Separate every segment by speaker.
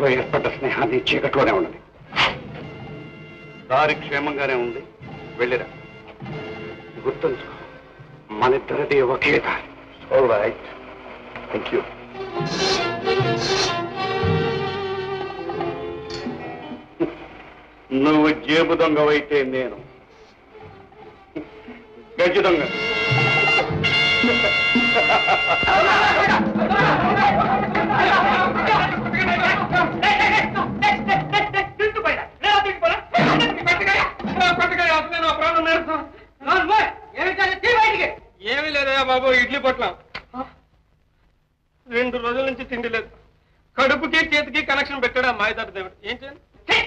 Speaker 1: ఏర్పడ్డ స్నేహాన్ని చీకట్లోనే ఉన్నది దారి క్షేమంగానే ఉంది వెళ్ళిరా గుర్తుంచుకో మనిద్దరిది ఒకే దారి ఆల్ రైట్ థ్యాంక్ యూ నువ్వు జేబు దొంగవైతే నేను గజ దొంగ
Speaker 2: ఏమీ లేదయ్యా బాబు ఇడ్లీ పొట్లం రెండు రోజుల నుంచి తిండి లేదు కడుపుకి చేతికి కనెక్షన్ పెట్టాడు మాయదారి దేవుడు ఏం చేయాలి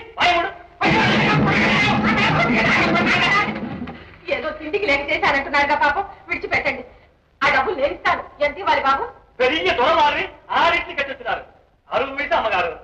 Speaker 3: ఏదో తిండికి లేక చేశారంటున్నారుగా పాపం విడిచిపెట్టండి ఆ డబ్బులు నేను ఇస్తాను ఎంత ఇవ్వాలి బాబు
Speaker 2: పెరిగి దొరవారిని ఆరింటికి కట్టిస్తున్నారు అరుగు మీద అమ్మగారు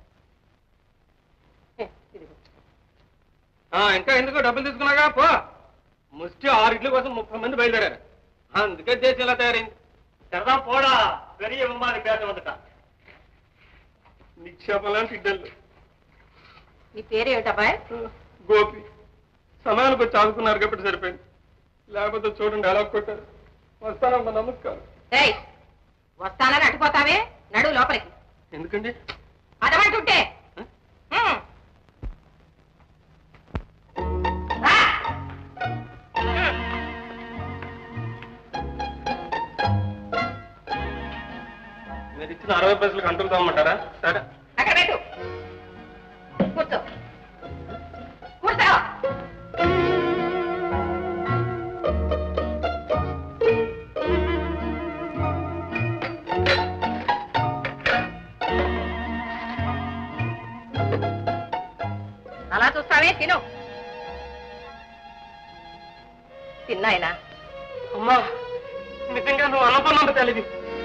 Speaker 2: ఆ, ఇంకా ఎందుకు డబ్బులు తీసుకున్నాగా పో ముష్టి ఆరు ఇడ్ల కోసం ముప్పై మంది బయలుదేరారు అందుకే దేశం ఇలా తయారైంది సరదా పోడా పెరిగి ఇవ్వమని పేద ఉందట నిక్షేపం లాంటి ఇడ్డలు
Speaker 3: నీ పేరేమిటబ్బాయ్
Speaker 2: గోపి సమయానికి వచ్చి ఆదుకున్నారు కాబట్టి సరిపోయింది లేకపోతే చూడండి ఎలా కొట్టారు వస్తానమ్మా నమస్కారం
Speaker 3: ఏయ్ వస్తానని అటుపోతావే నడు లోపలికి
Speaker 2: ఎందుకండి
Speaker 3: అదమంటుంటే హ్మ్. రా. హ్మ్.
Speaker 2: మీరు ఇచ్చిన అరవై పైసలు కంట్రోల్ తమ్మంటారా సరే
Speaker 3: అక్కడ పెట్టు కూర్చో కూర్చో అలా చూస్తావే తిను తిన్నాయనా
Speaker 2: అమ్మా నిజంగా నువ్వు అనుకున్నంత తెలియదు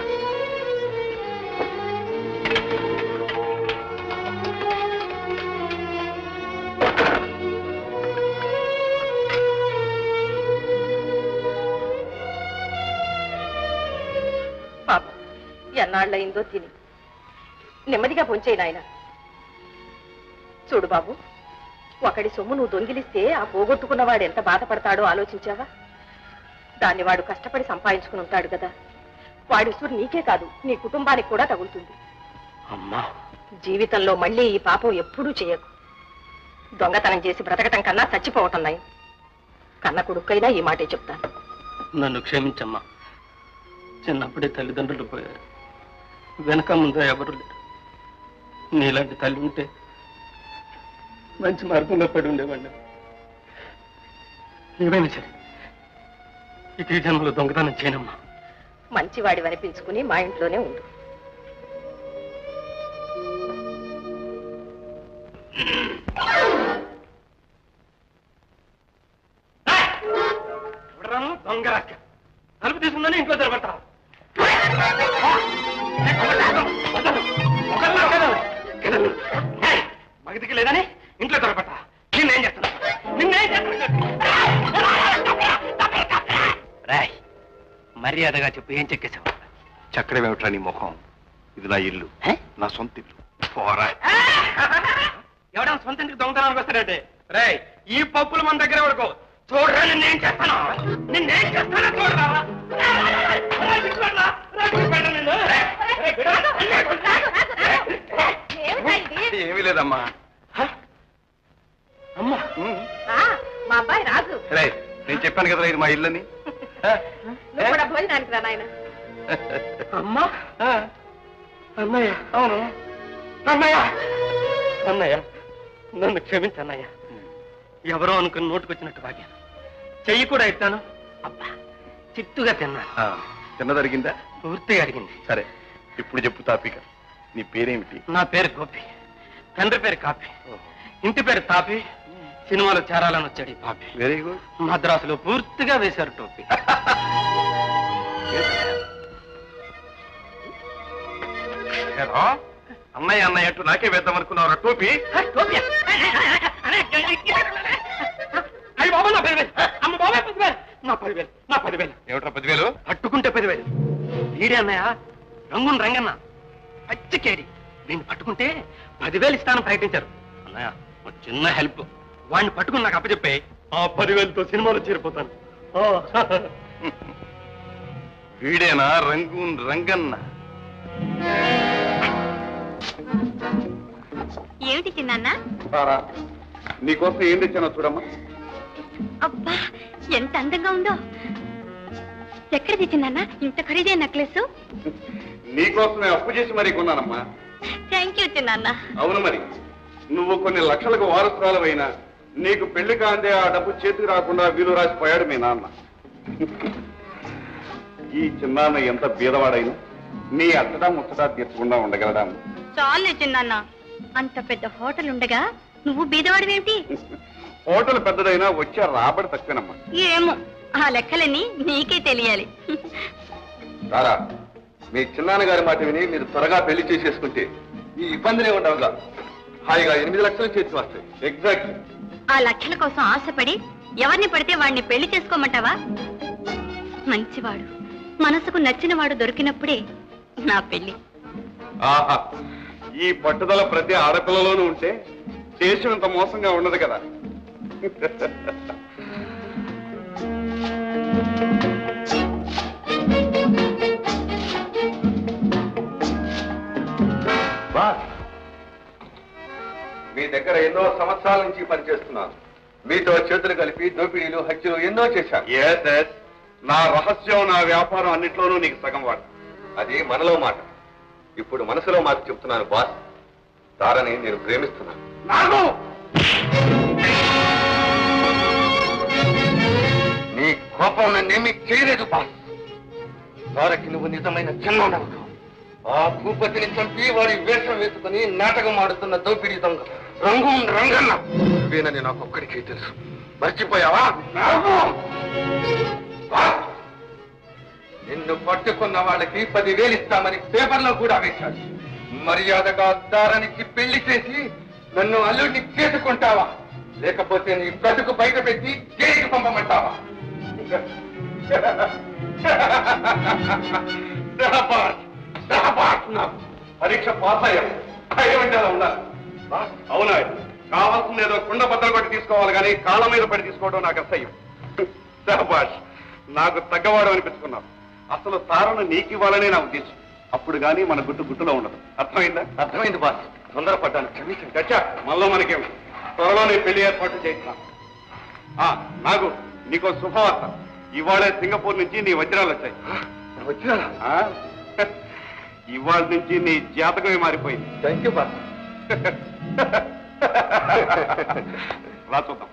Speaker 3: పాప ఎన్నాళ్ళయిందో తిని నెమ్మదిగా పొంచేయి నాయన చూడు బాబు ఒకడి సొమ్ము నువ్వు దొంగిలిస్తే ఆ పోగొట్టుకున్నవాడు ఎంత బాధపడతాడో ఆలోచించావా దాన్ని వాడు కష్టపడి సంపాదించుకుని ఉంటాడు కదా వాడి ఉసురు నీకే కాదు నీ కుటుంబానికి కూడా తగులుతుంది
Speaker 2: అమ్మా
Speaker 3: జీవితంలో మళ్ళీ ఈ పాపం ఎప్పుడూ చేయకు దొంగతనం చేసి బ్రతకటం కన్నా చచ్చిపోవటం నయం కన్న కొడుకైనా ఈ మాటే చెప్తాను
Speaker 2: నన్ను క్షమించమ్మా చిన్నప్పుడే తల్లిదండ్రులు పోయారు వెనక ముందు ఎవరు లేరు నీలాంటి తల్లి ఉంటే మంచి మార్గంలో పడి ఉండేవాడిని ఏమైనా సరే ఇక ఈ జన్మలో దొంగతనం చేయనమ్మా
Speaker 3: మంచివాడి అనిపించుకుని మా ఇంట్లోనే ఉండు
Speaker 2: ఎవడరాను? దొంగ రాక. తలుపు తీసుకుందని ఇంట్లో తెరబడతావు మగదికి లేదని ఇంట్లో తెరబడతా నిన్నేం చేస్తున్నా నిన్నేం రాయ్ మర్యాదగా చెప్పు ఏం చెక్కేసావు
Speaker 1: చక్రం ఏమిట్రా నీ ముఖం ఇది నా ఇల్లు నా సొంత ఇల్లు పోరా
Speaker 2: ఎవడన్నా సొంత ఇంటికి దొంగతనానికి వస్తాడంటే రేయ్ ఈ పప్పులు మన దగ్గర పడుకో చూడరా నిన్నేం చేస్తాను నిన్నేం చేస్తానో చూడరా రేయ్, బిడ్డరా, రేయ్, బిడ్డరా నిన్ను. రేయ్, రేయ్, బిడ్డరా.
Speaker 1: ఏమీ లేదమ్మా
Speaker 2: అమ్మా
Speaker 1: ఉమ్.
Speaker 3: ఆ, మా అబ్బాయి రాజు
Speaker 1: రేయ్, నేను చెప్పాను కదా ఇది మా ఇల్లని
Speaker 3: నువ్వు కూడా భోజనానికి రా నాయన
Speaker 2: అమ్మా అన్నయ్య అవును అన్నయ్య అన్నయ్య నన్ను క్షమించు అన్నయ్య ఎవరో అనుకుని నోటుకొచ్చినట్టు వాగాను చెయ్యి కూడా ఎత్తాను అబ్బా చిత్తుగా తిన్నాను
Speaker 1: ఆ, తిన్నదరిగిందా
Speaker 2: పూర్తిగా అడిగింది
Speaker 1: సరే ఇప్పుడు చెప్పు తాపిక నీ పేరేమిటి
Speaker 2: నా పేరు గోపి తండ్రి పేరు కాపి ఇంటి పేరు తాపి సినిమాలో చేరాలని వచ్చాడు ఈ పాపి
Speaker 1: వెరీ గుడ్
Speaker 2: మద్రాసులో పూర్తిగా వేశారు టోపీ
Speaker 1: అన్నయ్య అన్నయ్య అంటూ నాకే వేద్దాం అనుకున్నావు టోపీ
Speaker 2: టోపీ అయ్యి బాబా నా పదివేలు అమ్మ బాబా పదివేలు నా పదివేలు నా పదివేలు
Speaker 1: ఏమిట్రా పదివేలు
Speaker 2: పట్టుకుంటే పదివేలు వీడే అన్నయ్య రంగున్ రంగన్న పచ్చికేడి దీన్ని పట్టుకుంటే పదివేలు ఇస్తానని ప్రకటించారు అన్నయ్య ఒక చిన్న హెల్ప్ వాడిని పట్టుకుని నాకు అప్పచెప్పే ఆ పదివేలతో సినిమాలో చేరిపోతాను ఆ.
Speaker 1: వీడేనా రంగూన్ రంగన్న
Speaker 4: ఏమిటి చిన్న
Speaker 1: సారా నీకోసం ఏం తెచ్చానో చూడమ్మా
Speaker 4: అబ్బా ఎంత అందంగా ఉందో ఎక్కడ తెచ్చిందన్న ఇంత ఖరీదైన నెక్లెస్
Speaker 1: నీకోసమే అప్పు చేసి మరీ కొన్నానమ్మా
Speaker 4: థ్యాంక్ యూ చిన్న
Speaker 1: అవును మరి నువ్వు కొన్ని లక్షలకు వారసురాలవైనా నీకు పెళ్లి కాందే ఆ డబ్బు చేతికి రాకుండా వీలు రాసిపోయాడు మీ నాన్న ఈ చిన్నాన్న ఎంత బీదవాడైనా నీ అత్తడా ముచ్చటా తీర్చకుండా ఉండగలడా
Speaker 4: చాలే చిన్న అంత పెద్ద హోటల్ ఉండగా నువ్వు బీదవాడివేమిటి
Speaker 1: హోటల్ పెద్దదైనా వచ్చే రాబడి తక్కువేనమ్మా
Speaker 4: ఏమో ఆ లెక్కలన్నీ నీకే తెలియాలి
Speaker 1: సారా మీ చిన్నాన్నగారి మాట విని మీరు త్వరగా పెళ్లి చేసేసుకుంటే ఈ ఇబ్బందులే ఉండవుగా హాయిగా ఎనిమిది లక్షలు చేసి వస్తాయి ఎగ్జాక్ట్లీ
Speaker 4: ఆ లక్షల కోసం ఆశపడి ఎవరిని పడితే వాడిని పెళ్లి చేసుకోమంటావా మంచివాడు మనసుకు నచ్చిన వాడు దొరికినప్పుడే నా పెళ్లి
Speaker 1: ఆహా ఈ పట్టుదల ప్రతి ఆడపిల్లలోనూ ఉంటే దేశం ఇంత మోసంగా ఉండదు కదా మీ దగ్గర ఎన్నో సంవత్సరాల నుంచి పనిచేస్తున్నాను మీతో చేతులు కలిపి దోపిడీలు హత్యలు ఎన్నో చేశాను నా రహస్యం నా వ్యాపారం అన్నిట్లోనూ నీకు సగం వాడు అది మనలో మాట ఇప్పుడు మనసులో మాట చెప్తున్నాను బాస్ తారని నేను ప్రేమిస్తున్నాను నీ కోపం నన్నేమీ చేయలేదు బాస్ తారకి నువ్వు నిజమైన జన్మనవుడు ఆ భూపతిని చంపి వాడి వేషం వేసుకుని నాటకం ఆడుతున్న దోపిడీ దొంగ రంగు రంగన్న నువ్వేనని నాకు ఒక్కడికే తెలుసు మర్చిపోయావా బాస్, నిన్ను పట్టుకున్న వాళ్ళకి పదివేలు ఇస్తామని పేపర్లో కూడా వేశాడు మర్యాదగా దారానికి పెళ్లి చేసి నన్ను అల్లుడిని చేసుకుంటావా లేకపోతే నీ బ్రతుకు బయట పెట్టి జైలుకి పంపమంటావా శాబాష్, శాబాష్ నాకు. పరీక్ష పాస్ అయ్యాం ఏమంటే అలా ఉండాలి అవునా కావాల్సింది ఏదో కుండ బద్దలు కొట్టి తీసుకోవాలి కానీ కాళ్ళ మీద పడి తీసుకోవడం నాకు అసహ్యం శాబాష్ నాకు తగ్గవాడు అనిపించుకున్నావు అసలు తారను నీకు ఇవ్వాలనే నా ఉద్దేశం అప్పుడు గానీ మన గుట్టు గుట్టులో ఉండదు అర్థమైందా అర్థమైంది బాస్ తొందరపడ్డాను క్షమించండి గచ్చా మళ్ళీ మనకేం త్వరలోనే పెళ్లి ఏర్పాటు చేస్తున్నాం ఆ, నాగు నీకో శుభవార్త ఇవాళే సింగపూర్ నుంచి నీ వజ్రాలు వచ్చాయి వజ్రాలా ఇవాళ నుంచి నీ జాతకమే మారిపోయింది థ్యాంక్ యూ బాస్ రా చూద్దాం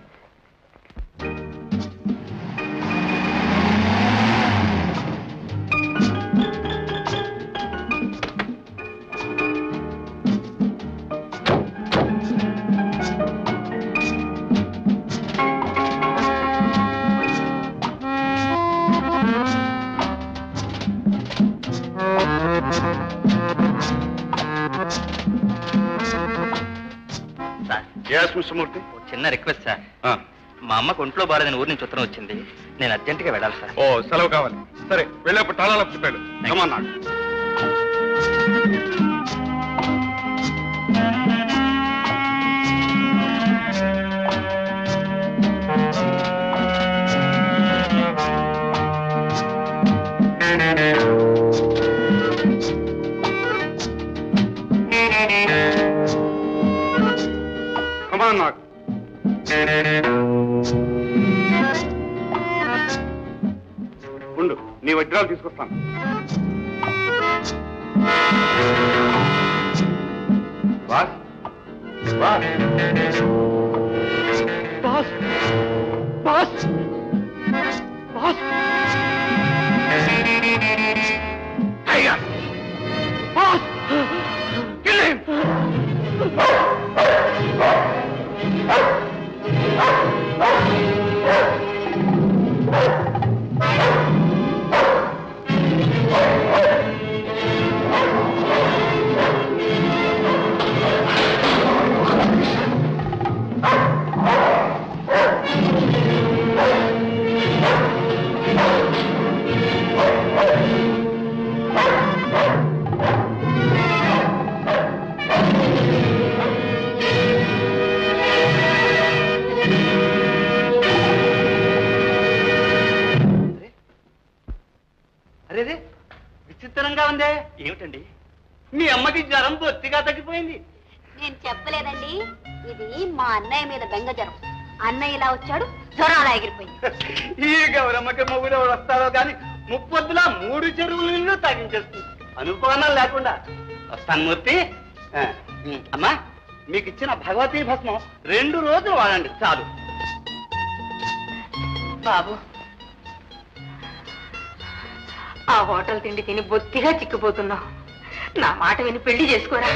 Speaker 2: సార్
Speaker 1: ఎస్ కృష్ణమూర్తి
Speaker 2: ఓ చిన్న రిక్వెస్ట్ సార్ మా అమ్మకు ఒంట్లో బాలేదని ఊరి నుంచి ఉత్తరం వచ్చింది నేను అర్జెంటుగా వెళ్ళాలి సార్
Speaker 1: ఓ సెలవు కావాలి సరే వెళ్ళేప్పుడు తాళాలు చెప్పాడు రమ్మన్నాడు కమాన్ నాకు ఉండు నీ వజ్రాలు తీసుకొస్తాను boss boss
Speaker 2: boss boss boss
Speaker 1: tiger
Speaker 2: boss
Speaker 1: kill him
Speaker 2: ఏమిటండి మీ అమ్మకి జ్వరం బొత్తిగా తగ్గిపోయింది
Speaker 4: నేను చెప్పలేదండి ఇది మా అన్నయ్య మీద బెంగ జ్వరం అన్నయ్య ఇలా వచ్చాడు జ్వరం అలా ఎగిరిపోయింది
Speaker 2: ఈ గౌరమ్మకి మొగుడు ఎవడు వస్తాడో కానీ ముప్పొద్దులా మూడు చెరువుల నీళ్లు తాగించేస్తుంది అనుమానం లేకుండా వస్తాను మూర్తి ఆ, ఉమ్, అమ్మా మీకు ఇచ్చిన భగవతీ భస్మం రెండు రోజులు వాడండి చాలు
Speaker 3: బాబు ఆ హోటల్ తిండి తిని బొత్తిగా చిక్కిపోతున్నావు నా మాట విని పెళ్లి చేసుకోరా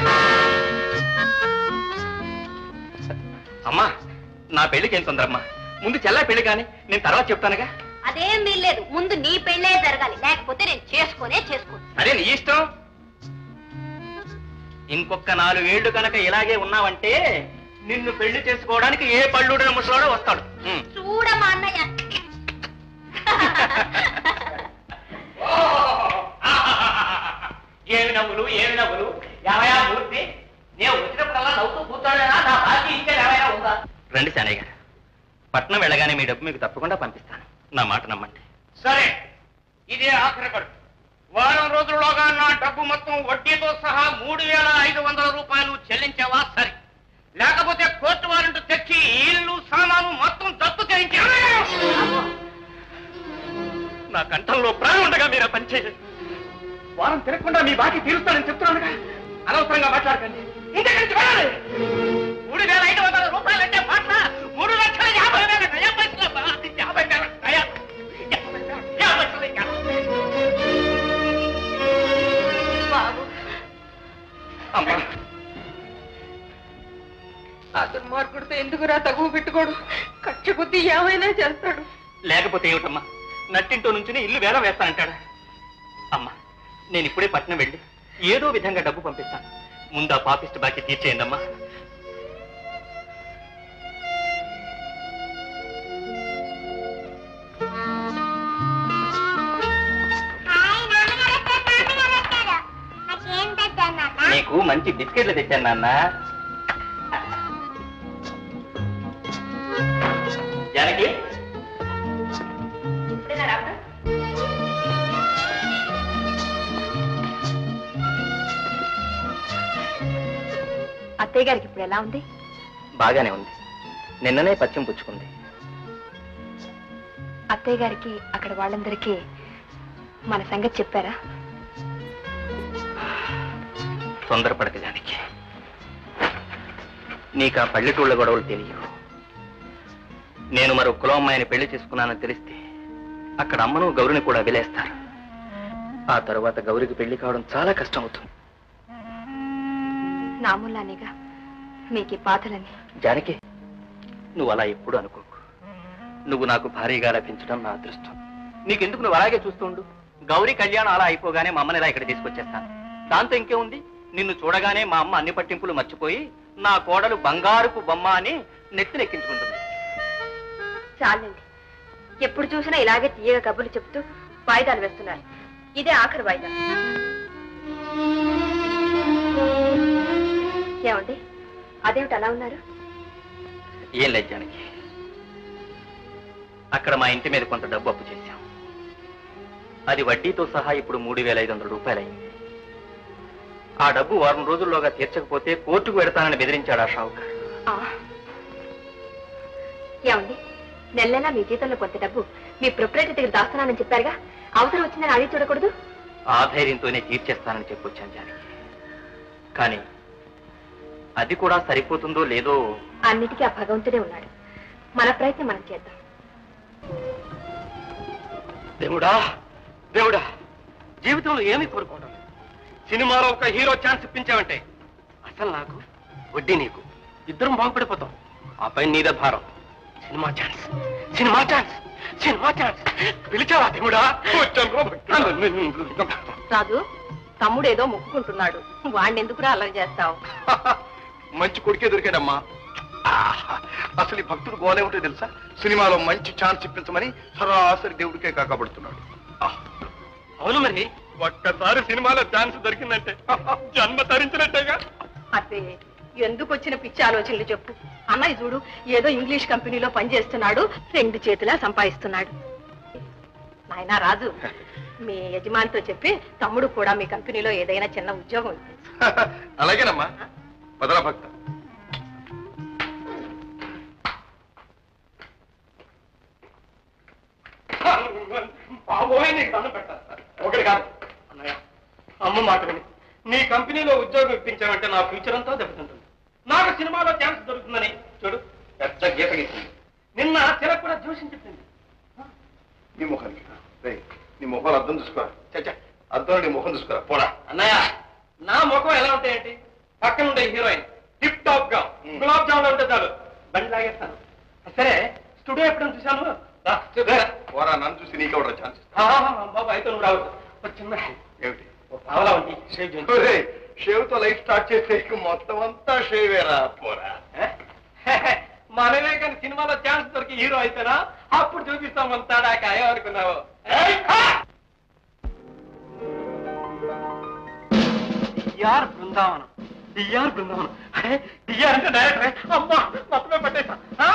Speaker 2: అమ్మా నా పెళ్లికి ఏం తొందరమ్మా ముందు చెల్ల పెళ్లి కానీ నేను తర్వాత చెప్తానుగా
Speaker 4: అదేం వీల్లేదు ముందు నీ పెళ్ళే జరగాలి లేకపోతే నేను చేసుకోనే చేసుకోను
Speaker 2: అదే నీ ఇష్టం ఇంకొక నాలుగేళ్లు కనుక ఇలాగే ఉన్నావంటే నిన్ను పెళ్లి చేసుకోవడానికి ఏ పళ్ళుడిన ముసలాడో వస్తాడు ఉమ్.
Speaker 4: చూడమ్మా అన్నయ్య
Speaker 2: ఏమి నవ్వులు ఏమి నవ్వులు ఏమయ్యా మూర్తి నేను వచ్చినప్పుడల్లా నవ్వుతూ కూర్చోడేనా నా బాకీ ఇంకా ఏమైనా ఉందా రండి శానయ్య గారు పట్నం వెళ్ళగానే మీ డబ్బు మీకు తప్పకుండా పంపిస్తాను నా మాట నమ్మండి
Speaker 1: సరే ఇదే ఆఖరి గడువు వారం రోజుల్లోగా నా డబ్బు మొత్తం వడ్డీతో సహా మూడు వేల ఐదు వందల రూపాయలు చెల్లించావా సరే లేకపోతే కోర్టు వారెంట్ తెచ్చి ఇల్లు సామాను మొత్తం జప్తు చేయించి
Speaker 2: నా కంఠంలో ప్రాణం ఉండగా మీరు ఆ పని చేయండి వారం తిరగకుండా మీ బాకీ తీరుస్తానని చెప్తున్నానుగా అనవసరంగా మాట్లాడకండి ఇంటి నుంచి వెళ్ళాలి
Speaker 1: మూడు వేల ఐదు వందల రూపాయలు అంటే మాట మూడు లక్షల యాభై వేల నయా పైసలమ్మా. యాభై వేల నయా యాభై వేల నయా పైసలు ఇంకా.
Speaker 3: బాబు
Speaker 2: అమ్మా
Speaker 3: ఆ దుర్మార్గుడితో ఎందుకురా తగువ పెట్టుకోడు కక్ష బుద్ధి ఏమైనా చేస్తాడు
Speaker 2: లేకపోతే ఏమిటమ్మా నట్టింటో నుంచి ఇల్లు వేల వేస్తానంటాడా అమ్మా నేను ఇప్పుడే పట్నం వెళ్ళి ఏదో విధంగా డబ్బు పంపిస్తాను ముందు ఆ పాపిస్ట్ బాకీ తీర్చేయండి అమ్మా నీకు మంచి బిస్కెట్లు తెచ్చాను నాన్న జానకి
Speaker 3: అత్తయ్య గారికి ఇప్పుడు ఎలా ఉంది
Speaker 2: బాగానే ఉంది నిన్ననే పచ్చిం పుచ్చుకుంది
Speaker 3: అత్తయ్య గారికి అక్కడ వాళ్ళందరికీ మన సంగతి చెప్పారా
Speaker 2: తొందరపడక జానకి నీకు ఆ పల్లెటూళ్ళ గొడవలు తెలియవు నేను మరో కులం అమ్మాయిని పెళ్లి చేసుకున్నానని తెలిస్తే అక్కడ అమ్మను గౌరిని కూడా విలేస్తారు ఆ తరువాత గౌరికి పెళ్లి కావడం చాలా కష్టం అవుతుంది
Speaker 3: నాములానిగా మీకు ఈ బాధలని
Speaker 2: జానకి నువ్వు అలా ఎప్పుడు అనుకోకు నువ్వు నాకు భారీగా లభించడం నా అదృష్టం నీకెందుకు నువ్వు అలాగే చూస్తుండు గౌరీ కళ్యాణం అలా అయిపోగానే మా అమ్మని ఇలా ఇక్కడ తీసుకొచ్చేస్తాను దాంతో ఇంకేముంది నిన్ను చూడగానే మా అమ్మ అన్ని పట్టింపులు మర్చిపోయి నా కోడలు బంగారుపు బొమ్మ అని నెత్తినెక్కించుకుంటుంది
Speaker 3: చాలండి ఎప్పుడు చూసినా ఇలాగే తీయగా కబుర్లు చెప్తూ వాయిదాలు వేస్తున్నారు ఇదే ఆఖరి వాయిదా ఏమండి అదేమిటి అలా ఉన్నారు
Speaker 2: ఏం లేదు జానకి అక్కడ మా ఇంటి మీద కొంత డబ్బు అప్పు చేశాం అది వడ్డీతో సహా ఇప్పుడు మూడు వేల ఐదు వందల రూపాయలు అయింది ఆ డబ్బు వారం రోజుల్లోగా తీర్చకపోతే కోర్టుకు వెడతానని బెదిరించాడు ఆ షావుకారు
Speaker 3: ఆ. ఏమండి నెల నెలా మీ జీతంలో కొంత డబ్బు మీ ప్రొపరేటర్ దగ్గర దాస్తున్నానని చెప్పారుగా అవసరం వచ్చిందని అడిగి చూడకూడదు
Speaker 2: ఆ ధైర్యంతోనే తీర్చేస్తానని చెప్పొచ్చాను జానకి కానీ అది కూడా సరిపోతుందో లేదో
Speaker 3: అన్నిటికీ ఆ భగవంతుడే ఉన్నాడు మన ప్రయత్నం మనం చేద్దాం
Speaker 1: దేవుడా దేవుడా జీవితంలో ఏమీ కోరుకోవడం లేదు. సినిమాలో ఒక హీరో ఛాన్స్ ఇప్పించావంటే అసలు నాకు వడ్డీ నీకు ఇద్దరం బాగుపడిపోతాం ఆ పైన నీదే భారం cinema chance cinema chance cinema chance పిలిచావా దేవుడా
Speaker 3: రాజు తమ్ముడు ఏదో మొక్కుకుంటున్నాడు వాడిని ఎందుకురా అల్లరి చేస్తావు
Speaker 1: మంచి కొడుకే దొరికాడమ్మా ఆహా, అసలు ఈ భక్తుడు గోలేమిటో తెలుసా సినిమాలో మంచి ఛాన్స్ ఇప్పించమని సరాసరి దేవుడికే కాకపడుతున్నాడు అవును మరి ఒక్కసారి సినిమాలో ఛాన్స్ దొరికిందంటే జన్మ తరించినట్టేగా
Speaker 3: అదే ఎందుకు వచ్చిన పిచ్చి ఆలోచనలు చెప్పు అన్నయ్య చూడు ఏదో ఇంగ్లీష్ కంపెనీలో పనిచేస్తున్నాడు రెండు చేతులా సంపాదిస్తున్నాడు నాయనా రాజు మీ యజమానితో చెప్పి తమ్ముడు కూడా మీ కంపెనీలో ఏదైనా చిన్న ఉద్యోగం ఇప్పించు
Speaker 1: అలాగేనమ్మా భద్రా భక్త
Speaker 2: బాబోయ్ నీకు దండం పెట్టాలి సార్ ఒకటి కాదు అన్నయ్య అమ్మ మాట విని నీ కంపెనీలో ఉద్యోగం ఇప్పించామంటే నా ఫ్యూచర్ అంతా దెబ్బతింటుంది నాకు సినిమాలో ఛాన్స్ దొరుకుతుందని చూడు పెద్ద గీత గీసింది నిన్న చిలక కూడా జోషం చెప్పింది
Speaker 1: నీ ముఖానికి రేయ్, నీ ముఖాలు అర్థం చూసుకోరా చచ్చా అర్థం నీ ముఖం చూసుకోరా పోరా
Speaker 2: అన్నయ్య నా ముఖం ఎలా ఉంటాయేంటి పక్కన ఉండే హీరోయిన్ టిప్ టాప్ గా
Speaker 1: Hmm.
Speaker 2: గులాబ్ జామున్ ఉంటే చాలు బండి లాగేస్తాను సరే స్టూడియో ఎప్పుడైనా చూశాను రా, చూద్దాం.
Speaker 1: పోరా నన్ను చూసి నీకెవడరా ఛాన్స్
Speaker 2: ఆ, బాబు అయితే నువ్వు రావచ్చు ఒక చిన్న
Speaker 1: ఏమిటి
Speaker 2: ఓ పావలా ఉంది షేవ్ చేయించు.
Speaker 1: షేవ్ తో లైఫ్ స్టార్ట్ చేస్తే ఇక మొత్తం అంతా షేవేరా పోరా
Speaker 2: మనమే కానీ సినిమాలో ఛాన్స్ దొరికి హీరో అయితేనా అప్పుడు చూపిస్తాం అంతాడా కాయ అనుకున్నావు డిఆర్ బృందావనం డిఆర్ బృందావనం అరే డిఆర్ అంటే డైరెక్టర్ అమ్మా మొత్తమే పట్టేసా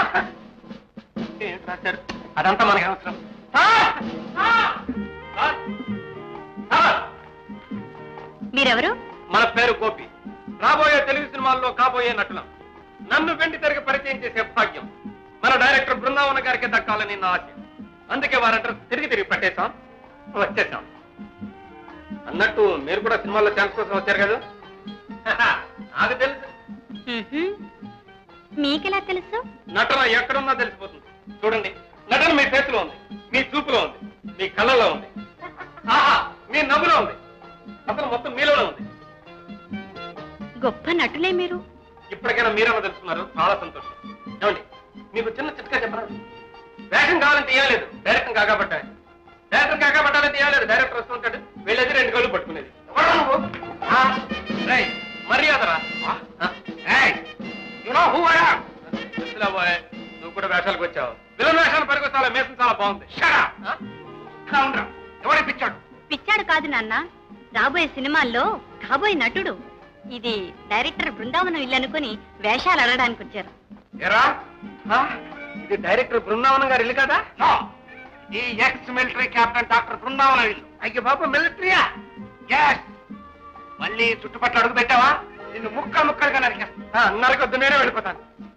Speaker 2: ఏంటి రాశారు అదంతా మనకి అవసరం ఆ! ఆ! ఆ! ఆ!
Speaker 4: మీరెవరు
Speaker 2: మన పేరు గోపి రాబోయే తెలుగు సినిమాల్లో కాబోయే నటులం నన్ను వెండి తెరగ పరిచయం చేసే భాగ్యం మన డైరెక్టర్ బృందావన గారికి దక్కాలని నా ఆశ అందుకే వారి అడ్రస్ తిరిగి తిరిగి పెట్టేశాం వచ్చేసాం అన్నట్టు మీరు కూడా సినిమాల్లో ఛాన్స్ కోసం వచ్చారు కదా నాకు తెలుసు
Speaker 4: మ్మ్హ్మ్. మీకెలా తెలుసు
Speaker 2: నటన ఎక్కడున్నా తెలిసిపోతుంది చూడండి నటన మీ చేతిలో ఉంది మీ చూపులో ఉంది మీ కళ్ళలో ఉంది ఆహా మీ నవ్వులో ఉంది అసలు మొత్తం మీలోనే ఉంది
Speaker 4: గొప్ప నటులే మీరు
Speaker 2: ఇప్పటికైనా మీరేమో తెలుసుకున్నారు చాలా సంతోషం ఏమండి మీకు చిన్న చిట్కా చెప్పరా వేషం కావాలంటే ఇవ్వలేదు డైరెక్టర్ కాకపట్ట డైరెక్టర్ కాకపట్టాలంటే ఇవ్వలేదు డైరెక్టర్ వస్తుంటాడు వెళ్ళేది రెండు కళ్ళు పట్టుకునేది ఎవరా నువ్వు? ఆ, రేయ్, మర్యాదరా ఆ, ఏయ్, you know who I am? తెలుసులే బాయ్, నువ్వు కూడా వేషాలకు వచ్చావు విలన్ వేషాలు పరిగొచ్చాలా మేసం చాలా బాగుంది Shut up, ఆ? అవునరా, ఎవడిప్పించాడు
Speaker 4: పిచ్చాడు కాదు నాన్న రాబోయే సినిమాల్లో కాబోయే నటుడు ఇది డైరెక్టర్ బృందావనం ఇల్లు అనుకుని వేషాలు అడగడానికి వచ్చారు
Speaker 2: ఎరా ఆ, ఇది డైరెక్టర్ బృందావనం గారు ఇల్లు కదా ఈ ex military captain doctor Brindavanam ఇల్లు అయ్యో బాబు మిలిటరీయా ఎస్ మళ్ళీ చుట్టుపక్కల అడుగు పెట్టావా నిన్ను ముక్క ముక్కలుగా నరికేస్తా నరకొద్దు నేనే వెళ్ళిపోతాను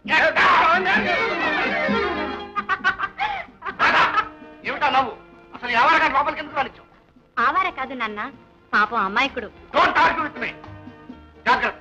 Speaker 2: ఏమిటా నవ్వు అసలు ఎవరికైనా లోపలికి ఎందుకు రానిచ్చు
Speaker 4: ఆవార కాదు నాన్న పాపం అమాయకుడు
Speaker 2: డోంట్ ఆర్గ్యూ విత్ మీ జాగ్రత్త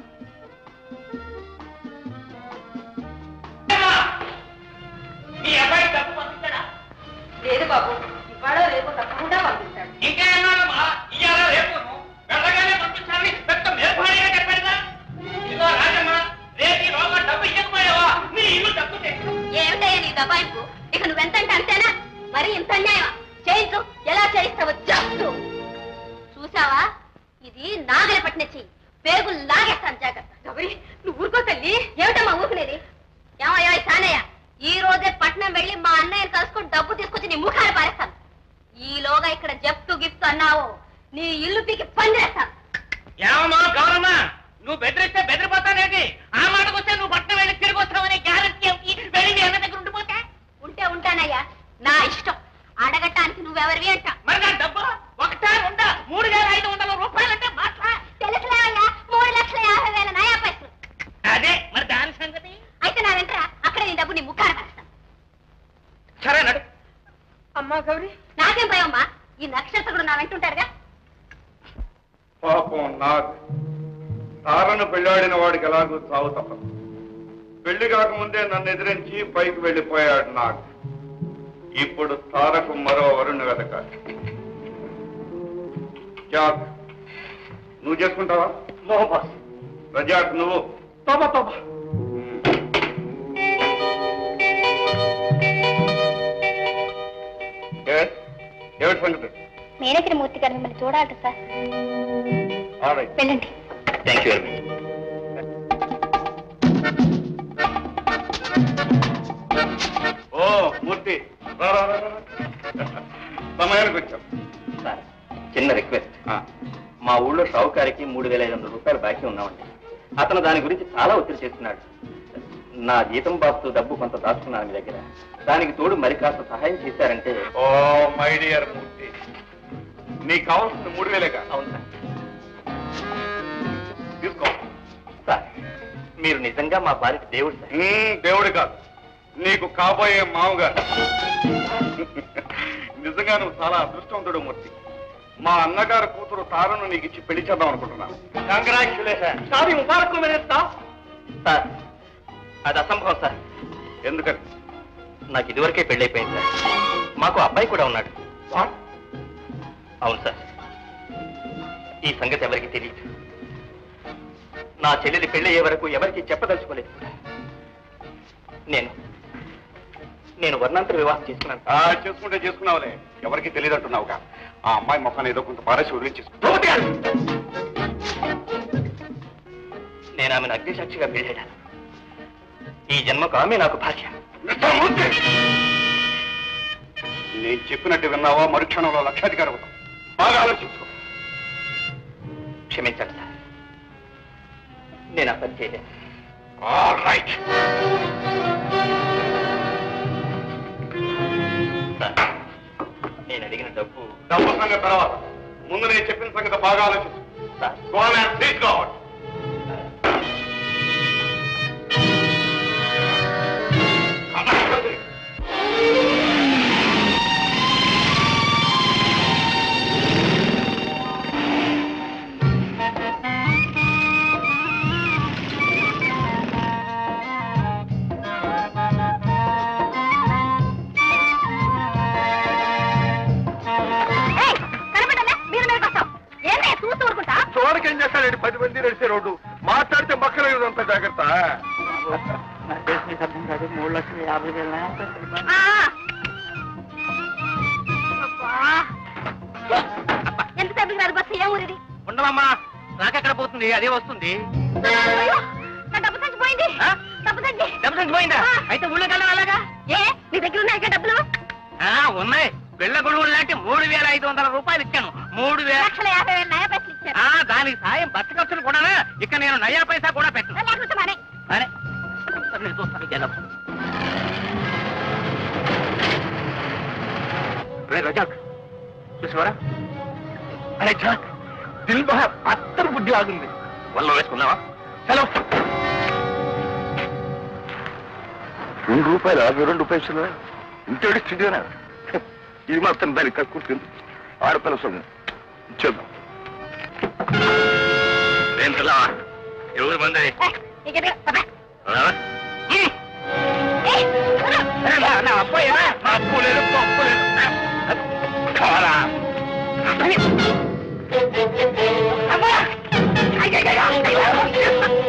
Speaker 2: మీ అబ్బాయి డబ్బు పంపించాడా
Speaker 3: లేదు బాబు ఇవాళ రేపు తప్పకుండా పంపిస్తాడు
Speaker 2: ఇంకా ఏమన్నానమ్మా ఇయ్యాల రేపు వెళ్ళగానే పంపించాలని పెద్ద మేల్పాడిగా చెప్పాడుగా ఇదిగో రాజమ్మ రేపు ఈ లోగా డబ్బు ఇవ్వకపోయావా నీ ఇల్లు డబ్బు
Speaker 4: ఏమిటయ్యా నీ దబాయింపు ఇక నువ్వెంతంటే అంతేనా మరి ఇంత అన్యాయం చేయించు ఎలా చేయిస్తావో చెప్తూ చూసావా ఇది నాగలి పట్టిన చెయ్యి పేగులు లాగేస్తాను జాగ్రత్త గౌరీ నువ్వు ఊరుకో తల్లి ఏమిటమ్మా ఊరుకునేది ఏమయ్యా సానయ్య ఈ రోజే పట్నం వెళ్ళి మా అన్నయ్యని కలుసుకుని డబ్బు తీసుకొచ్చి నీ ముఖాలు పారేస్తాను ఈలోగా ఇక్కడ జప్తు గిఫ్ట్ అన్నావు నీ ఇల్లు పీకి పందిరేస్తాను
Speaker 2: ఏమమ్మా గౌరమ్మ నువ్వు బెదిరిస్తే బెదిరిపోతానేది ఆ మాటకు వస్తే నువ్వు పట్నం వెళ్ళి తిరిగి వస్తావనే గ్యారెంటీ వెళ్ళి మీ అన్న దగ్గర ఉండిపోతే
Speaker 4: ఉంటే ఉంటానయ్యా నా ఇష్టం అడగటానికి నువ్వెవరివి అంట
Speaker 2: మరి నా డబ్బు ఒకటా ఉందా మూడు వేల ఐదు వందల రూపాయలంటే మాట్లా
Speaker 4: తెలుసులేవయ్యా మూడు లక్షల యాభై వేల నయా పైసలు
Speaker 2: అదే మరి దాని సంగతి
Speaker 4: అయితే నా వెంటరా అక్కడ నీ డబ్బు నీ ముఖాన్ని పరుస్తాను
Speaker 2: సరే నడు
Speaker 3: అమ్మా గౌరీ
Speaker 4: నాకేం భయమ్మా ఈ నక్షత్రుడు నా వెంటుంటాడుగా
Speaker 1: పాపం నాకు తారను పెళ్ళాడిన వాడికి ఎలాగూ చావు తప్పదు పెళ్లి కాకముందే నన్ను ఎదిరించి పైకి వెళ్ళిపోయాడు నాకు ఇప్పుడు తారకు మరో వరుణ్ణి వెతకాలి జాక్ నువ్వు చేసుకుంటావా
Speaker 2: నో బాస్
Speaker 1: రజాక్ నువ్వు
Speaker 2: తోబా తోబా
Speaker 1: Yes? ఏమిటి సంగతి
Speaker 4: మేనేజర్ మూర్తి గారు మిమ్మల్ని చూడాలట సార్
Speaker 1: All right.
Speaker 4: వెళ్ళండి
Speaker 2: థ్యాంక్ యూ వెరీ మచ్
Speaker 1: ఓ మూర్తి రా, రా, రా, రా. సమయానికి వచ్చాం
Speaker 5: సార్ చిన్న రిక్వెస్ట్
Speaker 1: ఆ,
Speaker 5: మా ఊళ్ళో షావుకారికి మూడు వేల ఐదు వందల రూపాయలు బాకీ ఉన్నామండి అతను దాని గురించి చాలా ఒత్తిడి చేస్తున్నాడు నా జీతం బాబుతో డబ్బు కొంత దాచుకున్నాను మీ దగ్గర దానికి తోడు మరి కాస్త సహాయం చేశారంటే
Speaker 1: ఓ మై డియర్ మూర్తి నీకు కావాల్సింది మూడు వేలేగా
Speaker 5: అవును సార్
Speaker 1: తీసుకో
Speaker 5: సార్ మీరు నిజంగా మా భార్యకి దేవుడు సార్
Speaker 1: మ్మ్, దేవుడు కాదు నీకు కాబోయే మామగారు నిజంగా నువ్వు చాలా అదృష్టవంతుడు మూర్తి మా అన్నగారు కూతురు తారను నీకు ఇచ్చి పెళ్లి చేద్దాం అనుకుంటున్నాను
Speaker 5: కంగ్రాచులేషన్ షాదీ ముబారక్ మేనేస్తా సార్ అది అసంభవం సార్
Speaker 1: ఎందుకని
Speaker 5: నాకు ఇదివరకే పెళ్ళైపోయింది సార్ మాకు అబ్బాయి కూడా ఉన్నాడు అవును సార్ ఈ సంగతి ఎవరికి తెలియదు నా చెల్లెలి పెళ్ళయ్యే వరకు ఎవరికి చెప్పదలుచుకోలేదు నేను నేను వర్ణాంతర వివాహం చేసుకున్నాను
Speaker 1: ఆ, చేసుకుంటే చేసుకున్నావులే ఎవరికి తెలియదు అంటున్నావుగా ఆ అమ్మాయి మొక్కను ఏదో కొంత పారేసి వదిలించేసుకో
Speaker 5: నేను ఆమెను అగ్నిసాక్షిగా పెళ్ళాను ఈ జన్మకు ఆమె నాకు భార్య
Speaker 1: నేను చెప్పినట్టు విన్నావా మరుక్షణంలో లక్షాధికారి అవుతాం బాగా ఆలోచించుకో
Speaker 5: క్షమించండి సార్ నేను ఆ పని చేయలేను
Speaker 1: రైట్
Speaker 5: సార్ నేను అడిగిన డబ్బు
Speaker 1: డబ్బు సంగతి తర్వాత ముందు నేను చెప్పిన సంగతి బాగా ఆలోచించు
Speaker 5: sir
Speaker 1: Go on and please go out.
Speaker 4: ఏయ్, కనపడ్డా మీరు మీద వస్తాం ఏంటి చూస్తూ ఊరుకుంటా
Speaker 1: చూడకేం చేస్తాడండి పది మంది నడిచే రోడ్డు మాట్లాడితే మక్కలేదు అంత జాగ్రత్త
Speaker 4: ఆ. అబ్బా. ఎంత తగ్గినారు బస్సు ఏ ఊరిది
Speaker 2: ఉండవమ్మా నాకెక్కడ పోతుంది అదే వస్తుంది
Speaker 4: అయ్యో, నా డబ్బు సంచి పోయింది
Speaker 2: ఆ?
Speaker 4: డబ్బు సంచి
Speaker 2: డబ్బు సంచి పోయిందా
Speaker 4: ఆ.
Speaker 2: అయితే ఊళ్ళోకి వెళ్ళాం అలాగా
Speaker 4: ఏ నీ దగ్గర ఉన్నాయి డబ్బులు
Speaker 2: ఆ, ఉన్నాయి పిల్ల గొడుగులు లాంటి మూడు వేల ఐదు వందల రూపాయలు ఇచ్చాను మూడు వేల
Speaker 4: లక్షల యాభై వేల నయా పైసలు ఇచ్చారు
Speaker 2: ఆ, దానికి సాయం బస్సు ఖర్చులు కూడా ఇక నేను నయా పైసా కూడా పెట్టను
Speaker 4: లేకపోతే మానే
Speaker 2: సరే సరే, నేను చూస్తాను ఈ జనం. రే రజాక్ చూసావరా అరే జాక్ దిల్ బహర్ అత్తరు బుద్ధి ఆగుంది వల్ల వేసుకున్నావా హలో
Speaker 1: రెండు రూపాయలు యాభై రెండు పైసలు ఇంత ఏడుస్తుందేనా ఇది మాత్రం దానికి కక్కుర్తుంది ఆడపిల్ల సొమ్ము ఇచ్చేద్దాం
Speaker 2: ఏం పిల్లవా ఎవరు మంది
Speaker 4: ఏ, ఇక దిగు, పద.
Speaker 2: ఉమ్.
Speaker 4: ఏ, వదలు.
Speaker 2: ఏ, నా- నా అబ్బాయేనా? నా అప్పు లేదు పప్పు లేదు కావాలా
Speaker 4: అమ్మా. అయ్యయ్యయ్య, అయ్యో.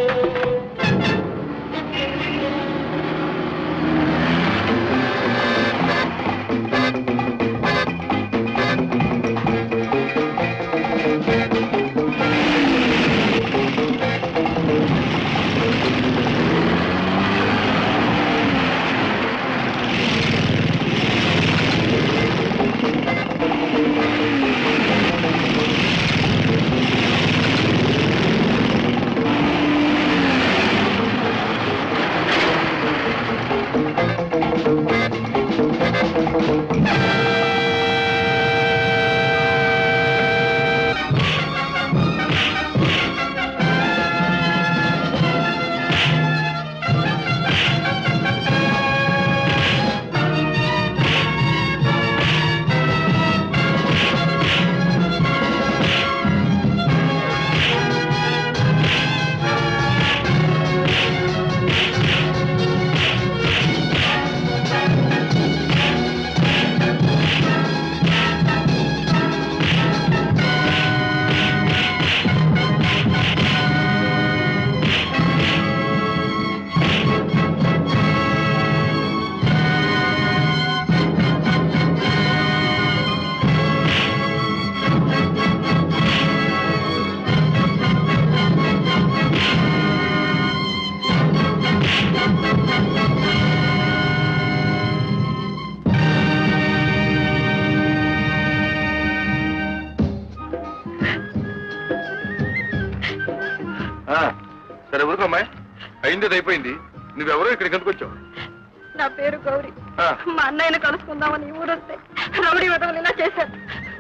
Speaker 1: సరే ఊరుకోమ్మాయి అయింది అది అయిపోయింది నువ్వెవరో ఇక్కడికి ఎందుకు వచ్చావు
Speaker 3: నా పేరు గౌరి
Speaker 1: ఆ.
Speaker 3: మా అన్నయ్యను కలుసుకుందామని ఈ ఊరొస్తే రౌడీ వదవలు ఇలా చేశారు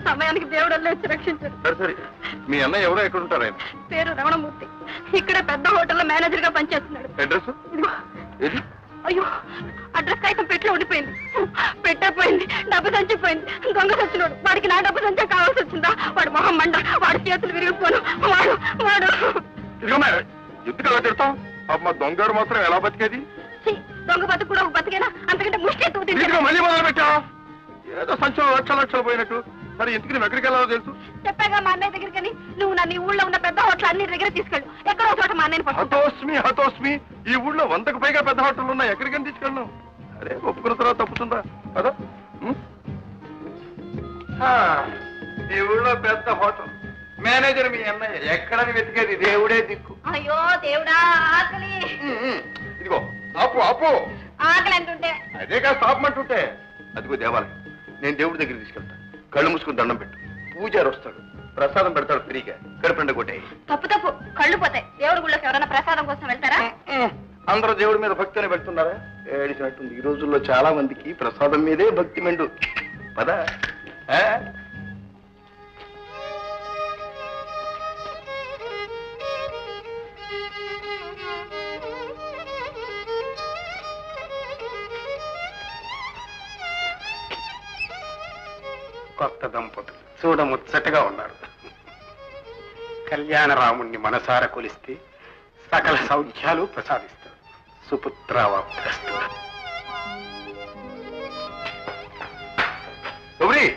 Speaker 3: సమయానికి దేవుడు వచ్చి రక్షించాడు
Speaker 1: సరే సరే మీ అన్నయ్య ఎవరో ఎక్కడ ఉంటారు ఆయన
Speaker 3: పేరు రమణమూర్తి ఇక్కడ పెద్ద హోటల్లో మేనేజర్ గా పనిచేస్తున్నాడు
Speaker 1: అడ్రస్
Speaker 3: ఇదిగో
Speaker 1: ఏది
Speaker 3: అయ్యో అడ్రస్ కాగితం పెట్లో ఉండిపోయింది పెట్టపోయింది డబ్బు సంచిపోయింది దొంగ సచ్చినోడు వాడికి నా డబ్బు సంచే కావాల్సి వచ్చిందా వాడు మొహం మండ వాడి చేతులు విరిగిపోను వాడు వాడు
Speaker 1: ఇదిగో మేడం ఎందుకు అలా తిడతాం పాప మా దొంగారు మాత్రం ఎలా బతికేది
Speaker 3: ఛీ, దొంగ బతుకు కూడా ఒక బతికేనా అంతకంటే ముష్టి ఎత్తుకు
Speaker 1: ఇదిగో
Speaker 3: తింటే
Speaker 1: మళ్ళీ మొదలు పెట్టా ఏదో సంచం లక్ష లక్షలు పోయినట్టు సరే ఇంటికి నువ్వు ఎక్కడికి వెళ్ళాలో తెలుసు
Speaker 3: చెప్పాగా మా అన్నయ్య దగ్గరికి నువ్వు నన్ను ఈ ఊళ్ళో ఉన్న పెద్ద హోటల్ అన్ని దగ్గర తీసుకెళ్ళు ఎక్కడో చోట మా అన్నయ్యని పట్టుకుంటా
Speaker 1: హతోస్మి హతోస్మి ఈ ఊళ్ళో వందకు పైగా పెద్ద హోటల్ ఉన్నాయి ఎక్కడికని తీసుకెళ్ళాం అరే ఒప్పుకున్న తర్వాత తప్పుతుందా కదా ఉం? ఆ, ఈ ఊళ్ళో పెద్ద హోటల్ మేనేజర్ మీ అన్నయ్య ఎక్కడని వెతికేది దేవుడే దిక్కు
Speaker 4: అయ్యో దేవుడా ఆకలి
Speaker 1: ఉం, ఉం. ఇదిగో ఆపు ఆపు
Speaker 4: ఆకలి అంటుంటే
Speaker 1: అదే కాదు తాపమంటుంటే అదిగో దేవాలయం నేను దేవుడి దగ్గర తీసుకెళ్తా కళ్ళు మూసుకుని దండం పెట్టు పూజారి వస్తాడు ప్రసాదం పెడతాడు ఫ్రీగా కడుపుండ కొట్టే
Speaker 4: తప్పు తప్పు కళ్ళు పోతాయి దేవుడి గుళ్ళకి ఎవరైనా ప్రసాదం కోసం వెళ్తారా
Speaker 1: అందరూ దేవుడి మీద భక్తిని పెడుతున్నారా ఏడిచినట్టుంది ఈ రోజుల్లో చాలా మందికి ప్రసాదం మీదే భక్తి మెండు పదా ఆ?
Speaker 6: కొత్త దంపతులు చూడముచ్చటగా ఉన్నారు కళ్యాణ రాముణ్ణి మనసార కొలిస్తే సకల సౌఖ్యాలు ప్రసాదిస్తాడు సుపుత్రావాప్తస్తు
Speaker 1: గౌరీ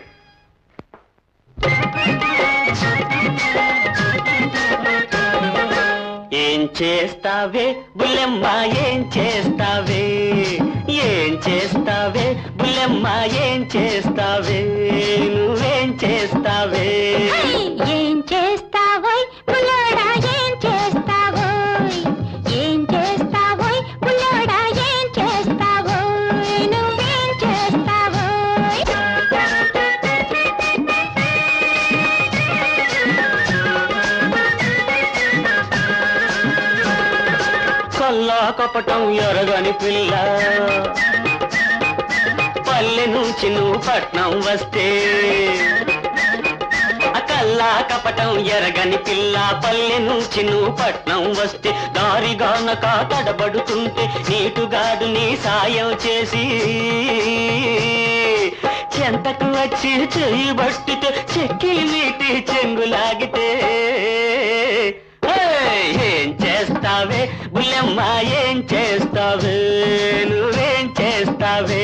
Speaker 7: ఏం చేస్తావే బుల్లెమ్మ ఏం చేస్తావే ఏం చేస్తావే బుల్లెమ్మ ఏం చేస్తావే నువ్వేం చేస్తావే
Speaker 4: ఏం చేస్తావోయ్ పుల్లోడా ఏం చేస్తావోయ్ ఏం చేస్తావోయ్ పుల్లోడా ఏం చేస్తావోయ్ నువ్వేం చేస్తావోయ్
Speaker 7: కొల్లా కపటం ఎరగని పిల్ల పల్లె నుంచి నువ్వు పట్నం వస్తే ఆ కల్లా కపటం ఎరగని పిల్ల పల్లె నుంచి నువ్వు పట్నం వస్తే దారిగానక తడబడుతుంటే నీటుగాడు నీ సాయం చేసి చెంతకు వచ్చి చెయ్యి బట్టితే చెక్కిలి నీటి చెంగులాగితే ఏయ్, ఏం చేస్తావే బుల్లెమ్మ ఏం చేస్తావే నువ్వేం చేస్తావే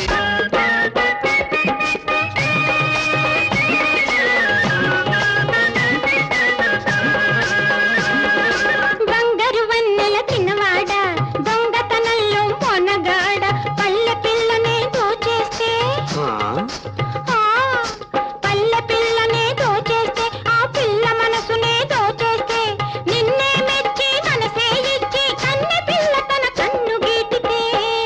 Speaker 4: బంగారు వన్నెల తిన్నవాడ దొంగతనంలో మొనగాడ పల్లె పిల్లనే దోచేస్తే ఆ, పల్లె పిల్లనే దోచేస్తే ఆ పిల్ల మనసునే దోచేస్తే నిన్నే మెచ్చి మనసే ఇచ్చి కన్నె పిల్ల తన కన్ను గీటితే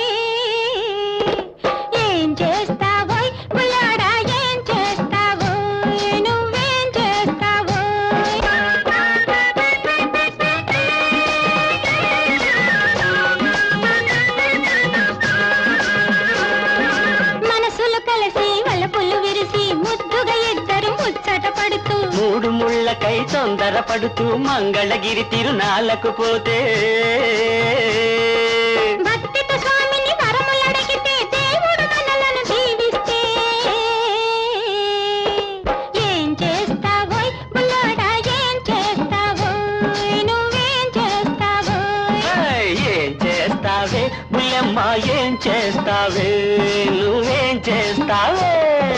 Speaker 4: ఏం చేస్తావోయ్ పుల్లాడా ఏం చేస్తావోయ్ నువ్వేం చేస్తావోయ్ మనసులు కలిసి వలపులు విరిసి ముద్దుగా ఇద్దరు ముచ్చట పడుతూ
Speaker 7: మూడు ముళ్ళకై తొందరపడుతూ మంగళగిరి తిరునాళ్ళకు పోతే
Speaker 4: భక్తితో స్వామిని వరములడిగితే దేవుడు మనలను దీవిస్తే ఏం చేస్తావోయ్ బుల్లోడా ఏం చేస్తావోయ్ నువ్వేం చేస్తావోయ్
Speaker 7: ఏయ్, ఏం చేస్తావే బుల్లెమ్మ ఏం చేస్తావే నువ్వేం చేస్తావే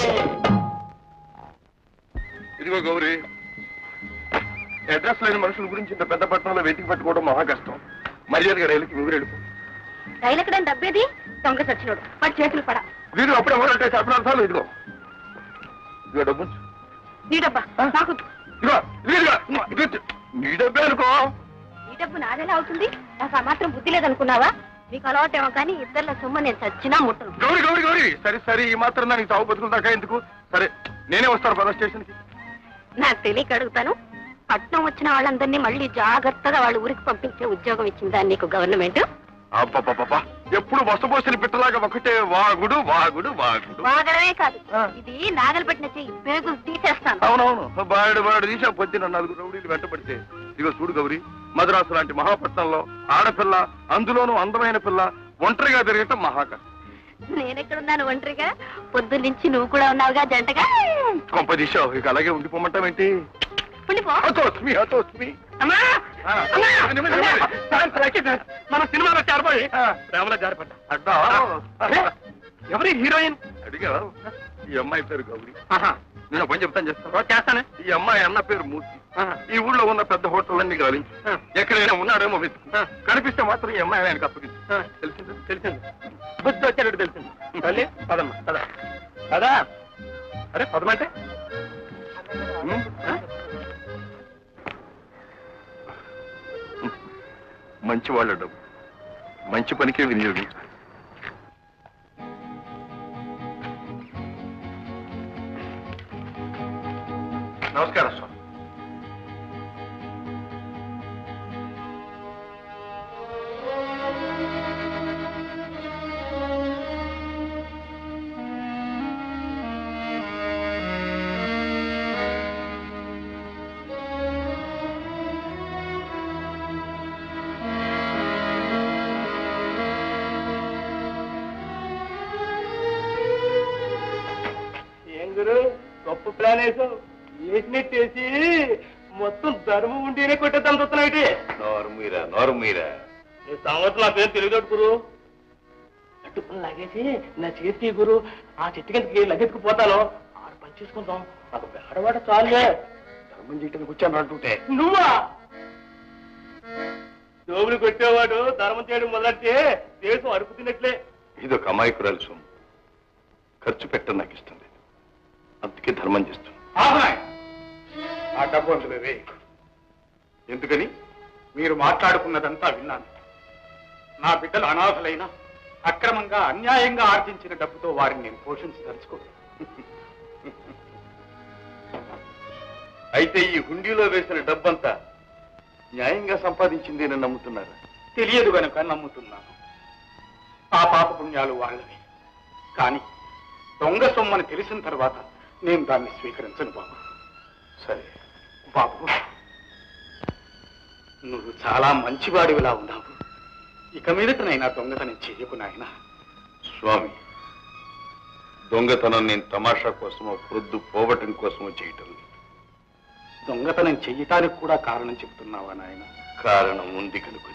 Speaker 1: ఇదిగో గౌరీ అడ్రస్ లేని మనుషుల గురించి ఇంత పెద్ద పట్టణంలో వెతికి పట్టుకోవడం మహా కష్టం మర్యాదగా రైలుకి ఊరు వెళ్ళిపో
Speaker 3: రైలు ఎక్కడ డబ్బేది దొంగ సచ్చినోడు వాడి చేతులు పడ
Speaker 1: వీడు అప్పుడే ఎవరంటే చెప్పడార్థాలు ఇదిగో ఇదిగో డబ్బు ఉంచు.
Speaker 3: నీ డబ్బా నాకు
Speaker 1: ఇదిగో ఇదిగో, ఇదిగో ఇదిగో ఇదిగో. నీ డబ్బే అనుకో
Speaker 3: ఈ డబ్బు నాదెలా అవుతుంది నాకు ఆ మాత్రం బుద్ధి లేదనుకున్నావా మీకు అలవాటేమో కానీ ఇద్దరిలో సొమ్ము నేను చచ్చినా ముట్టను
Speaker 1: గౌరీ గౌరీ గౌరీ సరే సరే ఈ మాత్రం దానికి తావు బతుకులు దాకా ఎందుకు సరే నేనే వస్తాను పద స్టేషన్ కి
Speaker 3: నాకు తెలియక అడుగుతాను పట్నం వచ్చిన వాళ్ళందరినీ మళ్ళీ జాగ్రత్తగా వాళ్ళ ఊరికి పంపించే ఉద్యోగం ఇచ్చిందా నీకు గవర్నమెంట్
Speaker 1: అబ్బబ్బబ్బబ్బా ఎప్పుడు వసపోసిన పిట్టలాగా ఒకటే వాగుడు వాగుడు వాగుడు
Speaker 4: బాగడమే కాదు
Speaker 1: ఆ.
Speaker 4: ఇది నాగలు పట్టిన చెయ్యి పేగులు తీసేస్తాను
Speaker 1: అవునవును బాడు బాడు తీసా పొద్దున నలుగురు రౌడీలు వెంటబడితే ఇదిగో చూడు గౌరి మద్రాసు లాంటి మహాపట్నంలో ఆడపిల్ల అందులోనూ అందమైన పిల్ల ఒంటరిగా తిరగటం మహాకష్టం
Speaker 4: నేనెక్కడున్నాను ఒంటరిగా పొద్దు నుంచి నువ్వు కూడా ఉన్నావుగా జంటగా
Speaker 1: కొంప తీసావు ఇక అలాగే ఉండిపోమంటావేంటి
Speaker 4: ఉండిపో
Speaker 1: అతోస్మి అతోస్మి
Speaker 2: అమ్మా
Speaker 1: ఆ.
Speaker 2: అమ్మా!
Speaker 1: నిమిషం, నిమిషం.
Speaker 2: Sir, lucky sir. మన సినిమాలో చేరబోయి ప్రేమలో జారిపడ్డా
Speaker 1: అడ్డా
Speaker 2: అరే, ఎవరి హీరోయిన్
Speaker 1: అడిగా ఈ అమ్మాయి పేరు గౌరి
Speaker 2: ఆహా.
Speaker 1: నేను ఒక పని చెప్తాను చేస్తాను
Speaker 2: చేస్తానే
Speaker 1: ఈ అమ్మాయి అన్న పేరు మూర్తి
Speaker 2: ఆహా.
Speaker 1: ఈ ఊళ్ళో ఉన్న పెద్ద హోటళ్ళన్నీ గాలించు
Speaker 2: ఆ.
Speaker 1: ఎక్కడైనా ఉన్నాడేమో వెతుకు
Speaker 2: ఆ.
Speaker 1: కనిపిస్తే మాత్రం ఈ అమ్మాయి ఆయనకు అప్పగించు
Speaker 2: ఆ.
Speaker 1: తెలిసిందా
Speaker 2: తెలిసింది బుద్ధి వచ్చేటట్టు తెలిసింది తల్లి పదమ్మా పద పదా అరే పదమంటే
Speaker 1: ఉమ్. మంచి వాళ్ళ డబ్బు మంచి పనికే వినియోగించు నమస్కారం స్వామి
Speaker 2: ఏం గురు గొప్ప ప్లాన్ వేసావు వేసినట్టు వేసి మొత్తం ధర్మం ఉంటేనే కొట్టేద్దాం చూస్తున్నాయి
Speaker 1: నోరు మీరా నోరు మీరా
Speaker 2: ఈ సంవత్సరం నా పేరు తెలియదు గురు అట్టు పని లాగేసి నా చేతి గురు ఆ చెట్టు కిందకి లగెత్తుకుపోతాను ఆరు పని చేసుకుంటాం నాకు బేడవాడ చాలే
Speaker 1: ధర్మం చేయడానికి వచ్చాను అంటుంటే
Speaker 2: నువ్వా జోబులు కొట్టేవాడు ధర్మం చేయడం మొదలెడితే దేశం అడుగుతున్నట్లే
Speaker 1: ఇదొక అమాయకురాలు సొమ్ము ఖర్చు పెట్టడం నాకు ఇష్టం లేదు అందుకే ధర్మం చేస్తాను
Speaker 6: ఆ డబ్బు అందులో వేయి
Speaker 1: ఎందుకని
Speaker 6: మీరు మాట్లాడుకున్నదంతా విన్నాను నా బిడ్డలు అనాథలైన అక్రమంగా అన్యాయంగా ఆర్జించిన డబ్బుతో వారిని నేను పోషించదలుచుకో
Speaker 1: అయితే ఈ హుండీలో వేసిన డబ్బంతా న్యాయంగా సంపాదించిందేనని నమ్ముతున్నారా
Speaker 6: తెలియదు గనుక నమ్ముతున్నాను ఆ పాపపుణ్యాలు వాళ్ళవి కానీ దొంగ సొమ్మని తెలిసిన తర్వాత నేను దాన్ని స్వీకరించను బాబు
Speaker 1: సరే
Speaker 6: బాబు నువ్వు చాలా మంచివాడివిలా ఉన్నావు ఇక మీదటనైనా దొంగతనం చెయ్యకు నాయనా
Speaker 1: స్వామి దొంగతనం నేను తమాషా కోసమో ప్రొద్దు పోవటం కోసమో చేయటం లేదు
Speaker 6: దొంగతనం చెయ్యటానికి కూడా కారణం చెబుతున్నావా నాయన
Speaker 1: కారణం ఉంది కనుకొని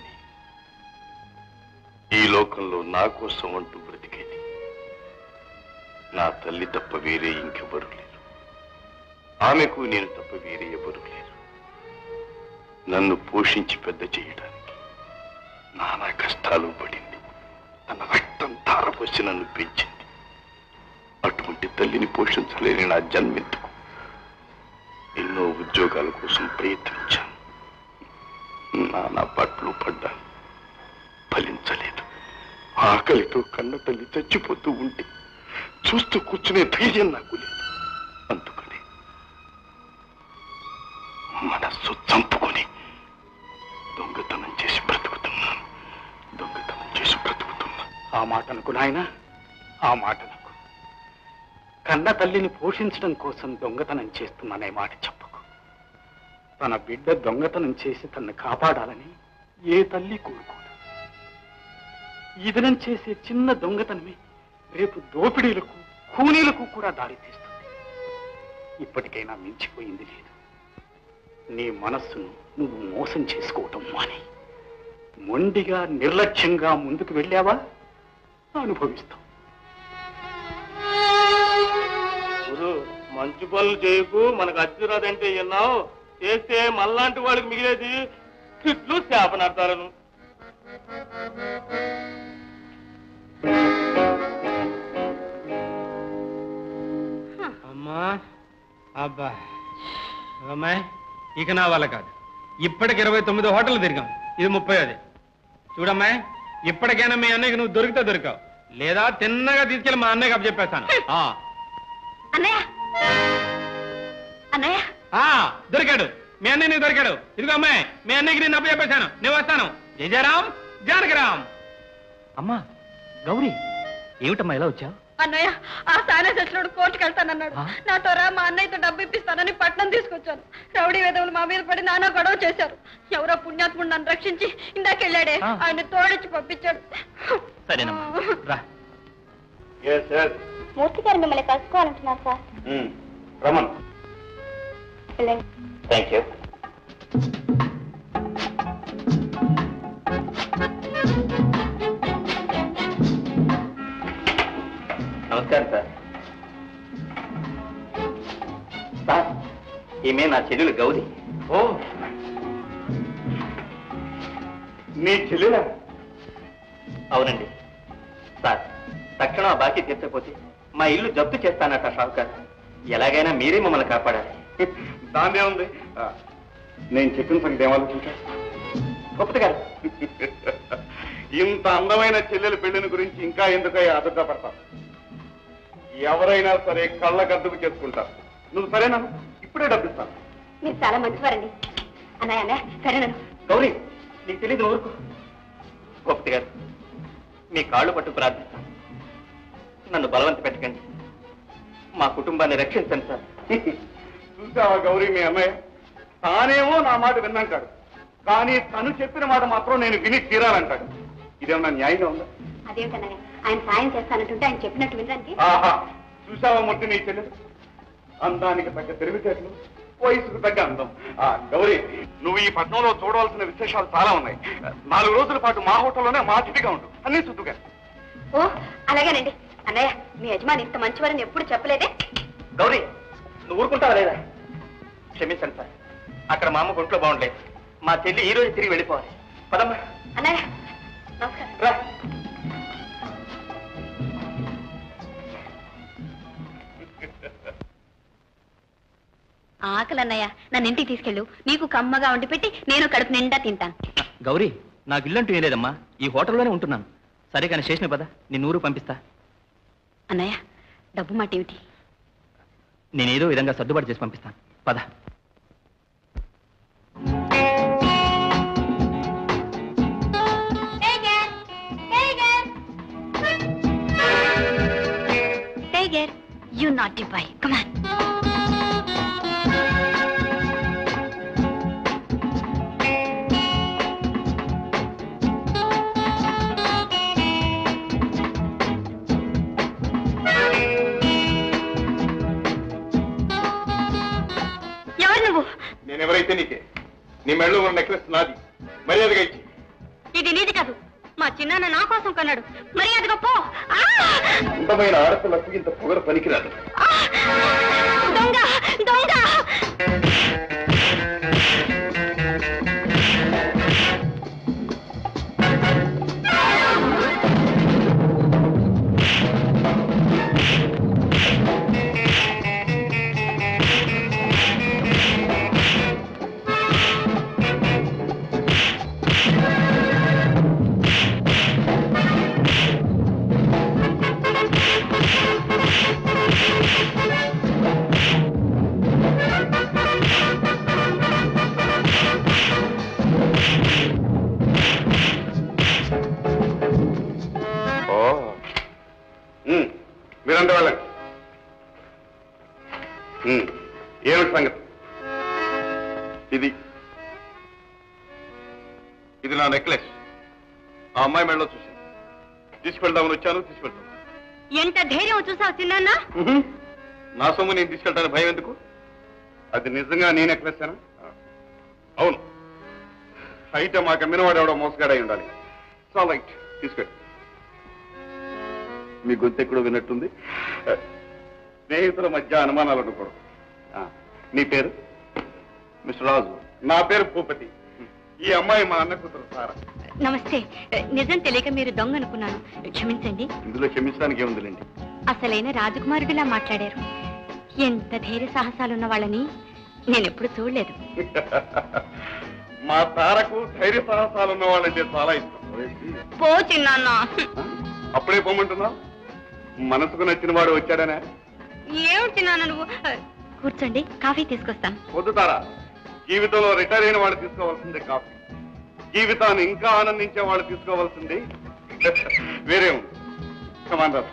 Speaker 1: ఈ లోకంలో నా కోసం అంటూ బ్రతికేది నా తల్లి తప్ప వేరే ఇంకెవరు లేరు ఆమెకు నేను తప్ప వేరే ఎవరు లేరు నన్ను పోషించి పెద్ద చేయడానికి నానా కష్టాలు పడింది తన రక్తం ధారపోసి నన్ను పెంచింది అటువంటి తల్లిని పోషించలేని నా జన్మెత్తుకు ఎన్నో ఉద్యోగాల కోసం ప్రయత్నించాను నానా పట్లు పడ్డాను ఫలించలేదు ఆకలితో కన్న తల్లి చచ్చిపోతూ ఉంటే చూస్తూ కూర్చునే ధైర్యం నాకు లేదు అందుకని మనస్సు చంపుకొని దొంగతనం చేసి బ్రతుకుతున్నాను దొంగతనం చేసి బ్రతుకుతున్నాను
Speaker 6: ఆ మాటనకు నాయన ఆ మాటనకు కన్న తల్లిని పోషించడం కోసం దొంగతనం చేస్తున్నానే మాట చెప్పకు తన బిడ్డ దొంగతనం చేసి తనను కాపాడాలని ఏ తల్లి కోరుకోదు ఈ దినం చేసే చిన్న దొంగతనమే రేపు దోపిడీలకు కూనీలకు కూడా దారితీస్తుంది ఇప్పటికైనా మించిపోయింది లేదు నీ మనస్సును నువ్వు మోసం చేసుకోవటం మాని మొండిగా నిర్లక్ష్యంగా ముందుకు వెళ్ళావా అనుభవిస్తావు
Speaker 2: గురు మంచి పనులు చేయకు మనకు అచ్చు రాదంటే విన్నావు చేస్తే మళ్ళాంటి వాడికి మిగిలేది తిట్లు శాపనార్థాలను అమ్మా అబ్బా అమ్మాయి ఇక నా వల్ల కాదు ఇప్పటికి ఇరవై తొమ్మిది హోటల్ తిరిగాం ఇది ముప్పై అది చూడమ్మాయి ఇప్పటికైనా మీ అన్నయ్యకి నువ్వు దొరికితే దొరికావు లేదా తిన్నగా తీసుకెళ్లి మా అన్నయ్యకి అప్పచెప్పేస్తాను ఆ
Speaker 4: అన్నయ్య అన్నయ్య
Speaker 2: ఆ, దొరికాడు మీ అన్నయ్య నీకు దొరికాడు ఇదిగో అమ్మాయి మీ అన్నయ్యకి నేను అప్పు చెప్పేశాను నేను వస్తాను జయ జయరామ్ జానకిరామ్
Speaker 5: అమ్మా గౌరీ ఏమిటమ్మా ఎలా వచ్చావు
Speaker 3: అన్నయ్య ఆ సానే సచ్చినోడు కోర్టుకు వెళ్తానన్నాడు
Speaker 5: ఆ?
Speaker 3: నాతో రా మా అన్నయ్యతో డబ్బు ఇప్పిస్తానని పట్నం తీసుకొచ్చాను రౌడీ వేదవులు మా మీద పడి నానా గొడవ చేశారు ఎవరో పుణ్యాత్ముడు నన్ను రక్షించి ఇందాకెళ్ళాడే
Speaker 5: ఆ.
Speaker 3: ఆయన తోడిచ్చి పంపించాడు
Speaker 5: సరేనమ్మా రా
Speaker 1: ఎస్ ఎస్
Speaker 4: మూర్తి గారు మిమ్మల్ని కలుసుకోవాలంటున్నారు సార్
Speaker 1: రమన్
Speaker 5: థ్యాంక్ యూ నమస్కారం సార్ సార్ ఈమె నా చెల్లెలు గౌరీ
Speaker 1: ఓ నీ చెల్లెలా
Speaker 5: అవునండి సార్ తక్షణం ఆ బాకీ తీర్చకపోతే మా ఇల్లు జప్తు చేస్తానట షావుకార్ ఎలాగైనా మీరే మమ్మల్ని కాపాడాలి
Speaker 1: దాన్నే ఉంది ఆ, నేను చెప్పిన సంగతి ఏం ఆలోచించా
Speaker 5: గొప్పది గారు
Speaker 1: ఇంత అందమైన చెల్లెల పెళ్లిని గురించి ఇంకా ఎందుకయ్యా అదుగా పడతావు ఎవరైనా సరే కళ్ళ గద్దుకు చేసుకుంటారు నువ్వు సరేనా ఇప్పుడే డబ్బిస్తాను
Speaker 4: మీరు చాలా మంచివారండి అన్నయ్య అన్నయ్య సరేనను
Speaker 5: గౌరీ నీకు తెలియదు ఊరుకు గొప్పది గారు మీ కాళ్ళు పట్టు ప్రార్థిస్తాను నన్ను బలవంత పెట్టకండి మా కుటుంబాన్ని రక్షించండి సార్
Speaker 1: చూసావా గౌరీ మీ అన్నయ్య తానేమో నా మాట విన్నంటాడు కానీ తను చెప్పిన మాట మాత్రం నేను విని తీరాలంటాడు ఇదేమన్నా న్యాయంగా ఉందా
Speaker 4: అదేమిటన్నయ్య ఆయన సాయం చేస్తానంటుంటే ఆయన చెప్పినట్టు వినడానికి
Speaker 1: ఆహా చూసావా మూర్తి నీ చెల్లెలు అందానికి తగ్గ తెలివితేటలు వయసుకు తగ్గ అందం ఆ గౌరీ నువ్వు ఈ పట్నంలో చూడవలసిన విశేషాలు చాలా ఉన్నాయి నాలుగు రోజుల పాటు మా హోటల్లోనే మా అతిథిగా ఉండు అన్ని చుట్టుగా
Speaker 4: ఓ అలాగేనండి అన్నయ్య మీ యజమాని ఇంత మంచివారని ఎప్పుడు చెప్పలేదే
Speaker 5: గౌరీ నువ్వు ఊరుకుంటావా లేదా క్షమించండి సార్ అక్కడ మా అమ్మ గుంట్లో బాగుండలేదు మా చెల్లి ఈ రోజు తిరిగి వెళ్ళిపోవాలి పదమ్మా
Speaker 4: అన్నయ్య నమస్కారం
Speaker 5: రా
Speaker 4: ఆకలి అన్నయ్య నన్ను ఇంటికి తీసుకెళ్ళు నీకు కమ్మగా వండి పెట్టి నేను కడుపు నిండా తింటాను
Speaker 5: గౌరీ నాకు ఇల్లంటూ ఏం లేదమ్మా ఈ హోటల్లోనే ఉంటున్నాను సరే కానీ స్టేషన్ పద నేను ఊరు పంపిస్తా
Speaker 4: అన్నయ్య డబ్బు మాట ఏమిటి
Speaker 5: నేను ఏదో విధంగా సర్దుబాటు చేసి పంపిస్తాను పద
Speaker 4: Tiger, you naughty boy. Come on. ఎవరు నువ్వు
Speaker 1: నేను ఎవరైతే నీకే నీ మెడలో ఉన్న నెక్లెస్ నాది మర్యాదగా ఇచ్చి
Speaker 4: ఇది నీది కాదు మా చిన్నాన్న నా కోసం కొన్నాడు మర్యాదగా పో ఆ!
Speaker 1: అందమైన ఆడపిల్లకు ఇంత పొగర పనికిరాదు
Speaker 4: ఆ! దొంగ దొంగ
Speaker 1: ఓ ఉమ్, మీరంతా వెళ్ళండి ఉమ్, ఏమిటి సంగతి ఇది ఇది నా నెక్లెస్ ఆ అమ్మాయి మెడలో చూశాను తీసుకెళ్దామని వచ్చాను తీసుకెళ్తాను
Speaker 4: ఎంత ధైర్యం చూసావు చిన్నాన్న
Speaker 1: ఉహుం. నా సొమ్ము నేను తీసుకెళ్తాను భయం ఎందుకు అది నిజంగా నీ నెక్లెస్ అవును అయితే మా కమ్మినవాడు ఎవడో మోసగాడై ఉండాలి సో రైట్ తీసుకెళ్ళి మీ గొంతు ఎక్కడో విన్నట్టుంది స్నేహితుల మధ్య అనుమానాలు ఉండకూడదు ఆ, నీ పేరు మిస్టర్ రాజు నా పేరు భూపతి ఈ అమ్మాయి మా అన్న కూతురు సారా
Speaker 4: నమస్తే నిజం తెలియక మీరు దొంగ అనుకున్నాను క్షమించండి
Speaker 1: ఇందులో క్షమించడానికి ఏముందిలేండి
Speaker 4: అసలైన రాజకుమారుడిలా మాట్లాడారు ఎంత ధైర్య సాహసాలున్న వాళ్ళని నేను ఎప్పుడు చూడలేదు
Speaker 1: మా తారకు ధైర్య సాహసాలు ఉన్న వాళ్ళంటే చాలా ఇష్టం
Speaker 4: పో చిన్నాన్న
Speaker 1: అప్పుడే పోమంటున్నావు మనసుకు నచ్చిన వాడు వచ్చాడనే
Speaker 4: ఏమిటి నాన్న నువ్వు కూర్చోండి కాఫీ తీసుకొస్తాను
Speaker 1: పొద్దుతారా జీవితంలో రిటైర్ అయిన వాడు తీసుకోవాల్సిందే కాఫీ జీవితాన్ని ఇంకా ఆనందించే వాడు తీసుకోవాల్సింది వేరే ఉంది కమాండర్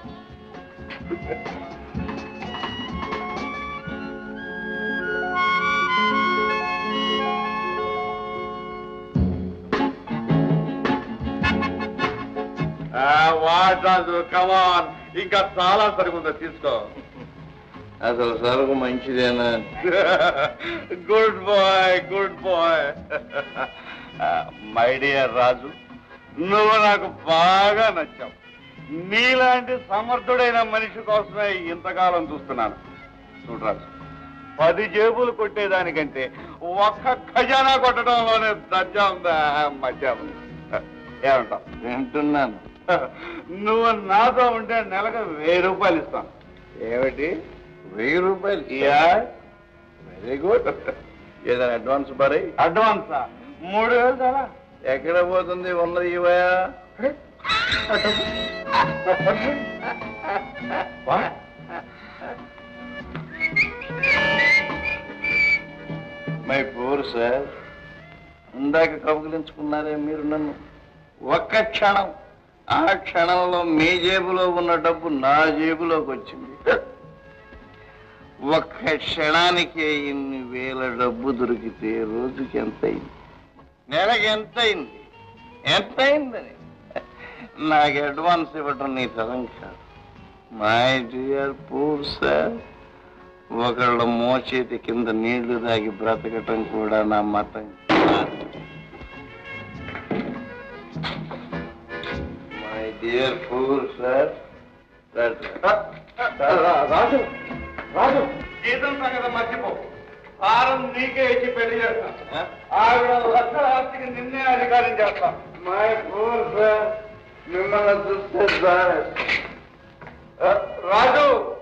Speaker 1: వాట్ రాజు కమాన్ ఇంకా చాలా సరిగుందో తీసుకో
Speaker 8: అసలు సరుకు మంచిదేనా
Speaker 1: good boy good boy my dear Raju నువ్వు నాకు బాగా నచ్చావు నీలాంటి సమర్థుడైన మనిషి కోసమే ఇంతకాలం చూస్తున్నాను చూడు రాజు పది జేబులు కొట్టేదానికంటే ఒక్క ఖజానా కొట్టడంలోనే దర్జా ఉందా మధ్య ఉంది ఏమంటావు
Speaker 8: వింటున్నాను
Speaker 1: నువ్వు నాతో ఉంటే నెలకు వెయ్యి రూపాయలు ఇస్తాను
Speaker 8: ఏమిటి వెయ్యి రూపాయలు
Speaker 1: యా
Speaker 8: వెరీ గుడ్ ఏదైనా అడ్వాన్స్ బరీ
Speaker 1: అడ్వాన్సా మూడు వేలు చాలా
Speaker 8: ఎక్కడ పోతుంది ఉన్నది ఇవయా మై పూర్ సార్ ఇందాక కబులించుకున్నారే మీరు నన్ను ఒక్క క్షణం ఆ క్షణంలో మీ జేబులో ఉన్న డబ్బు నా జేబులోకి వచ్చింది ఒక్క క్షణానికే ఇన్ని వేల డబ్బు దొరికితే రోజుకి ఎంత అయింది నెలకి ఎంత అయింది ఎంత అయిందని నాకు అడ్వాన్స్ ఇవ్వటం నీ తరం కాదు మై డియర్ పూర్ సార్ ఒకళ్ళ మోచేతి కింద నీళ్లు దాగి బ్రతకటం కూడా నా మతం కాదు my dear poor sir
Speaker 1: Raju Raju జీతం సంగతి మర్చిపో హారం నీకే ఇచ్చి పెళ్లి చేస్తా ఆవిడ లక్షల ఆస్తికి నిన్నే అధికారం చేస్తా
Speaker 8: మై పూర్ సార్ మిమ్మల్ని చూస్తే సార్
Speaker 1: రాజు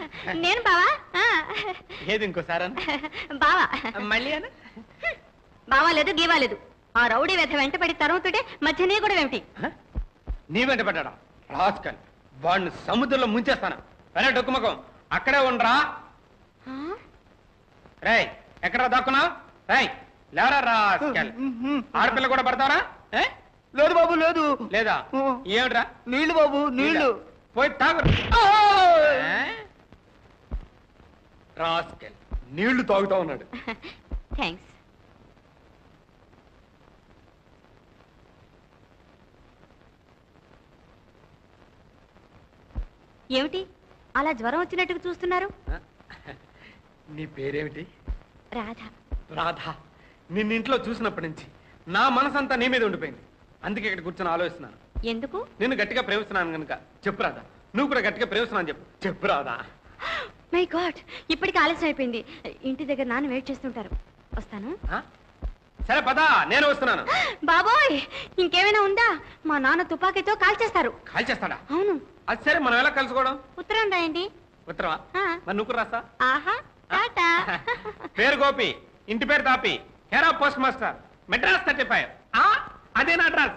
Speaker 4: నేను బావా ఆ.
Speaker 2: ఏది ఇంకోసారి
Speaker 4: బావా
Speaker 2: మళ్ళీ అను
Speaker 4: బావా లేదు గీవా లేదు ఆ రౌడీ వెధ వెంటపడి తరుగుతుంటే మధ్య నీ కూడా ఏమిటి
Speaker 2: నీ వెంట పడ్డా రాస్కల్ వాడిని సముద్రంలో ముంచేస్తాను అరే డొక్కుమకం అక్కడే ఉండరా రేయ్ ఎక్కడ దాక్కున్నావు రేయ్ లేరా రాస్కల్ ఆడపిల్ల కూడా పడతారా ఏ?
Speaker 5: లేదు బాబు లేదు
Speaker 2: లేదా ఏమిట్రా
Speaker 5: నీళ్లు బాబు నీళ్లు
Speaker 2: పోయి తాగు ఏ? రాస్కల్ నీళ్లు తాగుతా ఉన్నాడు
Speaker 4: థ్యాంక్స్ ఏమిటి అలా జ్వరం వచ్చినట్టుగా చూస్తున్నారు
Speaker 2: నీ పేరేమిటి
Speaker 4: రాధ
Speaker 2: రాధ నిన్న ఇంట్లో చూసినప్పటి నుంచి నా మనసంతా నీ మీద ఉండిపోయింది అందుకే ఇక్కడ కూర్చొని ఆలోచిస్తున్నాను
Speaker 4: ఎందుకు
Speaker 2: నిన్ను గట్టిగా ప్రేమిస్తున్నాను కనుక చెప్పు రాదా నువ్వు కూడా గట్టిగా ప్రేమిస్తున్నాను చెప్పు చెప్పు రాదా
Speaker 4: మై గాడ్ ఇప్పటికి ఆలస్యం అయిపోయింది ఇంటి దగ్గర నాన్న వెయిట్ చేస్తుంటారు వస్తాను
Speaker 2: ఆ? సరే పదా నేను వస్తున్నాను
Speaker 4: బాబోయ్ ఇంకేమైనా ఉందా మా నాన్న తుపాకీతో కాల్చేస్తారు
Speaker 2: కాల్ చేస్తాడా
Speaker 4: అవును
Speaker 2: అది సరే మనం ఎలా కలుసుకోవడం
Speaker 4: ఉత్తరం రాయండి
Speaker 2: ఉత్తరమా
Speaker 4: ఆ.
Speaker 2: మరి నువ్వు కూడా రాస్తా
Speaker 4: ఆహా టాటా
Speaker 2: పేరు గోపి ఇంటి పేరు తాపి హెరా post master Madras thirty five అదే నా అడ్రస్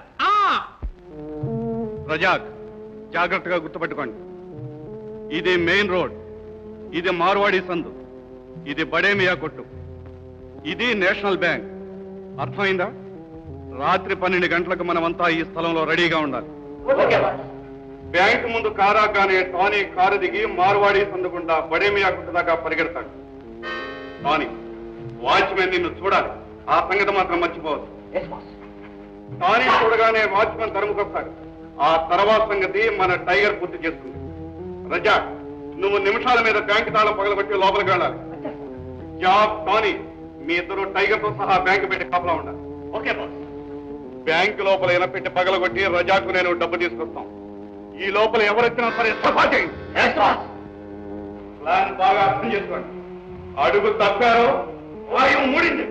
Speaker 1: రజాక్ జాగ్రత్తగా గుర్తుపెట్టుకోండి ఇది మెయిన్ రోడ్ ఇది మార్వాడి సందు ఇది బడేమియా కొట్టు ఇది నేషనల్ బ్యాంక్ అర్థమైందా రాత్రి పన్నెండు గంటలకు మనమంతా ఈ స్థలంలో రెడీగా ఉండాలి బ్యాంక్ ముందు కారాగానే టానీ కారు దిగి మార్వాడి సందుకుండా బడేమియా కొట్టు దాకా పరిగెడతాడు టానీ వాచ్మెన్ నిన్ను చూడాలి ఆ సంగతి మాత్రం మర్చిపోవద్దు టానీ చూడగానే వాచ్మెన్ తరుముకొస్తాడు ఆ తర్వాత సంగతి మన టైగర్ పూర్తి చేస్తుంది రజా నువ్వు నిమిషాల మీద బ్యాంక్ తాళం పగలగొట్టి లోపలికి వెళ్ళాలి జాబ్ టానీ మీ ఇద్దరు టైగర్ తో సహా బ్యాంక్ పెట్టి కాపలా ఉండాలి ఓకే బాస్ బ్యాంక్ లోపల ఇలా పెట్టి పగలగొట్టి రజాకు నేను డబ్బు తీసుకొస్తాం ఈ లోపల ఎవరొచ్చినా సరే సఫా చేయండి ప్లాన్ బాగా అర్థం చేసుకోండి అడుగు తప్పారో వాయు మూడింది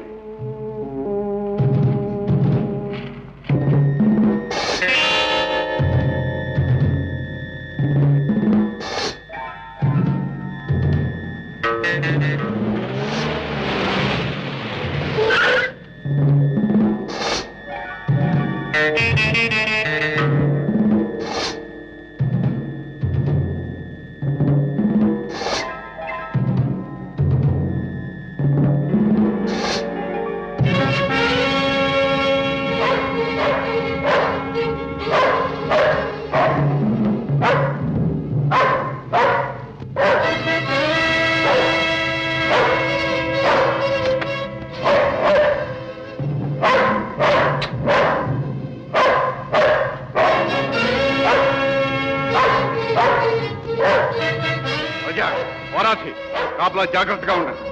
Speaker 1: రజా వరాసి కాపలా జాగ్రత్తగా ఉండండి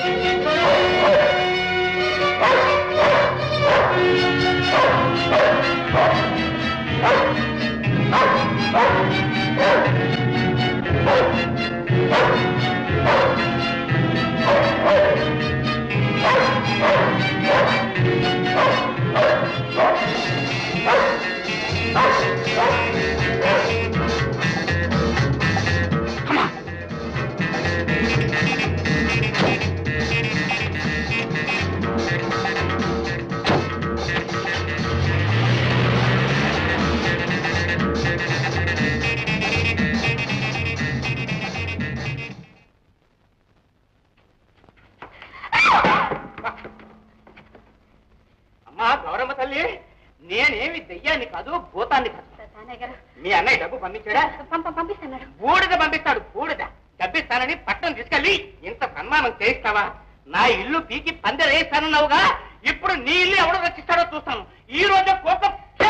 Speaker 5: అమ్మా గౌరమ్మ తల్లి నేనేమి దెయ్యాన్ని కాదు భూతాన్ని కాదు మీ అన్నయ్య డబ్బు పంపించాడా
Speaker 4: పంపిస్తున్నారు
Speaker 5: బూడిద పంపిస్తాడు బూడిద డబ్బిస్తానని పట్టణం తీసుకెళ్ళి ఇంత సన్మానం చేయిస్తావా నా ఇల్లు పీకి పందెరేస్తానన్నావుగా ఇప్పుడు నీ ఇల్లు ఎవడు రక్షిస్తాడో చూస్తాను ఈ రోజు కోపం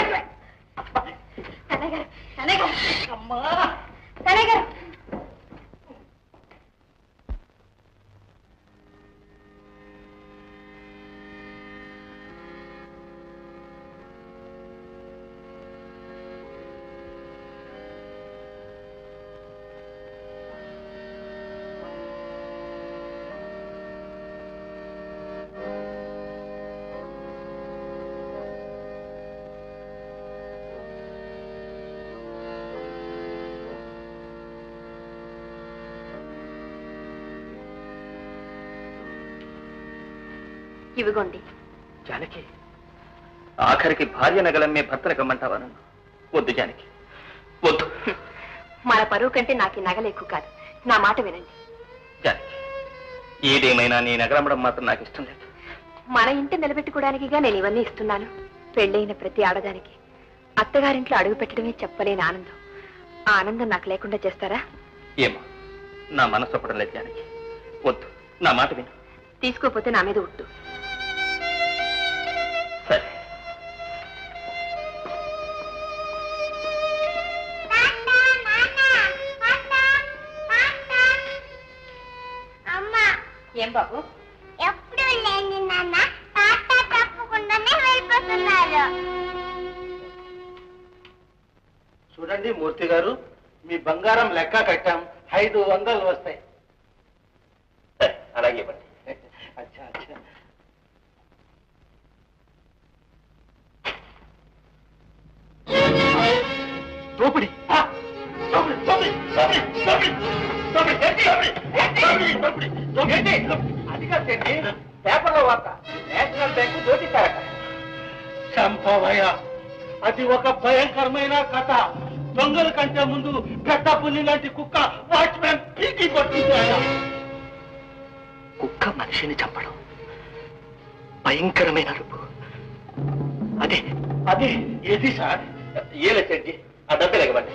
Speaker 5: అమ్మా
Speaker 3: ఇవిగోండి
Speaker 5: జానకి ఆఖరికి భార్య నగలమ్మే భర్తను గమ్మంటావా నన్ను వద్దు జానకి వద్దు
Speaker 3: మన పరువు కంటే నాకు ఈ నగలు ఎక్కువ కాదు నా మాట వినండి
Speaker 5: జానకి ఏదేమైనా నీ నగలమ్మడం మాత్రం నాకు ఇష్టం లేదు
Speaker 3: మన ఇంటి నిలబెట్టుకోవడానికిగా నేను ఇవన్నీ ఇస్తున్నాను పెళ్ళైన ప్రతి ఆడదానికి అత్తగారింట్లో అడుగు పెట్టడమే చెప్పలేని ఆనందం ఆ ఆనందం నాకు లేకుండా చేస్తారా
Speaker 5: ఏమో నా మనసు ఒప్పడం లేదు జానకి వద్దు నా మాట విను
Speaker 3: తీసుకోపోతే నా మీద ఉట్టు
Speaker 5: సరే
Speaker 4: అమ్మా
Speaker 3: ఏం బాబు
Speaker 4: ఎప్పుడు లేని నాన్న తాత తప్పకుండానే వెళ్ళిపోతున్నారు
Speaker 6: చూడండి మూర్తి గారు మీ బంగారం లెక్క కట్టాం ఐదు వందలు వస్తాయి
Speaker 5: సరే, అలాగే ఇవ్వండి
Speaker 6: అచ్చా అచ్చా
Speaker 5: దోపిడి ఆ! దోపిడి, దోపిడి, దోపిడి, దోపిడి, దోపిడి, దోపిడి, దోపిడి, దోపిడి, దోపిడి, దోపిడి. అది కాదు ఏంటి పేపర్లో వార్త నేషనల్ బ్యాంకు దోచేశారట
Speaker 6: చంపవయ్య అది ఒక భయంకరమైన కథ దొంగల కంటే ముందు పెద్ద పుల్లి లాంటి కుక్క వాచ్మెన్ పీకి పట్టించాడు
Speaker 5: కుక్క మనిషిని చంపడం భయంకరమైన అరుపు అదే
Speaker 6: అది ఏది సార్
Speaker 5: ఏలే చెడ్జి ఆ డబ్బు ఎగవండి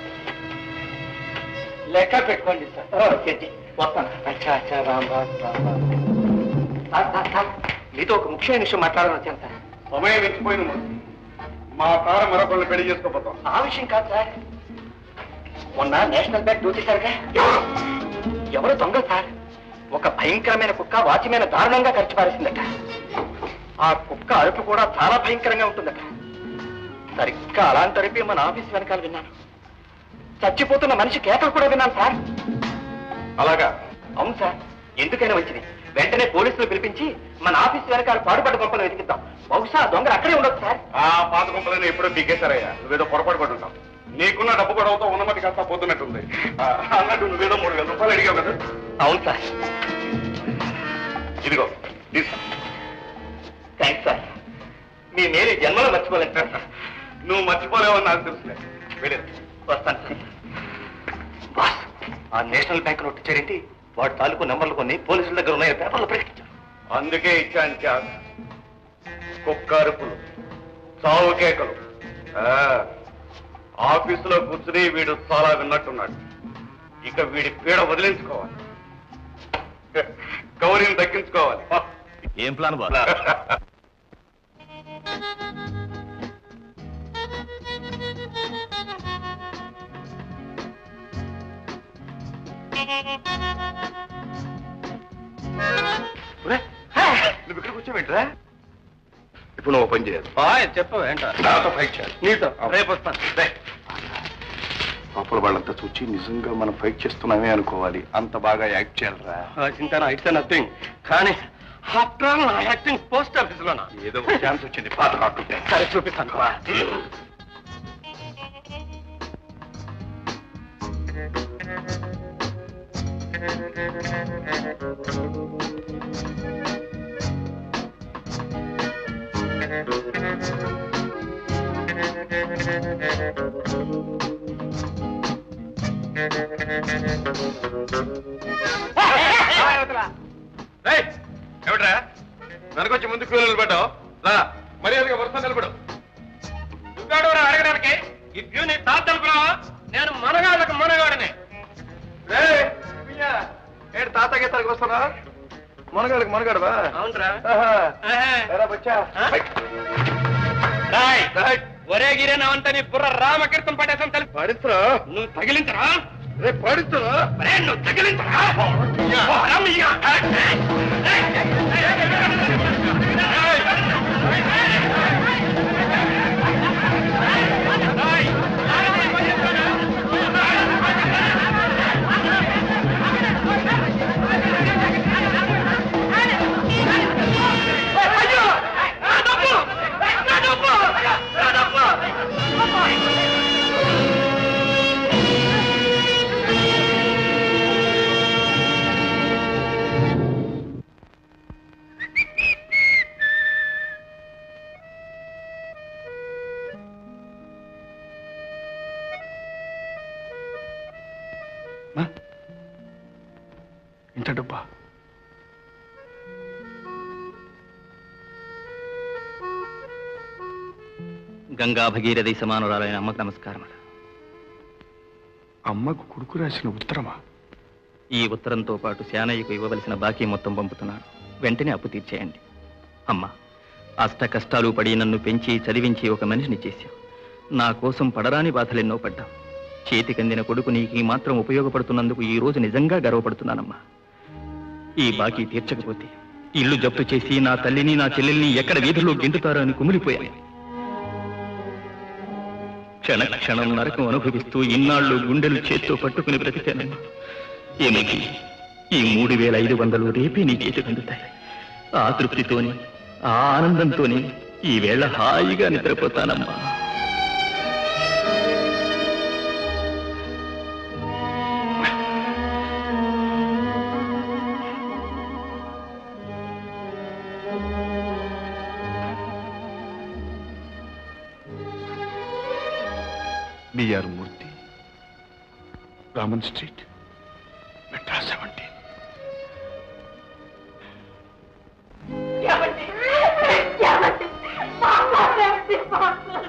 Speaker 6: లెక్క పెట్టుకోండి సార్
Speaker 5: చెడ్జి వస్తాను
Speaker 6: అచ్చా అచ్చా Rambabu Rambabu
Speaker 5: sir, sir, sir, మీతో ఒక ముఖ్యమైన విషయం మాట్లాడాలని వచ్చాను సార్
Speaker 1: సమయం మించిపోయింది మూర్తి. మా తార మరొకళ్ళని పెళ్లి చేసుకోపోతాం
Speaker 5: ఆ విషయం కాదు సార్ మొన్న నేషనల్ బ్యాంక్ దోచేశారుగా ఎవరు దొంగ సార్ ఒక భయంకరమైన కుక్క వాచ్యమైన దారుణంగా ఖర్చు పారేసిందట ఆ కుక్క అరుపు కూడా చాలా భయంకరంగా ఉంటుందట సరిగ్గా అలాంటి అరిపి మన ఆఫీస్ వెనకాల విన్నాను చచ్చిపోతున్న మనిషి కేకలు కూడా విన్నాను సార్
Speaker 1: అలాగా
Speaker 5: అవును సార్ ఎందుకైనా వచ్చింది వెంటనే పోలీసులు పిలిపించి మన ఆఫీస్ వెనకాల పాడుపడ్డ గొప్పలు వెతికిద్దాం బహుశా ఆ దొంగలు అక్కడే ఉండొచ్చు సార్
Speaker 1: ఆ పాత గుంపలని ఎప్పుడో పీకేశారయ్యా నువ్వేదో పొరపాటు పడుంటావు నీకున్న డబ్బు గొడవతో ఉన్నమతి కాస్త పోతున్నట్టుంది ఆ, అన్నట్టు నువ్వేదో మూడు వేల రూపాయలు అడిగావు కదా
Speaker 5: అవును సార్
Speaker 1: ఇదిగో తీసుకో
Speaker 5: థ్యాంక్స్ సార్ మీ మేలు ఈ జన్మలో మర్చిపోలేదు సార్
Speaker 1: నువ్వు మర్చిపోలేవని నాకు తెలుసులే వెళ్ళేది
Speaker 5: వస్తాను సార్ బాస్ ఆ నేషనల్ బ్యాంక్ నోట్ ఇచ్చారేంటి వాడు తాలూకు నెంబర్లు కొన్ని పోలీసుల దగ్గర ఉన్నాయి పేపర్లో ప్రకటించారు
Speaker 1: అందుకే ఇచ్చాను ఛాన్స్ కుక్క అరుపులు చావు కేకలు ఆ, ఆఫీసులో కూర్చుని వీడు చాలా విన్నట్టున్నాడు ఇక వీడి పీడ వదిలించుకోవాలి గౌరీని దక్కించుకోవాలి
Speaker 5: ఏం ప్లాన్ బాస్
Speaker 1: నువ్వు ఇక్కడ కూర్చోబెట్టరా ఇప్పుడు నువ్వు పని చేయాలి
Speaker 5: చెప్పు ఏంటో
Speaker 1: నాతో ఫైట్ చేయాలి
Speaker 5: నీతో
Speaker 1: అవును.
Speaker 5: రేపు వస్తాను
Speaker 1: రే. లోపల వాళ్ళంతా చూచి నిజంగా మనం ఫైట్ చేస్తున్నామే అనుకోవాలి అంత బాగా యాక్ట్ చేయాలరా
Speaker 5: చింతన ఇట్స్ నథింగ్ కానీ ఆఫ్టర్ ఆల్ నా యాక్టింగ్ పోస్ట్ ఆఫీస్ లోనా
Speaker 1: ఏదో ఛాన్స్ వచ్చింది పాత కాకుంటే
Speaker 5: సరే చూపిస్తాను
Speaker 1: రేయ్, ఏమిట్రా వెనకొచ్చి ముందుకు నిలబడ్డావు రా మర్యాదగా వరుస నిలబడు
Speaker 2: నువ్వాడు అడగడానికి ఈ వ్యూ నీ తాత అనుకున్నావా నేను మనగాళ్ళకు మనగాడనే
Speaker 1: రేయ్, పియ్య, ఏంటి తాత గీతాలకు వస్తారా మనగాడికి మనగాడవా
Speaker 2: అవునరా
Speaker 1: ఆహా.
Speaker 2: ఆహా.
Speaker 1: ఎరా బచ్చా
Speaker 2: ఆ?
Speaker 1: బై.
Speaker 2: రాయ్
Speaker 1: రేయ్,
Speaker 2: ఒరే గిరేనా అంతా నీ బుర్ర రామకీర్తం పట్టేసాను తెలుసు
Speaker 1: పాడిస్తురా
Speaker 2: నువ్వు తగిలించరా
Speaker 1: రేపు పాడిస్తురా
Speaker 2: ఒరే నువ్వు తగిలించరా
Speaker 1: యా.
Speaker 2: పోరా మీయా. రాయ్. అయ్యో! నా డబ్బు! నా డబ్బు! నా డబ్బు!
Speaker 5: గంగా భగీరథి సమానురాలైన అమ్మకు నమస్కారం
Speaker 6: అమ్మకు కొడుకు రాసిన ఉత్తరమా
Speaker 5: ఈ ఉత్తరంతో పాటు శానయ్యకు ఇవ్వవలసిన బాకీ మొత్తం పంపుతున్నాను వెంటనే అప్పు తీర్చేయండి అమ్మా అష్ట కష్టాలు పడి నన్ను పెంచి చదివించి ఒక మనిషిని చేశావు నా కోసం పడరాని బాధలెన్నో పడ్డావు చేతికందిన కొడుకు నీకు ఈ మాత్రం ఉపయోగపడుతున్నందుకు ఈ రోజు నిజంగా గర్వపడుతున్నానమ్మా ఈ బాకీ తీర్చకపోతే ఇల్లు జప్తు చేసి నా తల్లిని నా చెల్లెల్ని ఎక్కడ వీధుల్లో గింటుతారో అని కుమిలిపోయాను క్షణ క్షణం నరకం అనుభవిస్తూ ఇన్నాళ్ళు గుండెలు చేత్తో పట్టుకుని బ్రతికానమ్మా ఏమిటి ఈ మూడు వేల ఐదు వందలు రేపే నీ చేతికి అందుతాయి ఆ తృప్తితోని ఆ ఆనందంతోని ఈ వేళ హాయిగా నిద్రపోతానమ్మా
Speaker 6: బిఆర్ మూర్తి రామన్ స్ట్రీట్ మెట్రా సెవెంటీన్
Speaker 3: ఏమండి? ఏమండి? మాట్లాడండి, మాట్లాడండి.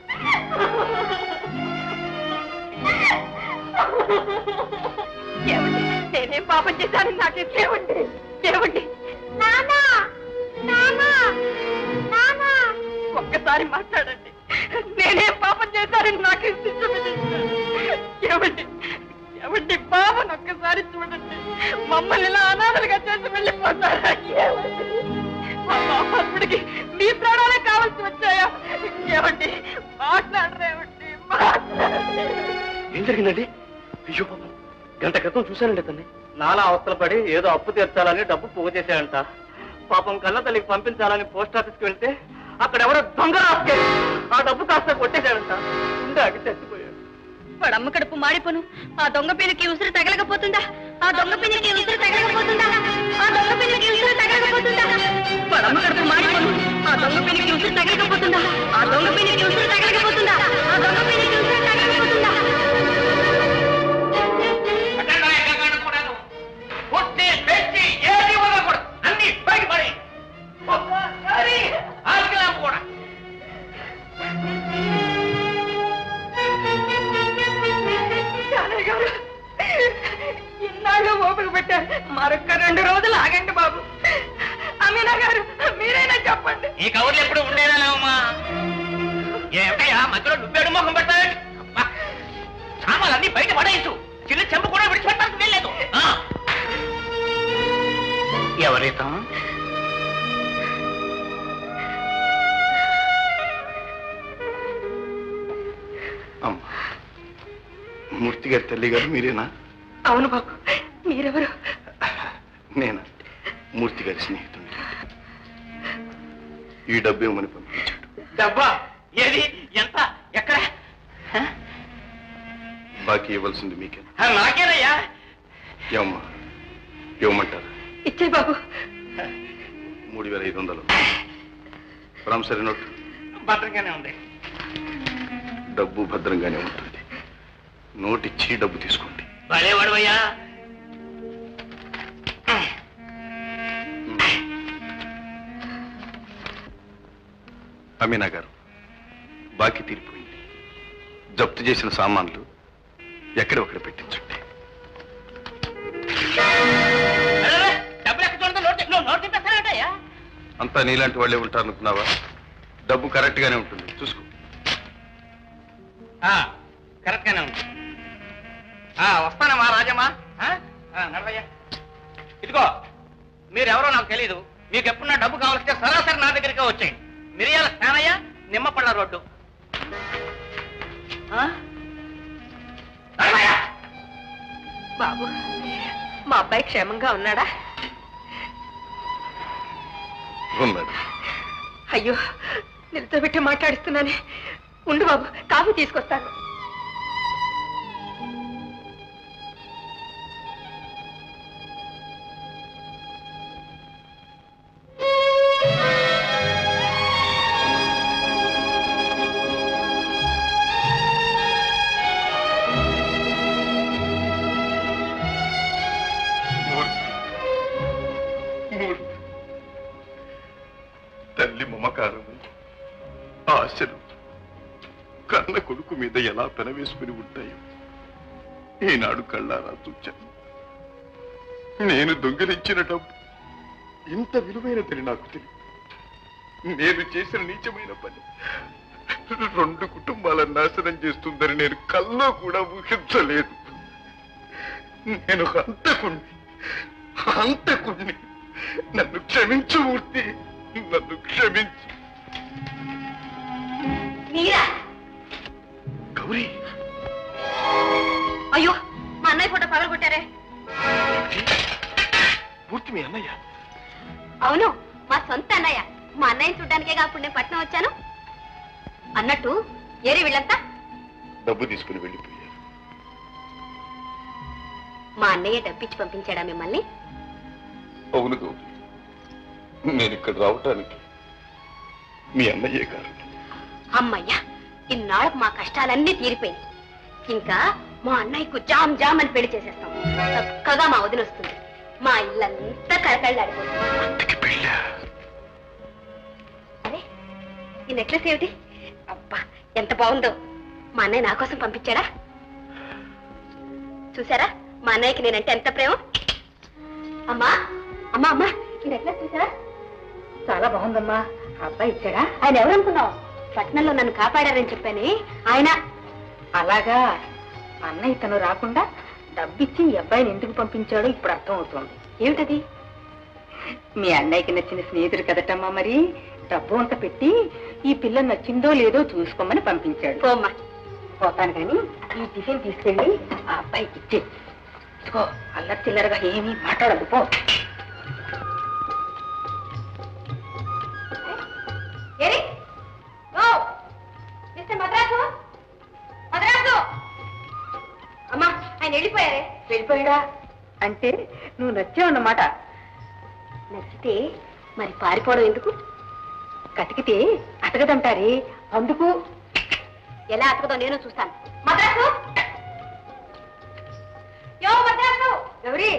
Speaker 3: ఏమండి? నేనేం పాపం చేశాను నాకే ఏమండి ఏమండి నానా నానా నానా ఒక్కసారి మాట్లాడండి నేనేం పాపం చేశానని నాకే శిక్ష విధించండి. ఏమండి ఏమండి బాబుని ఒక్కసారి చూడండి మమ్మల్ని ఇలా అనాథలుగా చేసి వెళ్ళిపోతారా ఏమండి మా పాపడికి మీ ప్రాణాలే కావాల్సి వచ్చాయా ఏమండి మాట్లాడరేమండి మాట్లాడండి
Speaker 2: ఏం జరిగిందండి అయ్యో పాపం గంట క్రితం చూశానండి అతన్ని నాలా అవస్థల పడి ఏదో అప్పు తీర్చాలని డబ్బు పోగు చేశాడంట పాపం కన్న తల్లికి పంపించాలని పోస్ట్ ఆఫీస్కి వెళ్తే అక్కడ ఎవరో దొంగ రాసుకెళ్ళి ఆ డబ్బు కాస్త కొట్టేశాడంట ఉండే ఆగి చచ్చిపోయాడు
Speaker 4: వాడమ్మ కడుపు మాడిపోను ఆ దొంగ పిల్లకి ఉసిరి తగలకపోతుందా ఆ దొంగ పిల్లకి ఉసిరి తగలకపోతుందా ఆ దొంగ పిల్లకి ఉసిరి తగలకపోతుందా వాడమ్మ కడుపు మాడిపోను ఆ దొంగ పిల్లకి ఉసిరి తగలకపోతుందా ఆ దొంగ పిల్లకి ఉసిరి తగలకపోతుందా ఆ దొంగ పిల్లకి ఉసిరి తగలకపోతుందా
Speaker 2: అన్ని బయట పడి కూడా
Speaker 3: జానయ్య గారు ఇన్నాళ్ళు ఓపిక పెట్టారు మరొక్క రెండు రోజులు ఆగండి బాబు అమీనా గారు మీరైనా చెప్పండి
Speaker 2: ఈ కవర్లు ఎప్పుడు ఉండేదాలేమమ్మా ఏమిటయ్యా మధ్యలో నువ్వేడు మొహం పెడతావు సామాన్లన్నీ బయట పడేయచ్చు చిన్న చెంప కూడా విడిచిపెట్టడానికి వెళ్ళలేదు ఎవరైతే
Speaker 6: అమ్మ మూర్తి గారి తల్లి గారు మీరేనా
Speaker 3: అవును బాబు మీరెవరు
Speaker 6: నేనా మూర్తి గారి స్నేహితుడిని ఈ డబ్బు ఇవ్వమని పంపించాడు
Speaker 2: డబ్బా ఏది ఎంత ఎక్కడ
Speaker 6: బాకీ ఇవ్వాల్సింది మీకే
Speaker 2: ఆ, నాకేనయ్యా
Speaker 6: ఏమమ్మా ఇవ్వమంటారు
Speaker 3: ఇచ్చే బాబు
Speaker 6: మూడు వేల ఐదు వందలు ప్రామిసరీ నోట్
Speaker 2: భద్రంగానే ఉంది
Speaker 6: డబ్బు భద్రంగానే ఉంటుంది నోట్ ఇచ్చి డబ్బు తీసుకోండి
Speaker 2: భలేవాడువయ్యా
Speaker 6: అమీనా గారు బాకీ తీరిపోయింది జప్తు చేసిన సామాన్లు ఎక్కడ ఒకటి పెట్టించండి
Speaker 2: అరే, డబ్బులు ఎక్కడ చూడదు నోట్ నువ్వు నోట్ తిప్పేస్తానంటయ్యా
Speaker 6: అంతా నీలాంటి వాళ్ళే ఉంటారనుకున్నావా డబ్బు కరెక్ట్ గానే ఉంటుంది చూసుకో
Speaker 2: కరెక్ట్ గానే ఉంది ఆ, వస్తానమ్మా రాజమ్మా ఆ? ఆ, నడవయ్యా ఇదిగో మీరెవరో నాకు తెలీదు మీకు ఎప్పుడన్నా డబ్బు కావాల్సింటే సరాసరి నా దగ్గరికి వచ్చేయండి మిరియాల స్నానయ్య నిమ్మపళ్ళ రోడ్డు ఆ? నడవయ్యా.
Speaker 3: బాబు మా అబ్బాయి క్షేమంగా ఉన్నాడా
Speaker 6: ఉన్నాడు
Speaker 3: అయ్యో నిలతోబెట్టి మాట్లాడిస్తున్నానే ఉండు బాబు కాఫీ తీసుకొస్తాను
Speaker 6: మూర్తి తల్లి మమకారము ఆశలు
Speaker 1: కన్న కొడుకు మీద ఎలా పెనవేసుకుని ఉంటాయో ఈనాడు కళ్ళారా చూచాను నేను దొంగిలించిన డబ్బు ఇంత విలువైనదని నాకు తెలియదు నేను చేసిన నీచమైన పని రెండు కుటుంబాలను నాశనం చేస్తుందని నేను కల్లో కూడా ఊహించలేదు నేను ఒక హంతకుణ్ణి హంతకుణ్ణి నన్ను క్షమించు మూర్తి నన్ను క్షమించు
Speaker 4: మీరా
Speaker 1: గౌరీ
Speaker 4: అయ్యో మా అన్నయ్య ఫోటో పగలగొట్టారే
Speaker 1: మూర్తి మీ అన్నయ్య
Speaker 4: అవును మా సొంత అన్నయ్య మా అన్నయ్యని చూడ్డానికే అప్పుడు నేను పట్నం వచ్చాను అన్నట్టు ఏరి వీళ్ళంతా
Speaker 1: డబ్బు తీసుకుని వెళ్ళిపోయారు
Speaker 4: మా అన్నయ్య డబ్బిచ్చి పంపించాడా మిమ్మల్ని
Speaker 1: అవును గౌరీ నేను ఇక్కడ రావటానికి మీ అన్నయ్యే కారణం
Speaker 4: అమ్మయ్యా ఇన్నాళ్ళకు మా కష్టాలన్నీ తీరిపోయినాయి ఇంకా మా అన్నయ్యకు జామ్ జామ్ అని పెళ్లి చేసేస్తాం చక్కగా మా వదిన వస్తుంది మా ఇల్లంతా కళకళ్ళాడిపోతుంది
Speaker 1: ఇంటికి పెళ్ళా
Speaker 4: అరే ఈ నెక్లెస్ ఏమిటి అబ్బా ఎంత బాగుందో మా అన్నయ్య నా కోసం పంపించాడా చూసారా మా అన్నయ్యకి నేనంటే ఎంత ప్రేమ అమ్మా అమ్మా అమ్మా ఈ నెక్లెస్ చూసారా
Speaker 3: చాలా బాగుందమ్మా అబ్బాయి ఇచ్చాడా
Speaker 4: ఆయన ఎవరనుకున్నావు పట్నంలో నన్ను కాపాడారని చెప్పానే ఆయన
Speaker 3: అలాగా అన్నయ్య తను రాకుండా డబ్బిచ్చి ఈ అబ్బాయిని ఎందుకు పంపించాడో ఇప్పుడు అర్థం అవుతోంది
Speaker 4: ఏమిటది
Speaker 3: మీ అన్నయ్యకి నచ్చిన స్నేహితుడు కదటమ్మా మరి డబ్బు అంత పెట్టి ఈ పిల్ల నచ్చిందో లేదో చూసుకోమని పంపించాడు
Speaker 4: పోమ్మా
Speaker 3: పోతాను కానీ ఈ టిఫిన్ తీసుకెళ్ళి ఆ అబ్బాయికి ఇచ్చే ఇదిగో అల్లరి చిల్లరగా ఏమీ మాట్లాడదు పో
Speaker 4: ఏరి ఓ మిస్టర్ మద్రాసు మద్రాసు అమ్మా ఆయన వెళ్ళిపోయారే
Speaker 3: వెళ్ళిపోయాడా అంటే నువ్వు నచ్చావన్నమాట
Speaker 4: నచ్చితే మరి పారిపోవడం ఎందుకు
Speaker 3: కతికితే అతగదంటారే అందుకు
Speaker 4: ఎలా అతకదో నేను చూస్తాను మద్రాసు యో మద్రాసు
Speaker 3: ఎవరి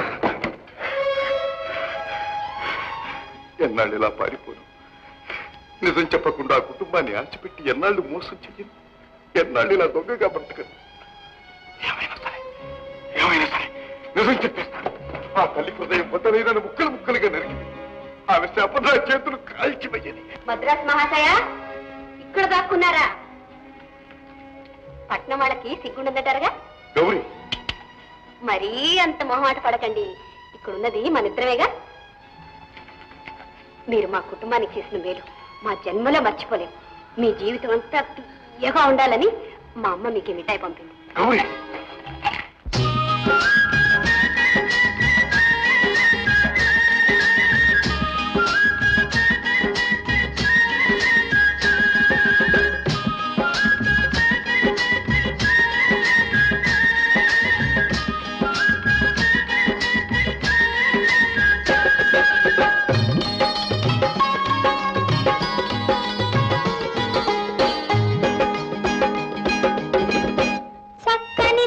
Speaker 1: ఎన్నాళ్ళు ఇలా పారిపోను నిజం చెప్పకుండా ఆ కుటుంబాన్ని ఆశపెట్టి ఎన్నాళ్ళు మోసం చెయ్యను ఎన్నాళ్ళు ఇలా దొంగగా బ్రతకను ఏమైనా సరే ఏమైనా సరే నిజం చెప్పేస్తాను ఆ తల్లి హృదయం పొందలేదని ముక్కలు ముక్కలుగా నరికింది ఆమె శపథ చేతులు కాల్చిపోయేది
Speaker 4: మద్రాస్ మహాశయ ఇక్కడ దాక్కున్నారా పట్నం వాళ్ళకి సిగ్గుండదటారుగా
Speaker 1: గౌరీ
Speaker 4: మరీ అంత మొహమాట పడకండి ఇక్కడున్నది మన ఇద్దరమేగా మీరు మా కుటుంబానికి చేసిన మేలు మా జన్మలో మర్చిపోలేం మీ జీవితం అంతా తీయగా ఉండాలని మా అమ్మ మీకు ఈ మిఠాయి పంపింది
Speaker 1: గౌరీ
Speaker 4: చక్కని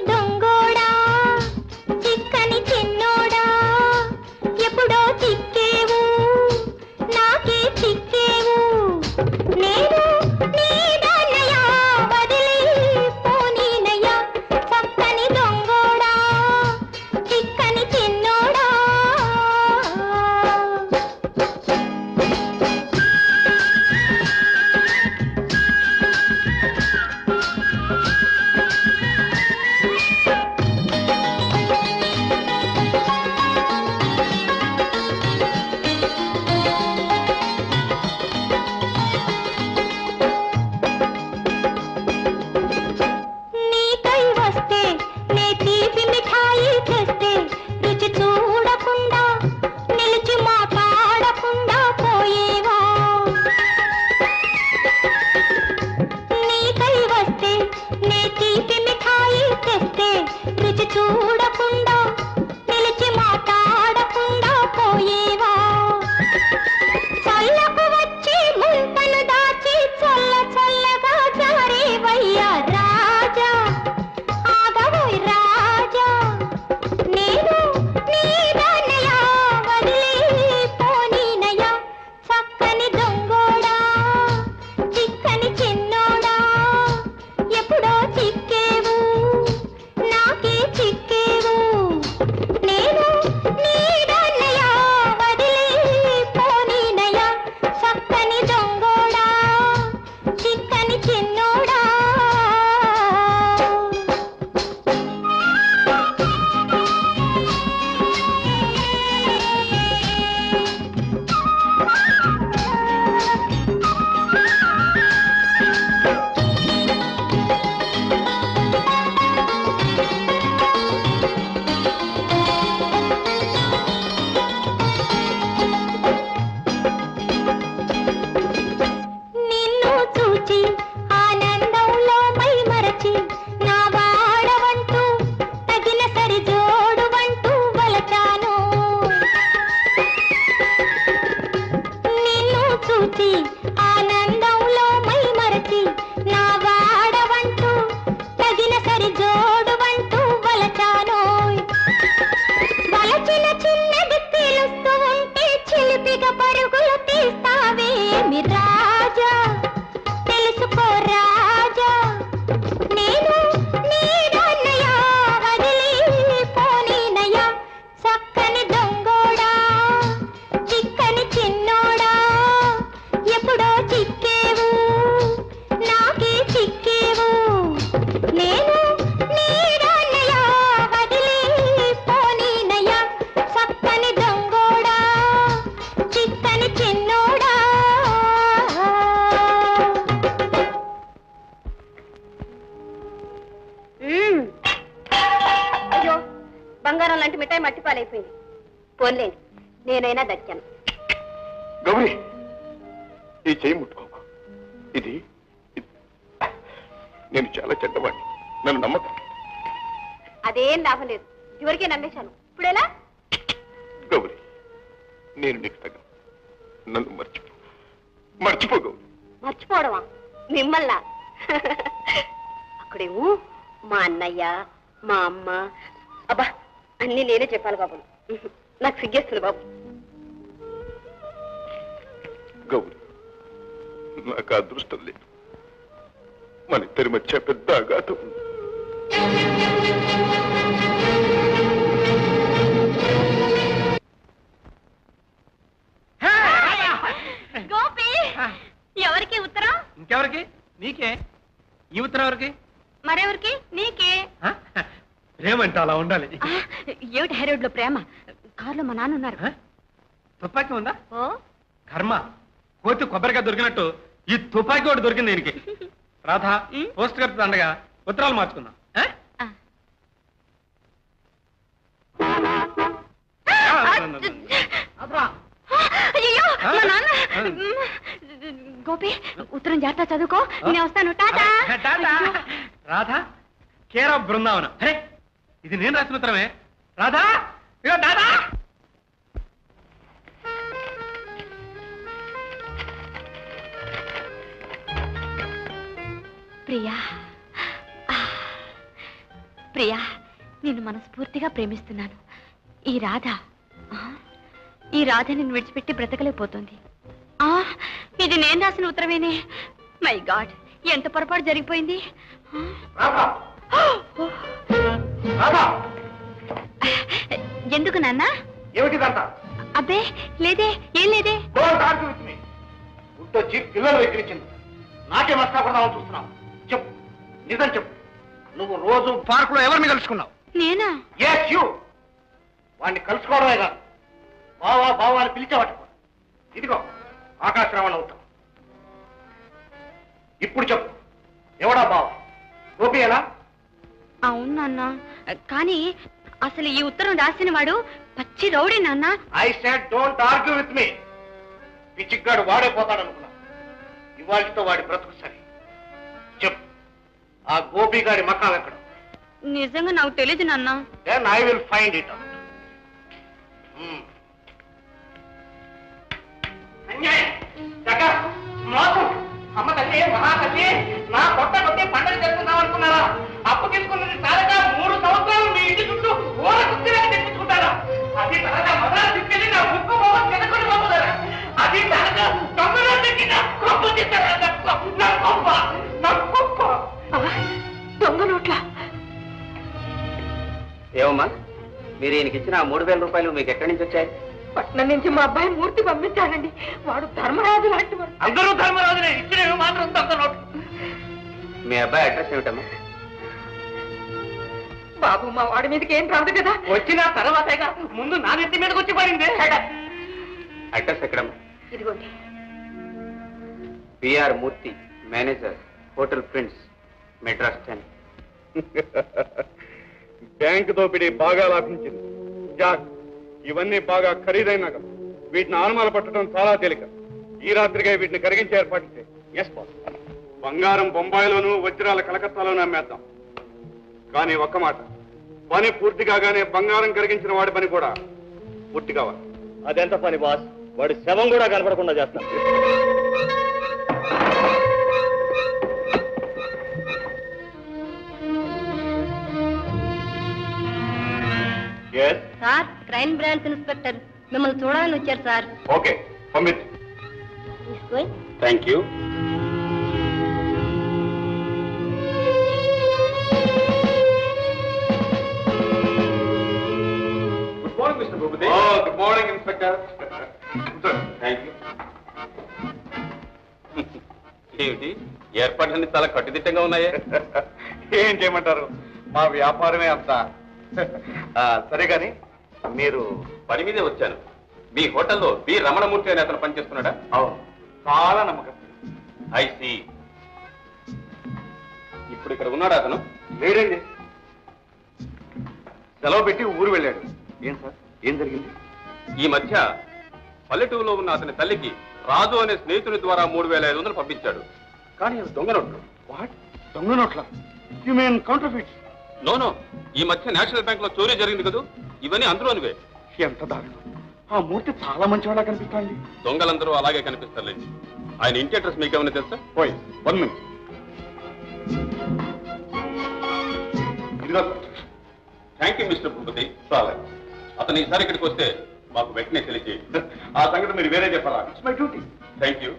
Speaker 9: పరుగులు తీస్తావేమి రాజా తెలుసుకో రాజా నేను నీడన్నయా వదిలి పోనీనయ్యా చక్కని దొంగోడా చిక్కని చిన్నోడా ఎప్పుడో చిక్కేవు నాకే చిక్కేవు నేను నీడన్నయా వదిలి పోనీనయ్యా చక్కని దొంగోడా చిక్కని చిన్నోడా
Speaker 4: మ్మ్. అయ్యో బంగారం లాంటి మిఠాయి మట్టిపాలైపోయింది పోన్లేండి నేనైనా దక్కాను
Speaker 1: గౌరీ ఈ చేయి ముట్టుకోకు ఇది ఇది- నేను చాలా చెడ్డవాడిని నన్ను నమ్మకం
Speaker 4: అదేం లాభం లేదు ఇదివరకే నమ్మేశాను ఇప్పుడెలా
Speaker 1: గౌరీ నేను నీకు తగ్గ నన్ను మర్చిపో మర్చిపో గౌరీ
Speaker 4: మర్చిపోవడమా మిమ్మల్నా అక్కడేమో మా అన్నయ్య మా అమ్మ అబ్బా అన్ని నేనే చెప్పాలి బాబు నాకు సిగ్గేస్తుంది బాబు
Speaker 1: గౌరీ నాకు ఆ అదృష్టం లేదు మన ఇద్దరి మధ్య పెద్ద అఘాతం ఉంది
Speaker 4: గోపి ఎవరికి ఉత్తరం
Speaker 2: ఇంకెవరికి నీకే ఈ ఉత్తరం ఎవరికి
Speaker 4: మరెవరికి నీకే
Speaker 2: ఆ? ప్రేమంటే అలా ఉండాలి
Speaker 4: ఆ, ఏమిటి హైరోడ్ లో ప్రేమ కారులో మా నాన్న ఉన్నారు
Speaker 2: ఆ? తుపాకీ ఉందా
Speaker 4: ఓ
Speaker 2: కర్మ కోతి కొబ్బరికాయ దొరికినట్టు ఈ తుపాకీ ఒకటి దొరికింది దీనికి రాధ
Speaker 4: ఉం?
Speaker 2: పోస్ట్ కార్డు దండగా ఉత్తరాలు మార్చుకుందాం ఆ?
Speaker 4: ఆ. అయ్యో
Speaker 2: ఆ?
Speaker 4: మా నాన్న
Speaker 2: ఆ.
Speaker 4: గోపి ఉత్తరం జాగ్రత్త చదువుకో నేను వస్తాను టాటా
Speaker 2: ఆ, టాటా.
Speaker 4: అయ్యో.
Speaker 2: రాధ కేరా బృందావనం అరే ఇది నేను రాసిన ఉత్తరమే రాధా ఇగో దాదా
Speaker 4: ప్రియా ఆ, ప్రియా నిన్ను మనస్ఫూర్తిగా ప్రేమిస్తున్నాను ఈ రాధ ఆ, ఈ రాధ నిన్ను విడిచిపెట్టి బ్రతకలేకపోతుంది ఆ ఇది నేను రాసిన ఉత్తరమేనే మై గాడ్ ఎంత పొరపాటు జరిగిపోయింది ఆ, ఓ,
Speaker 5: రాధా
Speaker 4: ఎందుకు నాన్న
Speaker 5: ఏమిటిదంతా
Speaker 4: అబ్బే లేదే ఏం లేదే
Speaker 5: డోంట్ ఆర్గ్యూ విత్ మీ గుట్టొచ్చి పిల్లలు ఎక్కిరించింది నాకే మస్తాపడదామని చూస్తున్నావు చెప్పు నిజం చెప్పు నువ్వు రోజు పార్కులో ఎవరిని కలుసుకున్నావు
Speaker 4: నేనా
Speaker 5: ఎస్ యూ వాడిని కలుసుకోవడమే కాదు బావా బావా అని పిలిచేవాట ఇదిగో ఆకాశరావణ అవుతాం ఇప్పుడు చెప్పు ఎవడా బావ గోపియేనా
Speaker 4: అవును నాన్న కానీ అసలు ఈ ఉత్తరం రాసిన వాడు పచ్చి రౌడీ నాన్న
Speaker 5: I said don't argue with me పిచ్చిగ్గాడు వాడే పోతాడనుకున్నా ఇవాళతో వాడి బ్రతుకు సరి చెప్పు ఆ గోపి గారి మకాం ఎక్కడ
Speaker 4: నిజంగా నాకు తెలియదు నాన్న
Speaker 5: then I will find it out మోసం అమ్మ తల్లి మహా తల్లి నా కొత్త కొత్త పండుగ జరుపుకుందాం అనుకున్నారా అప్పు తీసుకున్నది చాలక మూడు సంవత్సరాలు మీ ఇంటి చుట్టూ ఊర కుర్చీగా తెప్పించుకుంటారా అది తరగా మొదలు తీసుకెళ్ళి నా ముక్కు మొహం తినకొని పంపుతారా అది తరగా దొంగలో తెచ్చి నా కొప్పు తీస్తారా నా కొప్పు, నా కొప్ప నా కొప్ప
Speaker 3: దొంగ నోట్ల
Speaker 5: ఏమమ్మా మీరు ఈయనకి ఇచ్చిన మూడు వేల రూపాయలు మీకు ఎక్కడి నుంచి వచ్చాయి
Speaker 3: పట్నం నుంచి మా అబ్బాయి మూర్తి పంపించాడండి వాడు ధర్మరాజు లాంటి వాడు
Speaker 5: అందరూ ధర్మరాజునే ఇచ్చినవి మాత్రం దొంగ నోటు మీ అబ్బాయి అడ్రస్ ఏమిటమ్మా
Speaker 3: బాబు మా వాడి మీదకి ఏం రాదు కదా
Speaker 5: వచ్చిన తర్వాతేగా ముందు నా నెత్తి మీదకి వచ్చి పడింది అడ్రస్ ఎక్కడమ్మా
Speaker 3: ఇదిగోండి
Speaker 5: BR Murthy manager hotel Prince Madras ten
Speaker 1: bank దోపిడీ బాగా లాభించింది జాక్ ఇవన్నీ బాగా ఖరీదైన నగలు వీటిని ఆనుమాల పట్టడం చాలా తేలిక ఈ రాత్రిగా వీటిని కరిగించే ఏర్పాటు చేయి ఎస్ బాస్ బంగారం బొంబాయిలోను వజ్రాల కలకత్తాలోనూ అమ్మేద్దాం కానీ ఒక్క మాట పని పూర్తి కాగానే బంగారం కరిగించిన వాడి పని కూడా పూర్తి కావాలి
Speaker 5: అదెంత పని బాస్ వాడి శవం కూడా కనపడకుండా చేస్తాం
Speaker 1: yes
Speaker 4: sir crime branch inspector మిమ్మల్ని చూడాలని వచ్చారు సార్
Speaker 1: ఓకే పంపించు
Speaker 9: తీసుకో
Speaker 1: thank you good morning mister Bhupathi good morning inspector thank you ఏమిటి ఏర్పాట్లన్నీ చాలా కట్టుదిట్టంగా ఉన్నాయే ఏం చేయమంటారు మా వ్యాపారమే అంత సరే కానీ మీరు పని మీదే వచ్చాను మీ హోటల్లో బి రమణమూర్తి అనే అతను పనిచేస్తున్నాడా అవును చాలా నమ్మకం ఐసి ఇప్పుడు ఇక్కడ ఉన్నాడా అతను లేడండి సెలవు పెట్టి ఊరు వెళ్ళాడు ఏం సార్ ఏం జరిగింది ఈ మధ్య పల్లెటూరులో ఉన్న అతని తల్లికి రాజు అనే స్నేహితుని ద్వారా మూడు వేల ఐదు వందలు పంపించాడు కానీ అవి దొంగ నోట్లు వాట్ దొంగ నోట్ల you mean counterfeit no no ఈ మధ్య నేషనల్ బ్యాంక్ లో చోరీ జరిగింది కదా ఇవన్నీ అందులోనివే ఎంత దారుణం ఆ మూర్తి చాలా మంచివాళ్ళ కనిపిస్తాండి దొంగలందరూ అలాగే కనిపిస్తారులేండి ఆయన ఇంటి అడ్రస్ మీకేమైనా తెలుసా పోయి one minute thank you mister Bhupathi చాలా అతను ఈసారి ఇక్కడికి వస్తే మాకు వెంటనే తెలియజేయండి ఆ సంగతి మీరు వేరే చెప్పాలా it's my duty thank you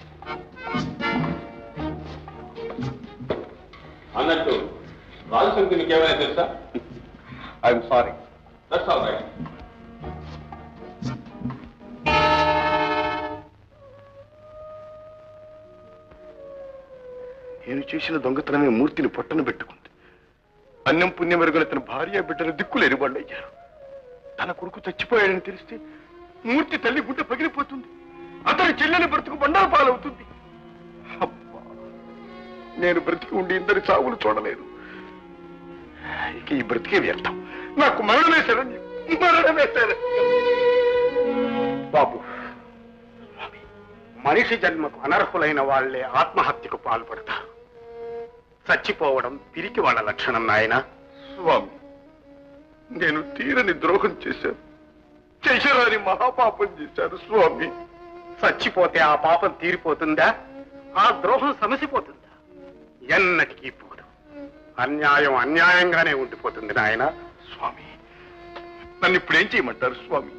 Speaker 1: అన్నట్టు రాజు సంగతి మీకు ఏమైనా తెలుసా I'm sorry that's all right
Speaker 10: నేను చేసిన దొంగతనమే మూర్తిని పొట్టన పెట్టుకుంది అన్నం పుణ్యం ఎరుగున తన భార్య బిడ్డలు దిక్కులేని వాళ్ళు అయ్యారు తన కొడుకు చచ్చిపోయాడని తెలిస్తే మూర్తి తల్లి గుండె పగిలిపోతుంది అతని చెల్లెని బ్రతుకు బండారు పాలవుతుంది అబ్బా, నేను బ్రతికి ఉండి ఇద్దరి చావులు చూడలేదు ఇక ఈ బ్రతికే వ్యర్థం నాకు మరణమే శరణ్యం మరణమే శరణ్యం
Speaker 6: బాబు మనిషి జన్మకు అనర్హులైన వాళ్లే ఆత్మహత్యకు పాల్పడతారు చచ్చిపోవడం పిరికి వాళ్ళ లక్షణం నాయన
Speaker 10: స్వామి నేను తీరని ద్రోహం చేశాను చేశారని మహాపాపం చేశాను స్వామి
Speaker 6: చచ్చిపోతే ఆ పాపం తీరిపోతుందా ఆ ద్రోహం సమసిపోతుందా ఎన్నటికీ పోదు అన్యాయం అన్యాయంగానే ఉండిపోతుంది నాయన
Speaker 10: స్వామి నన్ను ఇప్పుడు ఏం చేయమంటారు స్వామి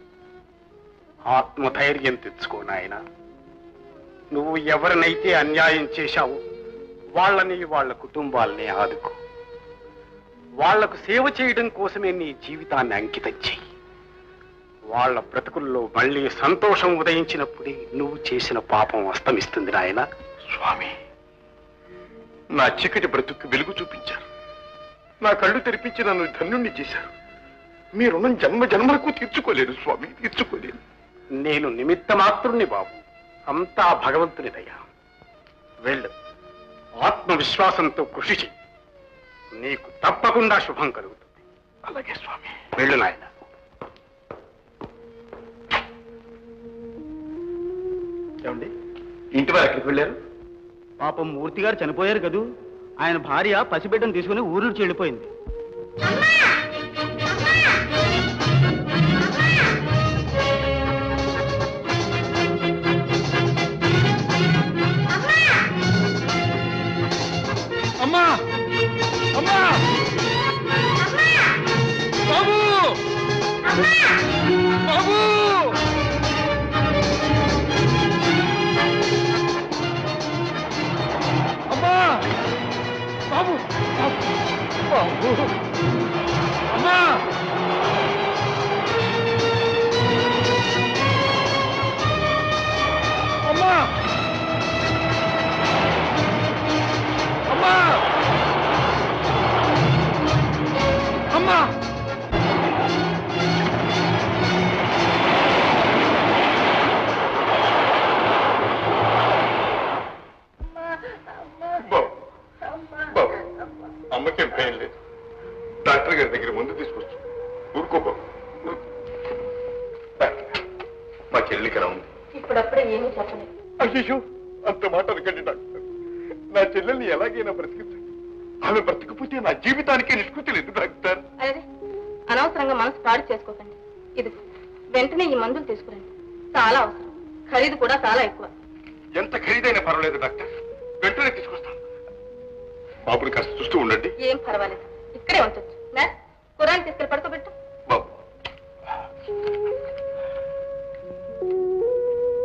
Speaker 6: ఆత్మధైర్యం తెచ్చుకో నాయన నువ్వు ఎవరినైతే అన్యాయం చేశావో వాళ్ళని వాళ్ళ కుటుంబాలని ఆదుకో వాళ్లకు సేవ చేయడం కోసమే నీ జీవితాన్ని అంకితం చెయ్యి వాళ్ళ బ్రతుకుల్లో మళ్ళీ సంతోషం ఉదయించినప్పుడే నువ్వు చేసిన పాపం అస్తమిస్తుంది నాయన
Speaker 10: స్వామి నా చీకటి బ్రతుకు వెలుగు చూపించారు నా కళ్ళు తెరిపించి నన్ను ధన్యుణ్ణి చేశారు మీ రుణం జన్మ జన్మలకు తీర్చుకోలేను స్వామి తీర్చుకోలేను
Speaker 6: నేను నిమిత్త మాత్రుణ్ణి బాబు అంతా భగవంతుని దయ వెళ్ళు ఆత్మవిశ్వాసంతో కృషి చెయ్యి నీకు తప్పకుండా శుభం కలుగుతుంది
Speaker 10: అలాగే స్వామి
Speaker 6: వెళ్ళు నాయన
Speaker 10: ఏమండి ఇంటి వారు ఎక్కడికి వెళ్ళారు
Speaker 11: పాపం మూర్తి గారు చనిపోయారు కదూ ఆయన భార్య పసిబిడ్డను తీసుకుని ఊరు నుంచి వెళ్ళిపోయింది
Speaker 2: అమ్మా అమ్మా బాబు బాబు అమ్మా బాబు బాబు అమ్మా అమ్మా అమ్మా అమ్మా
Speaker 10: బాబు బాబు అమ్మకేం భయం లేదు డాక్టర్ గారి దగ్గర ముందు తీసుకొచ్చు ఊరుకో బాబు ఊరుకో. డాక్టర్, మా చెల్లికి ఎలా ఉంది
Speaker 3: ఇప్పుడప్పుడే ఏమీ చెప్పలేదు
Speaker 10: అయ్యో అంత మాట అనకండి డాక్టర్ నా చెల్లెల్ని ఎలాగైనా బ్రతికించండి ఆమె బ్రతికిపోతే నా జీవితానికే నిష్కృతి లేదు డాక్టర్
Speaker 3: అదే అనవసరంగా మనసు పాడు చేసుకోకండి ఇది వెంటనే ఈ మందులు తీసుకురండి చాలా అవసరం ఖరీదు కూడా చాలా ఎక్కువ
Speaker 10: ఎంత ఖరీదైనా పర్వాలేదు డాక్టర్ వెంటనే తీసుకొస్తాను బాబుని కాస్త చూస్తూ ఉండండి
Speaker 3: ఏం పర్వాలేదు ఇక్కడే ఉంచొచ్చు నర్స్ కురాన్ని తీసుకెళ్ళి పడుకోబెట్టు
Speaker 10: బాబు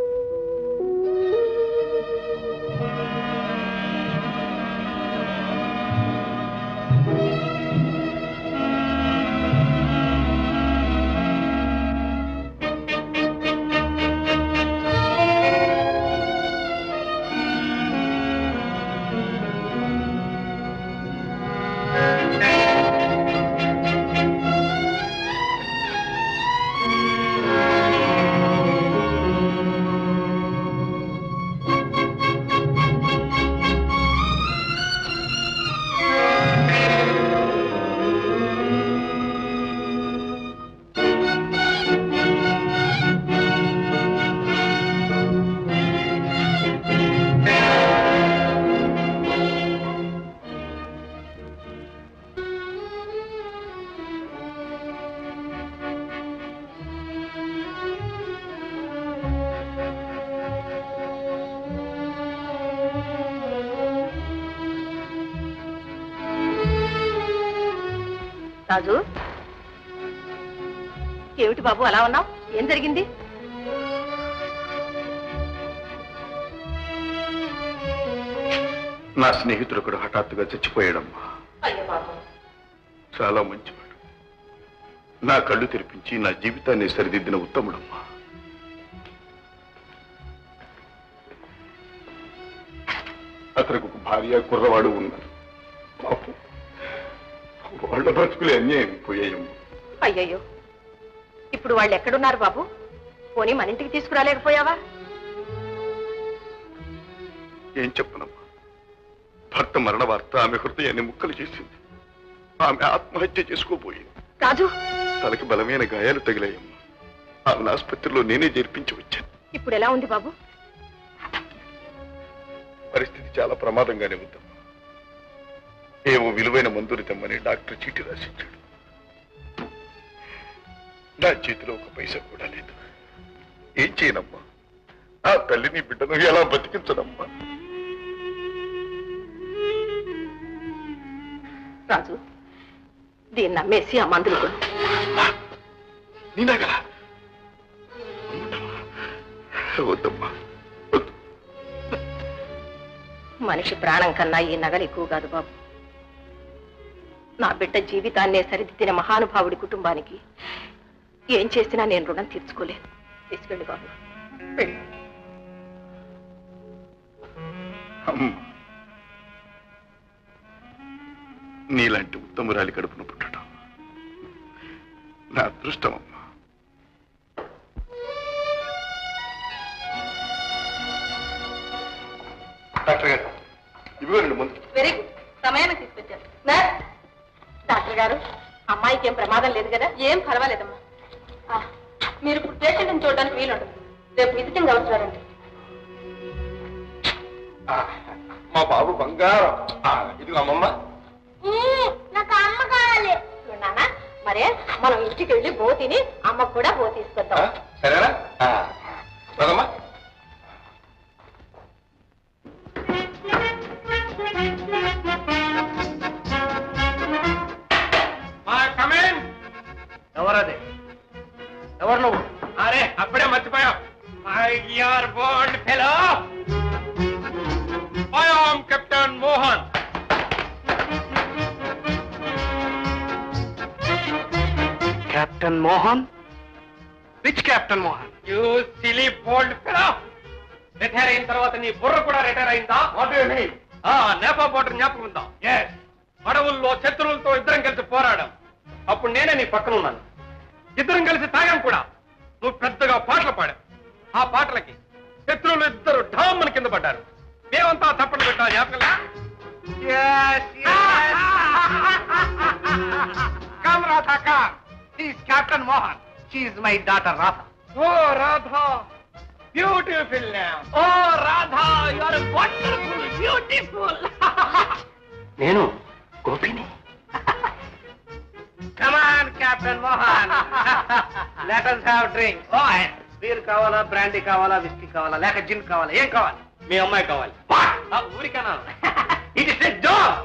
Speaker 3: రాజు ఏమిటి బాబు అలా ఉన్నావు ఏం జరిగింది
Speaker 10: నా స్నేహితుడు ఒకడు హఠాత్తుగా చచ్చిపోయాడమ్మా
Speaker 3: అయ్యో బాబు
Speaker 10: చాలా మంచివాడు నా కళ్ళు తెరిపించి నా జీవితాన్ని సరిదిద్దిన ఉత్తముడమ్మా అతనికి ఒక భార్య కుర్రవాడు ఉన్నారు పాపం. వాళ్ళ బ్రతుకులే అన్యాయం పోయాయమ్మా
Speaker 3: అయ్యయ్యో ఇప్పుడు వాళ్ళు ఎక్కడున్నారు బాబు పోనీ మన ఇంటికి తీసుకురాలేకపోయావా
Speaker 10: ఏం చెప్పనమ్మా భర్త మరణ వార్త ఆమె హృదయాన్ని ముక్కలు చేసింది ఆమె ఆత్మహత్య చేసుకోబోయింది
Speaker 3: రాజు
Speaker 10: తనకి బలమైన గాయాలు తగిలాయమ్మా ఆమెను ఆసుపత్రిలో నేనే చేర్పించి వచ్చాను
Speaker 3: ఇప్పుడు ఎలా ఉంది బాబు
Speaker 10: పరిస్థితి చాలా ప్రమాదంగానే ఉందమ్మా ఏవో విలువైన మందులు తెమ్మని డాక్టర్ చీటి రాసిచ్చాడు నా చేతిలో ఒక పైసా కూడా లేదు ఏం చేయనమ్మా ఆ తల్లిని బిడ్డను ఎలా బతికించనమ్మా
Speaker 3: రాజు దీన్ని నమ్మేసి ఆ మందులు కొను
Speaker 10: నీ నగల వద్దమ్మా
Speaker 3: మనిషి ప్రాణం కన్నా ఈ నగలు ఎక్కువ కాదు బాబు నా బిడ్డ జీవితాన్నే సరిదిద్దిన మహానుభావుడి కుటుంబానికి ఏం చేసినా నేను రుణం తీర్చుకోలేను తీసుకెళ్ళి బాబు వెళ్ళు.
Speaker 10: అమ్మా నీలాంటి ఉత్తమురాలి కడుపున పుట్టడం నా అదృష్టం అమ్మా డాక్టర్ గారు ఇదిగో రెండు ముందు
Speaker 3: వెరీ గుడ్ సమయానికి తీసుకొచ్చారు నర్స్, డాక్టర్ గారు అమ్మాయికి ఏం ప్రమాదం లేదు కదా ఏం పర్వాలేదమ్మా ఆ, మీరు ఇప్పుడు పేషెంట్ని చూడడానికి వీలుంటుంది రేపు విజిటింగ్ అవసరండి
Speaker 1: మా బాబు బంగారం ఇదిగో అమ్మమ్మ
Speaker 9: నాకు అమ్మ కావాలి
Speaker 3: నాన్న మరే మనం ఇంటికి వెళ్ళి బో తిని అమ్మకు కూడా బో తీసుకొద్దాం
Speaker 1: సరేనా పదమ్మా
Speaker 2: ఎవరది ఎవరు నువ్వు అరే అప్పుడే మర్చిపోయావు my dear old fellow I am captain Mohan
Speaker 6: captain Mohan rich captain Mohan
Speaker 2: you silly old fellow retire అయిన తర్వాత నీ బుర్ర కూడా రిటైర్ అయిందా ఆ నేపా బోటర్ జ్ఞాపకం ఉందా ఎస్ అడవుల్లో శత్రువులతో ఇద్దరం కలిసి పోరాడాం అప్పుడు నేనే నీ పక్కన ఉన్నాను ఇద్దరం కలిసి తాగాం కూడా నువ్వు పెద్దగా పాటలు పాడావు ఆ పాటలకి శత్రువులు ఇద్దరు ఢామ్మని కింద పడ్డారు మేమంతా తప్పని పెట్టా జ్ఞాపకంలా
Speaker 6: come Radha come is captain Mohan she's my daughter Radha
Speaker 2: oh Radha beautiful oh Radha you are wonderful beautiful
Speaker 5: నేను గోపిని
Speaker 2: come on captain Mohan let us have drink ఓ బీర్ కావాలా బ్రాండీ కావాలా విస్కీ కావాలా లేక జిన్ కావాలా ఏం కావాలి మీ అమ్మాయి కావాలి ఆ, ఊరికనా it is a joke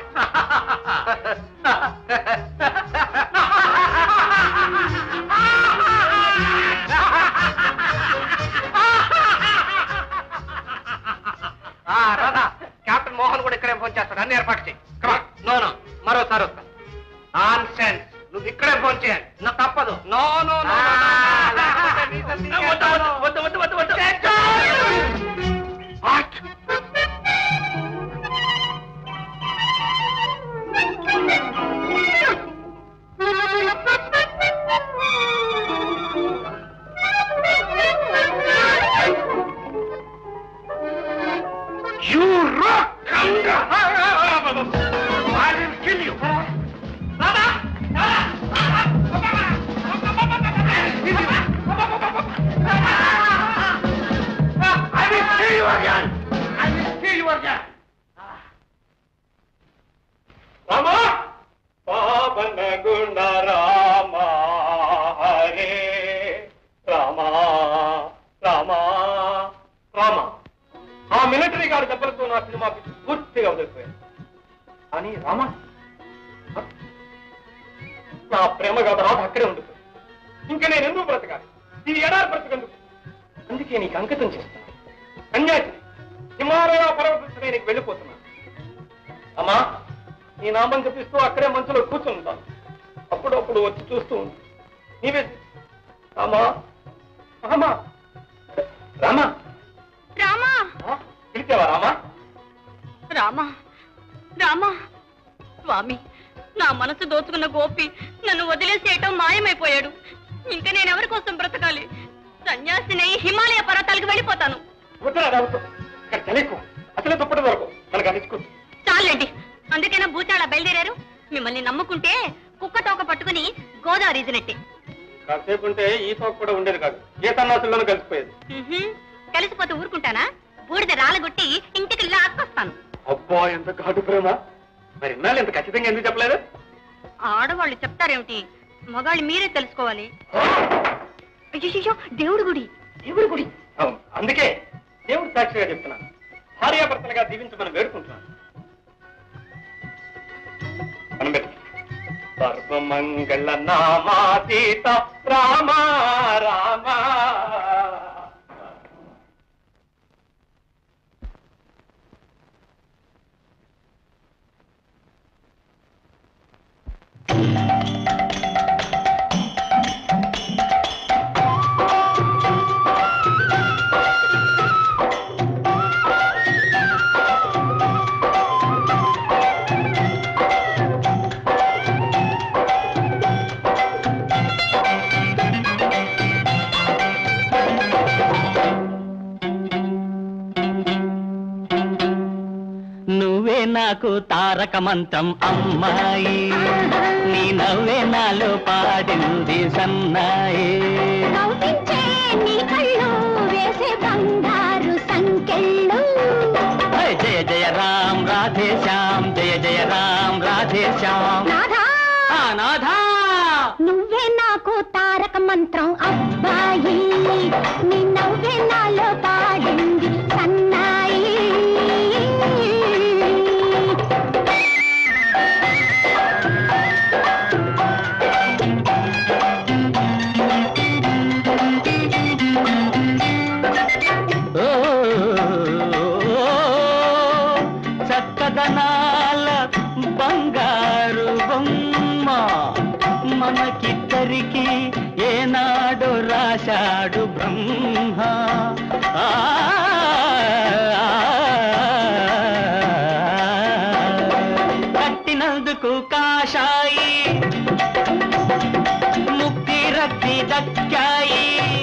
Speaker 2: Radha captain Mohan కూడా ఇక్కడే ఫోన్ చేస్తాడు అన్ని ఏర్పాటు చేయి నో నో మరోసారి వస్తా నాన్ సెన్స్ నువ్వు ఇక్కడే ఫోన్ చేయాలి నా తప్పదు నో నో నో వద్దు వద్దు వద్దు వద్దు
Speaker 6: you rock
Speaker 2: I will kill you. I will kill you again. I will kill you again. Rama పావన గుణ రామ హరే రామ రామ రామ ఆ మిలిటరీ గారి దెబ్బలతో నా సినిమా పిచ్చి పూర్తిగా వదిలిపోయాను కానీ రామ నా ప్రేమగా రాధ అక్కడే ఉంటుంది ఇంకా నేను ఎందుకు బ్రతకాలి ఈ ఎడారి బ్రతకెందుకు అందుకే నీకు అంకితం చేస్తాను కన్యాకి హిమాలయ పర్వత శ్రేణికి వెళ్ళిపోతున్నాను అమ్మా నీ నామం జపిస్తూ అక్కడే మంచులో కూర్చుని ఉంటాను అప్పుడప్పుడు వచ్చి చూస్తూ ఉంది నీవే రామా రామా రామా
Speaker 4: రామా
Speaker 2: ఆ? పిలిచావా రామా
Speaker 4: రామా రామా స్వామి నా మనసు దోచుకున్న గోపి నన్ను వదిలేసేయటం మాయమైపోయాడు ఇంకా నేనెవరి కోసం బ్రతకాలి సన్యాసినై హిమాలయ పర్వతాలకు వెళ్ళిపోతాను
Speaker 2: వద్దురా రావద్దు ఇక్కడ చలికు అసలే దుప్పటి వరకు మనకు అనిచుకుంది
Speaker 4: చాలండి అందుకేనా భూచాళ బయలుదేరారు మిమ్మల్ని నమ్ముకుంటే కుక్క తోక పట్టుకుని గోదావరి ఈదినట్టే
Speaker 2: కాసేపు ఉంటే ఈ తోక కూడా ఉండేది కాదు ఏ సన్నాసుల్లోనూ కలిసిపోయేది
Speaker 4: ఉహుం, కలిసిపోతే ఊరుకుంటానా బూడిద రాలగొట్టి ఇంటికి లాక్కొస్తాను
Speaker 2: అబ్బా ఎంత ఘాటు ప్రేమ మరి ఇన్నాళ్ళు ఎంత ఖచ్చితంగా ఎందుకు చెప్పలేదు
Speaker 4: ఆడవాళ్ళు చెప్తారేమిటి మగాళ్ళు మీరే తెలుసుకోవాలి అయ్యో దేవుడు గుడి దేవుడు గుడి
Speaker 2: అవును, అందుకే దేవుడు సాక్షిగా చెప్తున్నాను భార్యాభర్తలుగా దీవించమని వేడుకుంటున్నాను మనం పెట్టు. సర్వమంగళ నామా సీత రామ రామ
Speaker 7: నువ్వే నాకు తారక మంత్రం అమ్మాయి నీ నవ్వే నాలో పాడింది సన్నాయి
Speaker 9: నవ్వించే నీ కళ్ళు వేసే బంగారు సంకెళ్ళు
Speaker 7: హై, జయ జయ రామ్ రాధే శ్యామ్ జయ జయ రామ్ రాధే శ్యామ్
Speaker 9: నాథా
Speaker 7: ఆ, నాథా
Speaker 9: నువ్వే నాకు తారక మంత్రం అబ్బాయి నీ నవ్వే నాలో పాడింది సన్నాయి
Speaker 7: ఓ, చక్కదనాల బంగారు బొమ్మ మనకిద్దరికి ఏనాడు రాశాడు బ్రహ్మ ఆ, కట్టినందుకు కాషాయి ముక్తి రక్తి దక్కాయి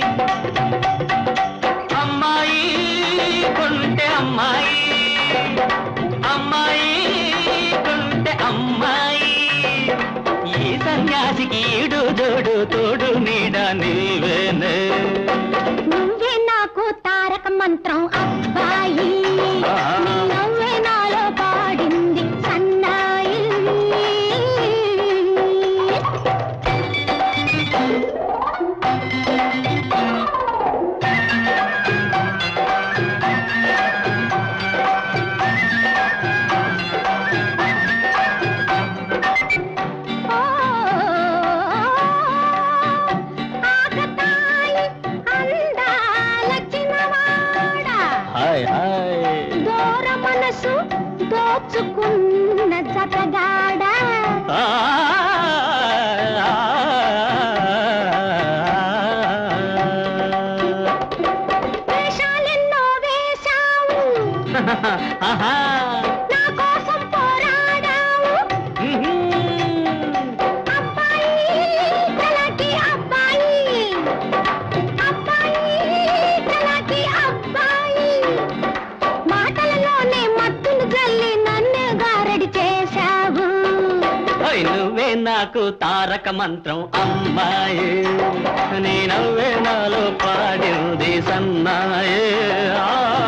Speaker 7: అమ్మాయి కొంటే అమ్మాయి అమ్మాయి కొంటే అమ్మాయి ఈ సన్యాసికి ఈడు జోడు తోడు నీడ నీవేనే
Speaker 9: నువ్వే నాకు తారక మంత్రం అబ్బాయి నీ నవ్వే నాలో పాడింది సన్నాయి ఓ ఆకతాయి అందాల చిన్నవాడా
Speaker 7: హాయ్ హాయ్
Speaker 9: దూర మనసు దోచుకున్న జతగాడా
Speaker 7: ఆ,
Speaker 9: వేషాలెన్నో వేశావు
Speaker 7: ఆహా.
Speaker 9: నా కోసం పోరాడావు అబ్బాయి తలకి అబ్బాయి అబ్బాయి తలకి అబ్బాయి మాటలలోనే మత్తును జల్లి నన్ను గారడి చేశావు
Speaker 7: ఓయ్ నువ్వే నాకు తారక మంత్రం అమ్మాయి నీ నవ్వే నాలో పాడింది సన్నాయే ఆ.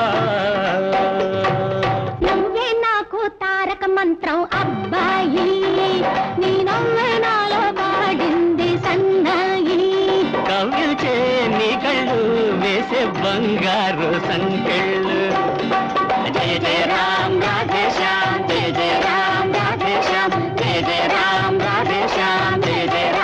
Speaker 9: నువ్వే నాకు తారక మంత్రం అబ్బాయి నీ నవ్వే నాలో పాడింది సన్నాయి
Speaker 7: కవ్యుచే నీ కళ్ళు వేసే బంగారు సంకెళ్ళు జయ జయ రామ్ రాధే శ్యామ్ జయ జయ రామ్ రాధే శ్యామ్ జయ జయ రామ్ రాధే శ్యామ్ జయ జయ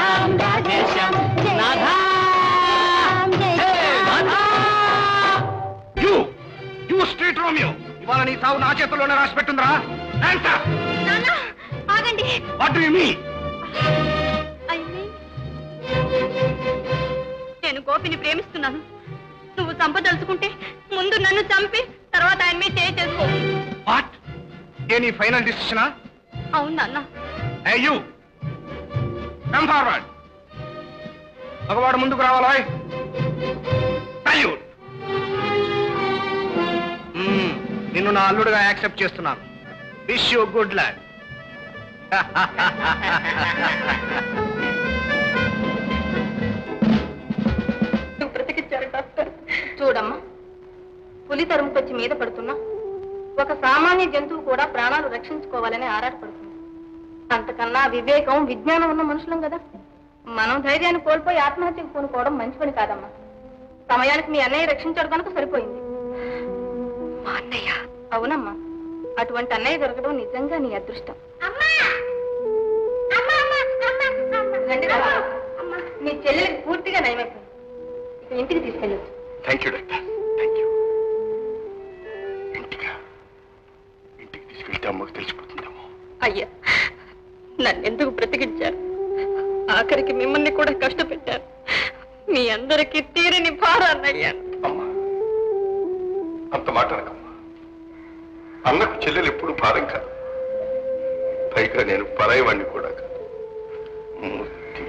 Speaker 2: స్ట్రీట్ రోమియో ఇవాళ నీ సావు నా చేతుల్లోనే రాసి పెట్టుందిరా ఆన్సర్
Speaker 4: నాన్న ఆగండి
Speaker 2: what do you mean
Speaker 4: I mean, నేను గోపిని ప్రేమిస్తున్నాను నువ్వు చంపదలుచుకుంటే ముందు నన్ను చంపి తర్వాత ఆయన మీద చేయి చేసుకో
Speaker 2: వాట్ ఏ నీ ఫైనల్ డిసిషనా
Speaker 4: అవును నాన్న
Speaker 2: ఏ యు కమ్ ఫార్వర్డ్ మగవాడు ముందుకు రావాలా సల్యూట్ నిన్ను నా అల్లుడుగా యాక్సెప్ట్ చేస్తున్నాను విష్ యూ గుడ్ ల్యాడ్
Speaker 3: నువ్వు బ్రతికిచ్చారు డాక్టర్ చూడమ్మా పులి తరుముకొచ్చి మీద పడుతున్నా ఒక సామాన్య జంతువు కూడా ప్రాణాలు రక్షించుకోవాలని ఆరాటపడుతుంది అంతకన్నా వివేకం విజ్ఞానం ఉన్న మనుషులం కదా మనం ధైర్యాన్ని కోల్పోయి ఆత్మహత్యకు పూనుకోవడం మంచి పని కాదమ్మా సమయానికి మీ అన్నయ్య రక్షించాడు కనుక సరిపోయింది మా అన్నయ్య అవునమ్మా అటువంటి అన్నయ్య దొరకడం నిజంగా నీ అదృష్టం రండి రా. మీ చెల్లెలికి పూర్తిగా నయమైపోయింది ఇక ఇంటికి తీసుకెళ్ళొచ్చు
Speaker 10: thank you doctor thank you ఇంటిగా ఇంటికి తీసుకెళ్తే అమ్మకు తెలిసిపోతుందేమో
Speaker 3: అయ్యా నన్నెందుకు బ్రతికించారు ఆఖరికి మిమ్మల్ని కూడా కష్టపెట్టారు మీ అందరికీ తీరని భారాన్ని అయ్యాను
Speaker 10: అమ్మా అంత మాట అనకమ్మా అన్నకు చెల్లెలు ఎప్పుడు భారం కాదు పైగా నేను పరాయవాణ్ణి కూడా కాదు మూర్తి.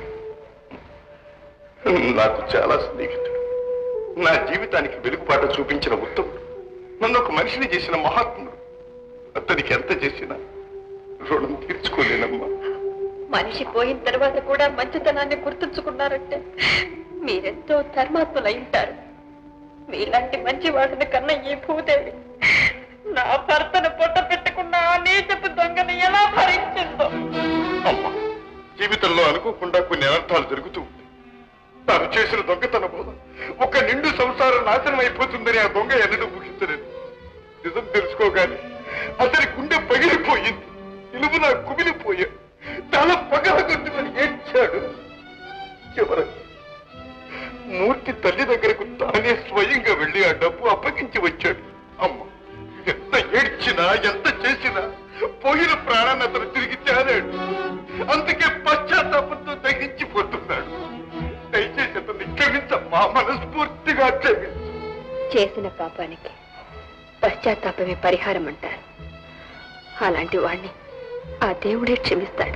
Speaker 10: నాకు చాలా స్నేహితుడు నా జీవితానికి వెలుగుబాట చూపించిన ఉత్తముడు నన్ను ఒక మనిషిని చేసిన మహాత్ముడు అతనికి ఎంత చేసినా రుణం తీర్చుకోలేనమ్మా
Speaker 3: మనిషి పోయిన తర్వాత కూడా మంచితనాన్ని గుర్తుంచుకున్నారంటే మీరెంతో ధర్మాత్ములైంటారు మీలాంటి మంచి వాటిని కన్నా ఈ భూదేవి నా భర్తను పొట్ట పెట్టుకున్న ఆ నీచపు దొంగని ఎలా భరించిందో
Speaker 10: అమ్మా జీవితంలో అనుకోకుండా కొన్ని అనర్థాలు జరుగుతూ ఉంటాయి తాను చేసిన దొంగతన బోధ ఒక నిండు సంసారం నాశనం అయిపోతుందని ఆ దొంగ ఎన్నడూ ఊహించలేదు నిజం తెలుసుకోగానే అతని గుండె పగిలిపోయింది నిలువు నా కుమిలిపోయాడు తల పగలగొట్టుకొని ఏడ్చాడు చివరకు మూర్తి తల్లి దగ్గరకు తానే స్వయంగా వెళ్ళి ఆ డబ్బు అప్పగించి వచ్చాడు అమ్మ ఎంత ఏడ్చినా ఎంత చేసినా పోయిన ప్రాణాన్ని అతను తిరిగి తేరాడు అందుకే పశ్చాత్తాపంతో తగ్గించిపోతున్నాడు దయచేసి అతన్ని క్షమించమ్మా మనస్ఫూర్తిగా క్షమించు
Speaker 3: చేసిన పాపానికి పశ్చాత్తాపమే పరిహారం అంటారు అలాంటి వాణ్ణి ఆ దేవుడే క్షమిస్తాడు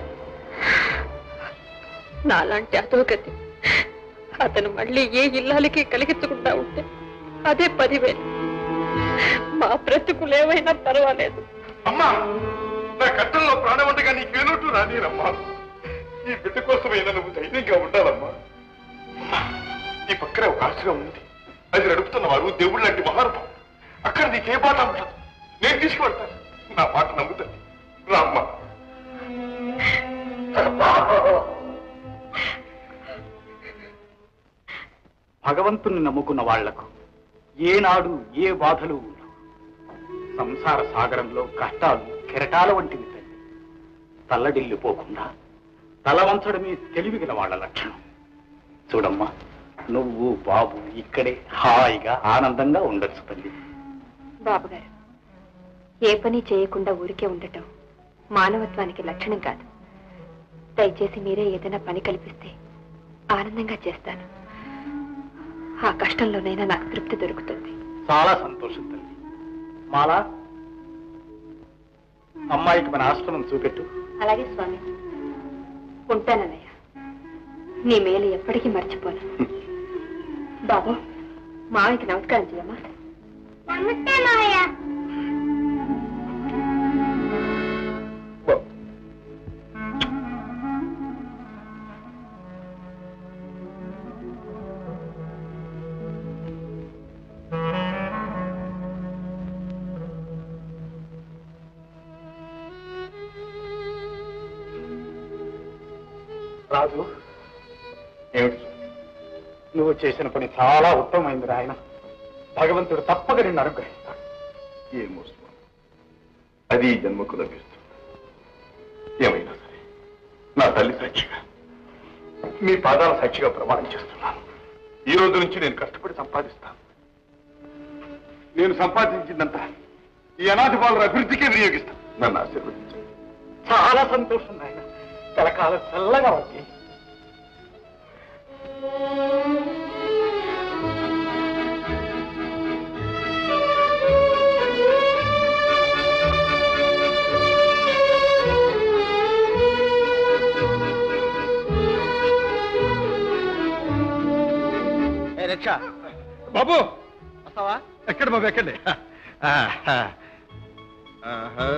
Speaker 3: నాలాంటి అధోగతి అతను మళ్ళీ ఏ ఇల్లాలకి కలిగించకుండా ఉంటే అదే పదివేలు మా బ్రతుకులేవైనా పర్వాలేదు
Speaker 10: అమ్మా నా కట్టంలో ప్రాణం ఉండగా నీకేనోటు రానిరమ్మా ఈ బిడ్డ కోసమైనా నువ్వు ధైర్యంగా ఉండాలమ్మా అమ్మా, నీ పక్కన ఒక ఆశ్రమం ఉంది అది నడుపుతున్న వారు దేవుడు లాంటి మహానుభావుడు అక్కడ నీకే బాధ ఉండదు నేను తీసుకువెళ్తాను నా మాట నమ్ముతాను రామ్మా
Speaker 6: భగవంతుని నమ్ముకున్న వాళ్లకు ఏనాడు ఏ బాధలు ఉండవు సంసార సాగరంలో కష్టాలు కెరటాల వంటివి తల్లి తల్లడిల్లిపోకుండా తల వంచడమే తెలివిగల వాళ్ళ లక్షణం చూడమ్మా నువ్వు బాబు ఇక్కడే హాయిగా ఆనందంగా ఉండొచ్చు తల్లి
Speaker 3: బాబుగారు ఏ పని చేయకుండా ఊరికే ఉండటం మానవత్వానికి లక్షణం కాదు దయచేసి మీరే ఏదైనా పని కల్పిస్తే ఆనందంగా చేస్తాను ఆ కష్టంలోనైనా నాకు తృప్తి దొరుకుతుంది
Speaker 6: చాలా సంతోషం తల్లి మాలా అమ్మాయికి మన ఆశ్రమం చూపెట్టు
Speaker 3: అలాగే స్వామి ఉంటానన్నయ్య నీ మేలు ఎప్పటికీ మర్చిపోను బాబు మామయ్యకి నమస్కారం చేయమ్మా
Speaker 9: నమస్తే మావయ్య
Speaker 6: రాజు
Speaker 10: ఏమిటి
Speaker 6: నువ్వు చేసిన పని చాలా ఉత్తమమైంది ఆయన భగవంతుడు తప్పక నిన్ను అనుగ్రహిస్తాడు
Speaker 10: ఏమో స్వామి అది ఈ జన్మకు లభిస్తుంది ఏమైనా సరే నా తల్లి సాక్షిగా మీ పాదాల సాక్షిగా ప్రమాణం చేస్తున్నాను ఈ రోజు నుంచి నేను కష్టపడి సంపాదిస్తాను నేను సంపాదించిందంతా ఈ అనాథ బాలుర అభివృద్ధికే వినియోగిస్తాను నన్ను ఆశీర్వదించండి
Speaker 5: చాలా సంతోషం నాయన కలకాలం చల్లగా ఉంది రిక్షా
Speaker 10: బాబు
Speaker 5: వస్తావా
Speaker 10: ఎక్కడ బాబు ఎక్కండి ఆహా. ఆహా.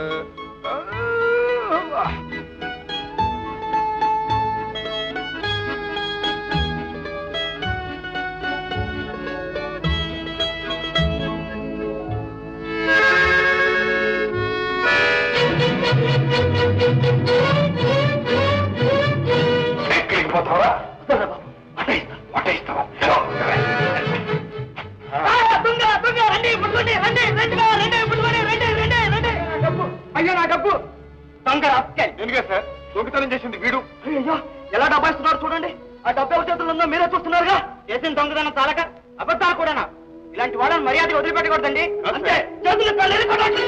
Speaker 10: ఎక్కడికి పోతావా పట్టేస్తావా
Speaker 2: దొంగ దొంగ రండి పట్టుకోండి రండి రండి రండి పట్టుకోండి రండి రండి రండి డబ్బు అయ్యో నా డబ్బు దొంగ రాస్కెల్
Speaker 10: నేనుగా సార్ దొంగతనం చేసింది వీడు
Speaker 2: అయ్యో ఎలా డబ్బాయిస్తున్నారు చూడండి ఆ డబ్బు ఎవరి చేతుల్లో ఉందో మీరే చూస్తున్నారుగా చేసిన దొంగదనం చాలక అబద్ధాలు కూడానా ఇలాంటి వాళ్ళని మర్యాద వదిలిపెట్టకూడదండి అంతే చేతులు కళ్ళు ఎరుకోవడానికి.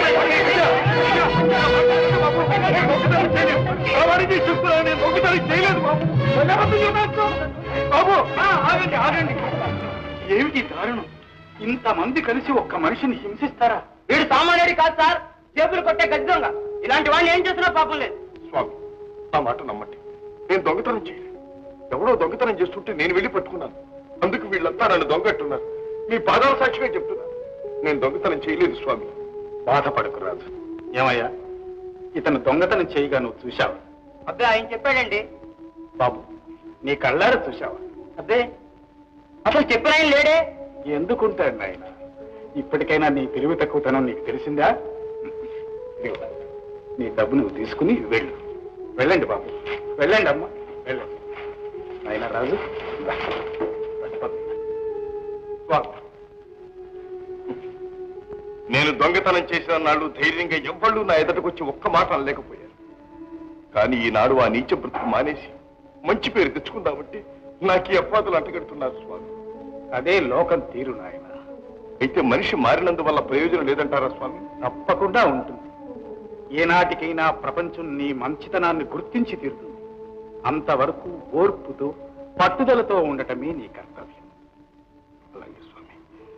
Speaker 10: వాడికి చెప్తున్నాను నేను దొంగతనం చేయలేదు బాబు
Speaker 2: అబద్ధం చెప్పేస్తూ.
Speaker 10: బాబు
Speaker 2: ఆ, ఆగండి ఆగండి
Speaker 6: ఏమిటి దారుణం ఇంతమంది కలిసి ఒక్క మనిషిని హింసిస్తారా
Speaker 2: వీడు సామాన్యుడి కాదు సార్ చేతులు కొట్టే గది దొంగ ఇలాంటి వాడిని ఏం చేసినా పాపం లేదు
Speaker 10: స్వామి ఆ మాట నమ్మండి నేను దొంగతనం చేయలేదు ఎవరో దొంగతనం చేస్తుంటే నేను వెళ్ళి పట్టుకున్నాను అందుకు వీళ్ళంతా నన్ను దొంగట్టున్నారు మీ పాదాల సాక్షిగా చెప్తున్నాను నేను దొంగతనం చేయలేదు స్వామి బాధపడకు రాజు
Speaker 6: ఏమయ్యా ఇతను దొంగతనం చేయగా నువ్వు చూశావా
Speaker 2: అబ్బే ఆయన చెప్పాడండి
Speaker 6: బాబు నీ కళ్ళారా చూశావా
Speaker 2: అబ్బే అసలు చెప్పిన ఆయన లేడే
Speaker 6: ఎందుకుంటాడు నాయన ఇప్పటికైనా నీ తెలివి తక్కువతనం నీకు తెలిసిందా ఇదిగో, నీ డబ్బు నువ్వు తీసుకుని వెళ్ళు వెళ్ళండి బాబు వెళ్ళండి అమ్మా వెళ్ళండి నాయన రాజు రా. పద. బాబు
Speaker 10: నేను దొంగతనం చేసిన నాడు ధైర్యంగా ఎవ్వళ్ళు నా ఎదుటకొచ్చి ఒక్క మాట అనలేకపోయారు కానీ ఈనాడు ఆ నీచ బ్రతుకు మానేసి మంచి పేరు తెచ్చుకుందామంటే నాకు ఈ అపాదులు అంటగడుతున్నారు స్వామి
Speaker 6: అదే లోకం తీరు నాయన
Speaker 10: అయితే మనిషి మారినందువల్ల ప్రయోజనం లేదంటారా స్వామి
Speaker 6: తప్పకుండా ఉంటుంది ఏనాటికైనా ప్రపంచం నీ మంచితనాన్ని గుర్తించి తీరుతుంది అంతవరకు ఓర్పుతో పట్టుదలతో ఉండటమే నీ కర్తవ్యం
Speaker 10: అలాగే స్వామి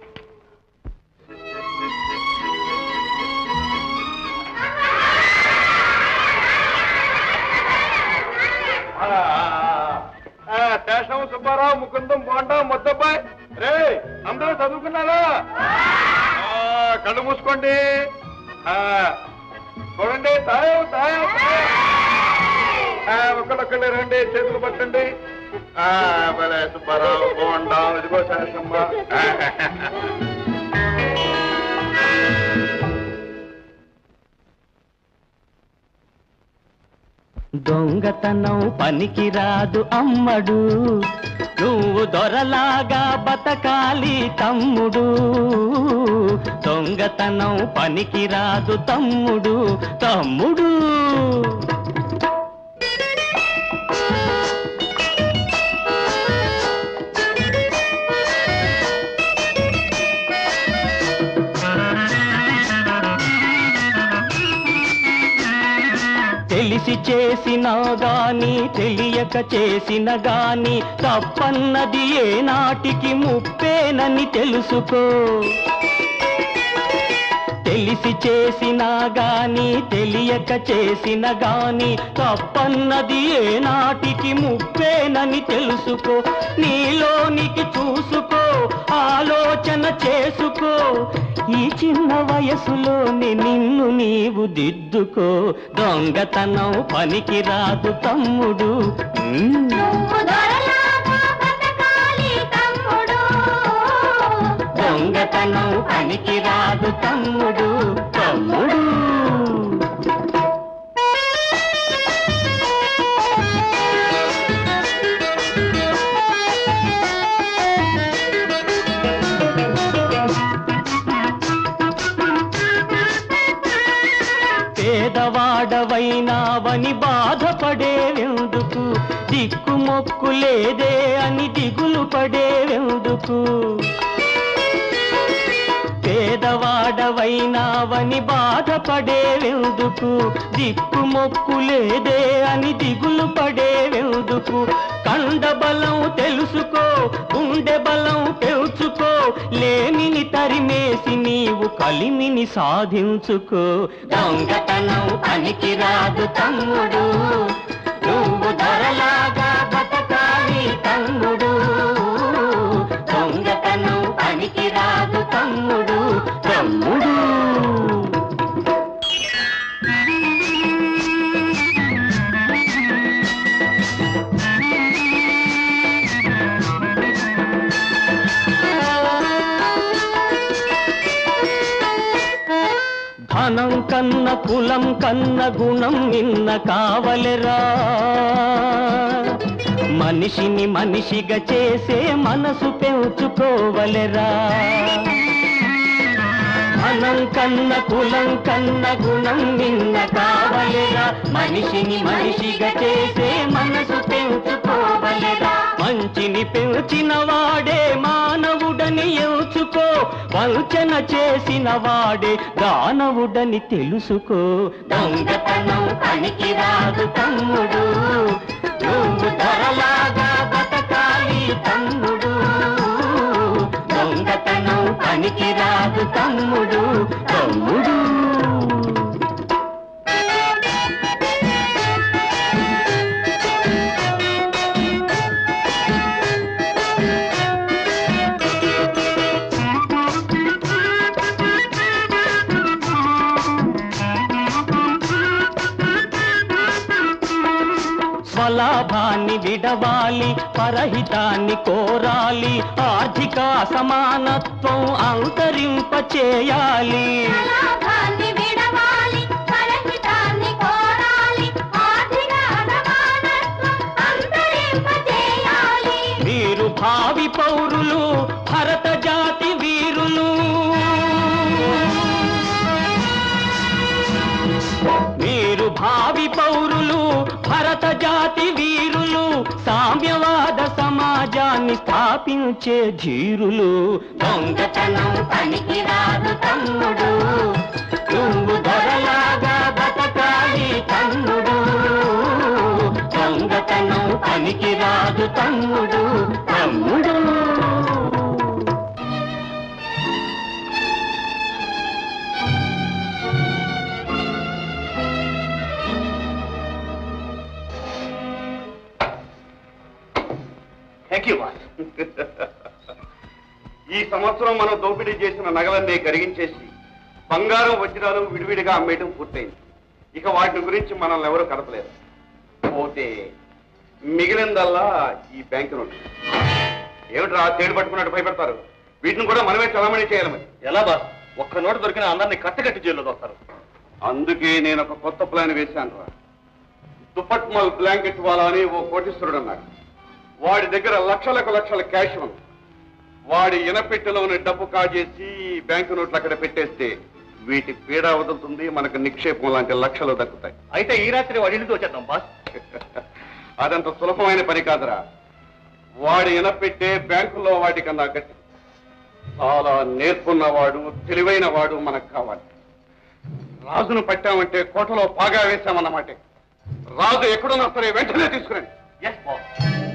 Speaker 10: శేషం సుబ్బారావు ముకుందం బోండా ముద్దబ్బాయ్ రే అందరూ చదువుకున్నారా ఆ, కళ్ళు మూసుకోండి ఆ, చూడండి తాయం తాయం ఒకళ్ళొక్కళ్ళు రండి చేతులు పట్టండి ఆ, భలే సుబ్బారావు బోండా ఇదిగో శేషమ్మ
Speaker 7: దొంగతనం పనికిరాదు అమ్మడు నువ్వు దొరలాగా బతకాలి తమ్ముడు దొంగతనం పనికిరాదు తమ్ముడు తమ్ముడు తెలిసి చేసినా గాని తెలియక చేసిన గాని తప్పన్నది ఏ నాటికి ముప్పేనని తెలుసుకో తెలిసి చేసినా గాని తెలియక చేసిన గాని తప్పన్నది ఏ నాటికి ముప్పేనని తెలుసుకో నీలోనికి చూసుకో ఆలోచన చేసుకో ఈ చిన్న వయసులోనే నిన్ను నీవు దిద్దుకో దొంగతనం పనికిరాదు తమ్ముడు ఉమ్. దొంగతనం పనికిరాదు తమ్ముడు తమ్ముడు పేదవాడవైనావని బాధపడేవెందుకు దిక్కుమొక్కు లేదే అని దిగులు పడేవెందుకు పేదవాడవైనావని బాధపడేవెందుకు దిక్కు మొక్కు లేదే అని దిగులు పడేవెందుకు కండ బలం తెలుసుకో గుండె బలం పెంచుకో లేమిని తరిమేసి నీవు కలిమిని సాధించుకో దొంగతనం పనికి రాదు తమ్ముడు నువ్వు ధరలాగా బతకాలి తమ్ముడు దొంగతనం పనికి రాదు తమ్ముడు తమ్ముడు ధనం కన్న కులం కన్న గుణం నిన్న కావలెరా మనిషిని మనిషిగా చేసే మనసు పెంచుకోవలెరా ధనం కన్న కులం కన్న గుణం నిన్న కావలెరా మనిషిని మనిషిగా చేసే మనసు పెంచుకోవలెరా మంచిని పెంచిన వాడే మానవుడని ఎంచుకో వంచన చేసిన వాడే దానవుడని తెలుసుకో దొంగతనం పనికి రాదు తమ్ముడు నువ్వు ధరలాగా బతకాలి తమ్ముడు దొంగతనం పనికి రాదు తమ్ముడు తమ్ముడు స్వలాభాన్ని విడవాలి పరహితాన్ని కోరాలి ఆర్థిక సమానత్వం అంతరింప చేయాలి
Speaker 9: లాభాన్ని విడవాలి పరహితాన్ని కోరాలి ఆర్థిక సమానత్వం అంతరింపజేయాలి
Speaker 7: వీరు భావి పౌరులు భరత జాతి వీరులు మీరు భావి పౌరులు భరత జాతి వీరులు సామ్యవాద సమాజాన్ని స్థాపించే ధీరులు దొంగతనం పనికి రాదు తమ్ముడు నువ్వు ధరలాగా బతకాలి తమ్ముడు దొంగతనం పనికి రాదు తమ్ముడు తమ్ముడు
Speaker 1: థ్యాంక్ యూ బాస్ ఈ సంవత్సరం మనం దోపిడీ చేసిన నగలన్నీ కరిగించేసి బంగారం వజ్రాలు విడివిడిగా అమ్మేయడం పూర్తయింది ఇక వాటి గురించి మనల్ని ఎవరు కదపలేరు పోతే మిగిలిందల్లా ఈ బ్యాంకు నోట్ ఏమిట్రా తేడు పట్టుకున్నట్టు భయపెడతారు వీటిని కూడా మనమే చలామణి చేయాలి మరి
Speaker 5: ఎలా బాస్ ఒక్క నోటు దొరికిన అందరినీ కట్టకట్టి జైల్లో వస్తారు
Speaker 1: అందుకే నేను ఒక కొత్త ప్లాన్ వేశాను రా దుప్పట్మల్ బ్లాంకెట్ వాలా అని ఓ కోటీశ్వరుడు అన్నాడు వాడి దగ్గర లక్షలకు లక్షల క్యాష్ ఉంది వాడి ఇనపెట్టెలోని డబ్బు కాజేసి ఈ బ్యాంకు నోట్లు అక్కడ పెట్టేస్తే వీటి పీడ వదులుతుంది మనకు నిక్షేపం లాంటి లక్షలు దక్కుతాయి
Speaker 5: అయితే ఈ రాత్రి వాడి ఇంటికి వచ్చేద్దాం బాస్
Speaker 1: అదంత సులభమైన పని కాదురా వాడి ఇనపెట్టే బ్యాంకులో వాటికన్నా గట్టి చాలా నేర్పున్నవాడు తెలివైన వాడు మనకు కావాలి రాజును పట్టామంటే కోటలో పాగా వేశామన్నమాట రాజు ఎక్కడున్నా సరే వెంటనే తీసుకురండి
Speaker 5: ఎస్ బాస్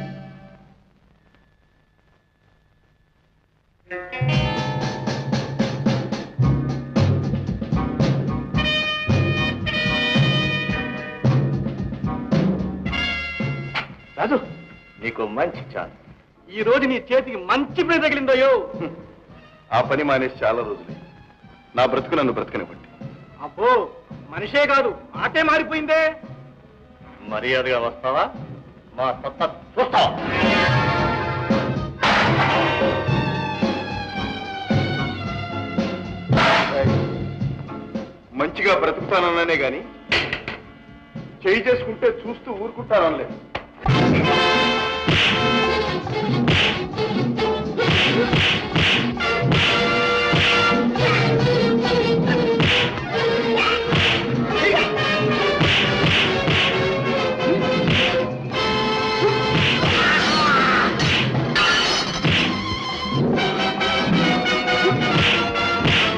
Speaker 5: రాజు నీకు మంచి ఛాన్స్
Speaker 11: ఈ రోజు నీ చేతికి మంచి పని తగిలిందయ్యో
Speaker 10: ఆ పని మానేసి చాలా రోజులే నా బ్రతుకు నన్ను బ్రతకనివ్వండి
Speaker 11: అబ్బో మనిషే కాదు మాటే మారిపోయిందే
Speaker 5: మర్యాదగా వస్తావా మా సత్తా చూస్తావా
Speaker 10: మంచిగా బ్రతుకుతానన్నానే గాని చేయి చేసుకుంటే చూస్తూ ఊరుకుంటానలేదు
Speaker 9: ఆ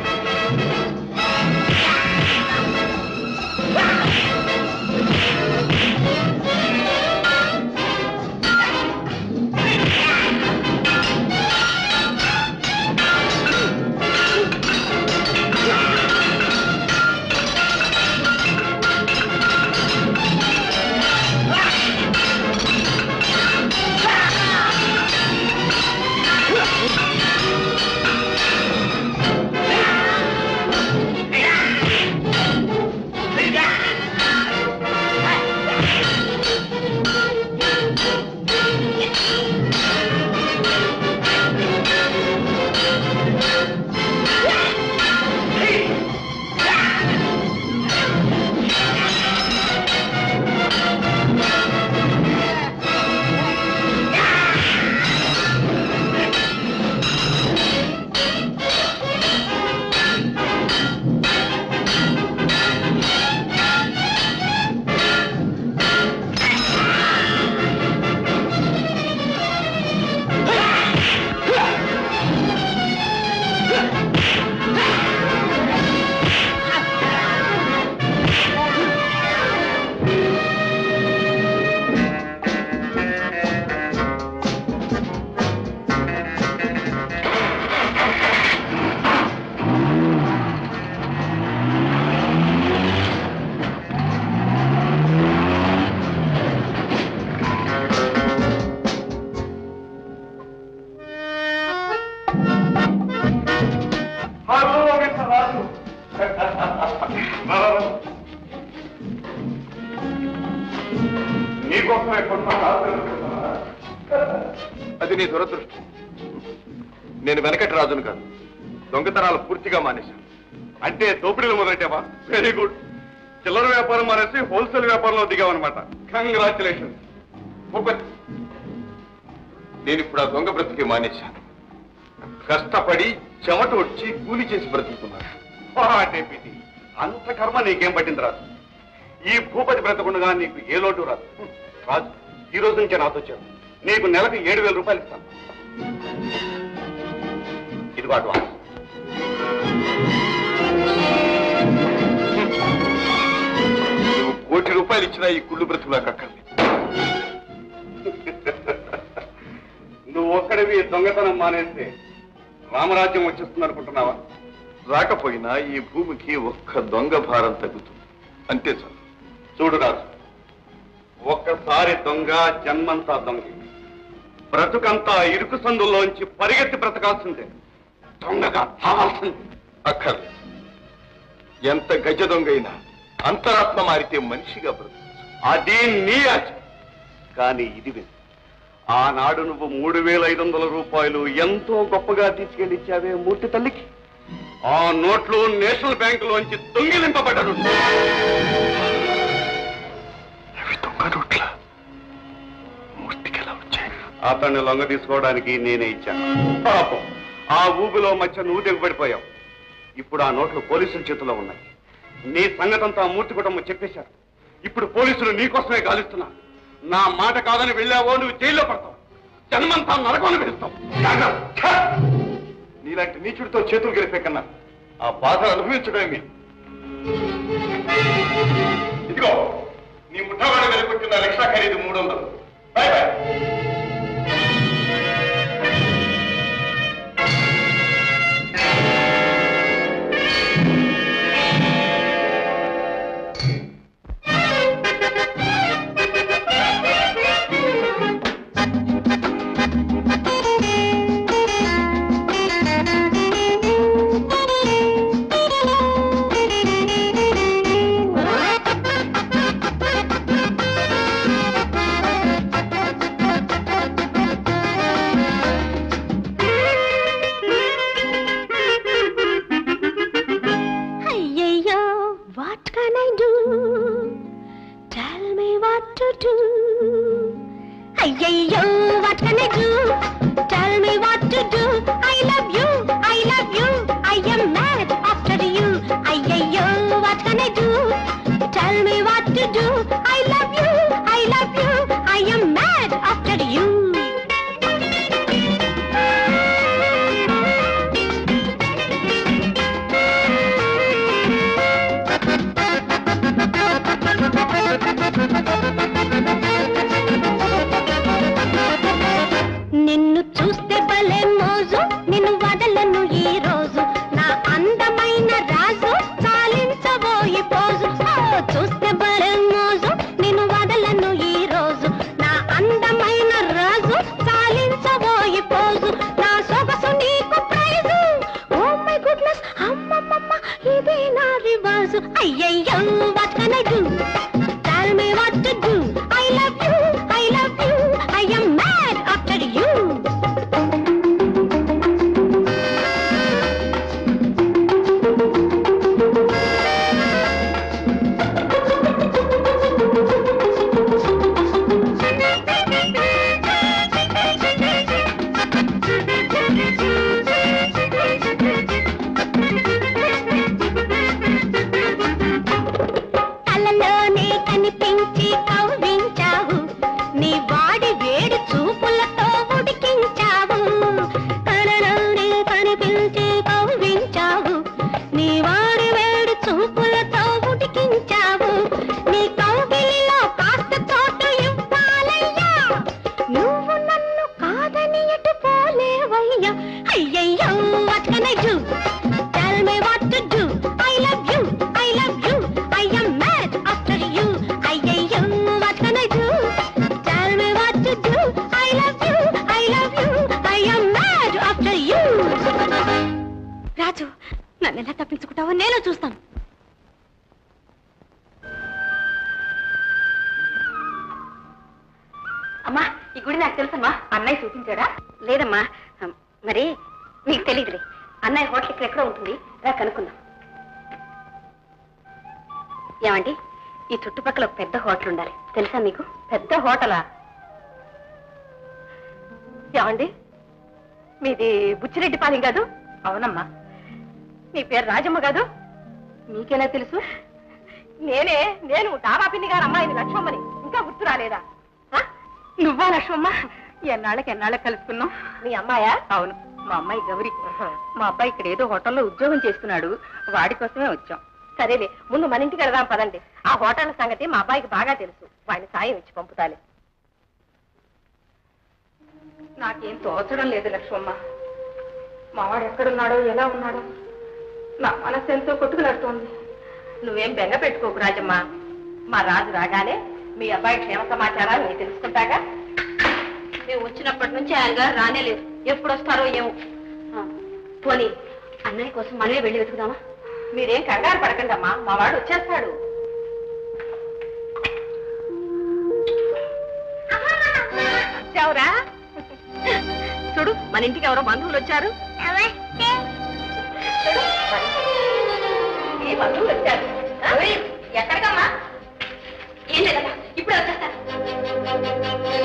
Speaker 1: నీకోసమే కొన్నాను అది నీ దురదృష్టం నేను వెనకటి రాజును కాదు దొంగతనాలు పూర్తిగా మానేశాను అంటే దోపిడీలు మొదలెట్టావా వెరీ గుడ్ చిల్లర వ్యాపారం మానేసి హోల్సేల్ వ్యాపారంలో దిగావన్నమాట కంగ్రాచులేషన్ నేను ఇప్పుడు ఆ దొంగ బ్రతికి మానేశాను కష్టపడి చెమట వచ్చి కూలి చేసి బ్రతుకుతున్నాను వాటేపిది అంత కర్మ నీకేం పట్టింది రాజు ఈ భూపతి బ్రతకుండగా నీకు ఏ లోటు రాదు రాజు ఈ రోజు నుంచే నాతో చెప్పు నీకు నెలకు ఏడు వేల రూపాయలు ఇస్తాను ఇదిగో అడ్వాన్స్ నువ్వు కోటి రూపాయలు ఇచ్చినా ఈ కుళ్ళు బ్రతుకు నాకు అక్కర్లేదు నువ్వు ఒక్కడివి దొంగతనం మానేస్తే రామరాజ్యం వచ్చేస్తుంది అనుకుంటున్నావా రాకపోయినా ఈ భూమికి ఒక్క దొంగ భారం తగ్గుతుంది అంతే చాలు చూడు రాజు ఒక్కసారి దొంగ జన్మంతా దొంగ బ్రతుకంతా ఇరుకు సందుల్లోంచి పరిగెత్తి బ్రతకాల్సిందే దొంగగా చావాల్సిందే అక్కర్లేదు ఎంత గజ దొంగ అయినా అంతరాత్మ మారితే మనిషిగా బ్రతు అది నీ ఆశ కానీ ఇది విను ఆనాడు నువ్వు మూడు వేల ఐదు వందల రూపాయలు ఎంతో గొప్పగా తీసుకెళ్ళిచ్చావే మూర్తి తల్లికి ఆ నోట్లు నేషనల్ బ్యాంకులోంచి దొంగిలింపబడ్డాడు అతన్ని లొంగ తీసుకోవడానికి నేనే ఇచ్చాను పాపం ఆ ఊబిలో మధ్య నువ్వు దిగబడిపోయావు ఇప్పుడు ఆ నోట్లు పోలీసుల చేతిలో ఉన్నాయి నీ సంగతంతా మూర్తి కుటుంబం చెప్పేశారు ఇప్పుడు పోలీసులు నీకోసమే గాలిస్తున్నా నా మాట కాదని వెళ్ళావో నువ్వు జైల్లో పడతావు జన్మంతా నరకం పిలుస్తావు నీలాంటి నీచుడితో చేతులు గెలిపే కన్నా ఆ బాధ అనుభవించడమే మీరు ఇదిగో నీ ముఠావాడ వెలుపుట్టిన రిక్షా ఖరీదు మూడు వందలు బాయ్ బాయ్
Speaker 9: అయ్యయ్యో what can I do tell me what to do అయ్యయ్యో what can I do tell me what to do I love you I love you I am mad after you అయ్యయ్యో what can I do tell me what to do I love you I love you I am mad after you నిన్ను చూస్తే భలే మోజు నిన్ను వదలను ఈ రోజు నా అందమైన రాజు చాలించబోయి పోజు ఓ, చూస్తే భలే మోజు నిన్ను వదలను ఈ రోజు నా అందమైన రాజు చాలించబోయి పోజు నా సొగసు నీకు ప్రైజు ఓ మై గుడ్నెస్ అమ్మమ్మమ్మ ఇదే నా రివాజు అయ్యయ్యో what can I do Tell me what to do. I love you, I love you, I am mad after you. కలలోనే కనిపించి కవ్వించావు నీ వాడి వేడి చూపులతో ఉడికించావు కలలోనే కనిపించి కవ్వించావు నీ వాడి వేడి చూపులతో ఉడికించావు నీ కౌగిలిలో కాస్త చోటు ఇవ్వాలయ్యా నువ్వు నన్ను కాదని ఎటు పోలేవయ్యా అయ్యయ్యో what can I do? Tell me what to do. I love you, I love you, I am mad after you. అయ్యయ్యో what can I do? Tell me what to do. I love you, I love you, I am mad after you. రాజు నన్ను ఎలా తప్పించుకుంటావో నేను చూస్తాను
Speaker 3: నాకు తెలుసమ్మా అన్నయ్య చూపించాడా లేదమ్మా మరి నీకు తెలియదులే అన్నయ్య హోటల్ ఇక్కడ ఎక్కడో ఉంటుంది రా కనుక్కుందాం ఏమండి ఈ చుట్టుపక్కల ఒక పెద్ద హోటల్ ఉండాలి తెలుసా మీకు పెద్ద హోటలా ఏమండి మీది బుచ్చిరెడ్డి పాలెం కాదు అవునమ్మా మీ పేరు రాజమ్మ కాదు మీకేనా తెలుసు నేనే నేను డాబా పిన్ని గారు అమ్మాయిని లక్ష్మమ్మని ఇంకా గుర్తు రాలేదా ఆ? నువ్వా లక్ష్మమ్మ ఎన్నాళ్ళకి ఎన్నాళ్ళకి కలుసుకున్నాం మీ అమ్మాయా అవును మా అమ్మాయి గౌరి మా అబ్బాయి ఇక్కడ ఏదో హోటల్లో ఉద్యోగం చేస్తున్నాడు వాడి కోసమే వచ్చాం సరేలే ముందు మన ఇంటికి వెళదాం పదండి ఆ హోటల్ సంగతి మా అబ్బాయికి బాగా తెలుసు వాడిని సాయం ఇచ్చి పంపుతాలి నాకేం తోచడం లేదు లక్ష్మమ్మ మావాడు ఎక్కడున్నాడో ఎలా ఉన్నాడో నా మనసు ఎంతో కొట్టుకునట్టుంది నువ్వేం బెంగ పెట్టుకోకు రాజమ్మ మా రాజు రాగానే మీ అబ్బాయి క్షేమ సమాచారాలు నేను తెలుసుకుంటాగా మేము వచ్చినప్పటి నుంచి ఆయన గారు రానేలేదు ఎప్పుడు వస్తారో ఏమో ఆ, పోనీ అన్నయ్య కోసం మనమే వెళ్ళి వెతుకుదామా మీరేం కంగారు పడకండి అమ్మా మా వాడు వచ్చేస్తాడు వచ్చావురా చూడు మన ఇంటికి ఎవరో బంధువులు వచ్చారు చూడు, ఈ బంధువులు వచ్చారు ఆ? ఎక్కడికమ్మా ఏం లేదమ్మా ఇప్పుడే వచ్చేస్తాను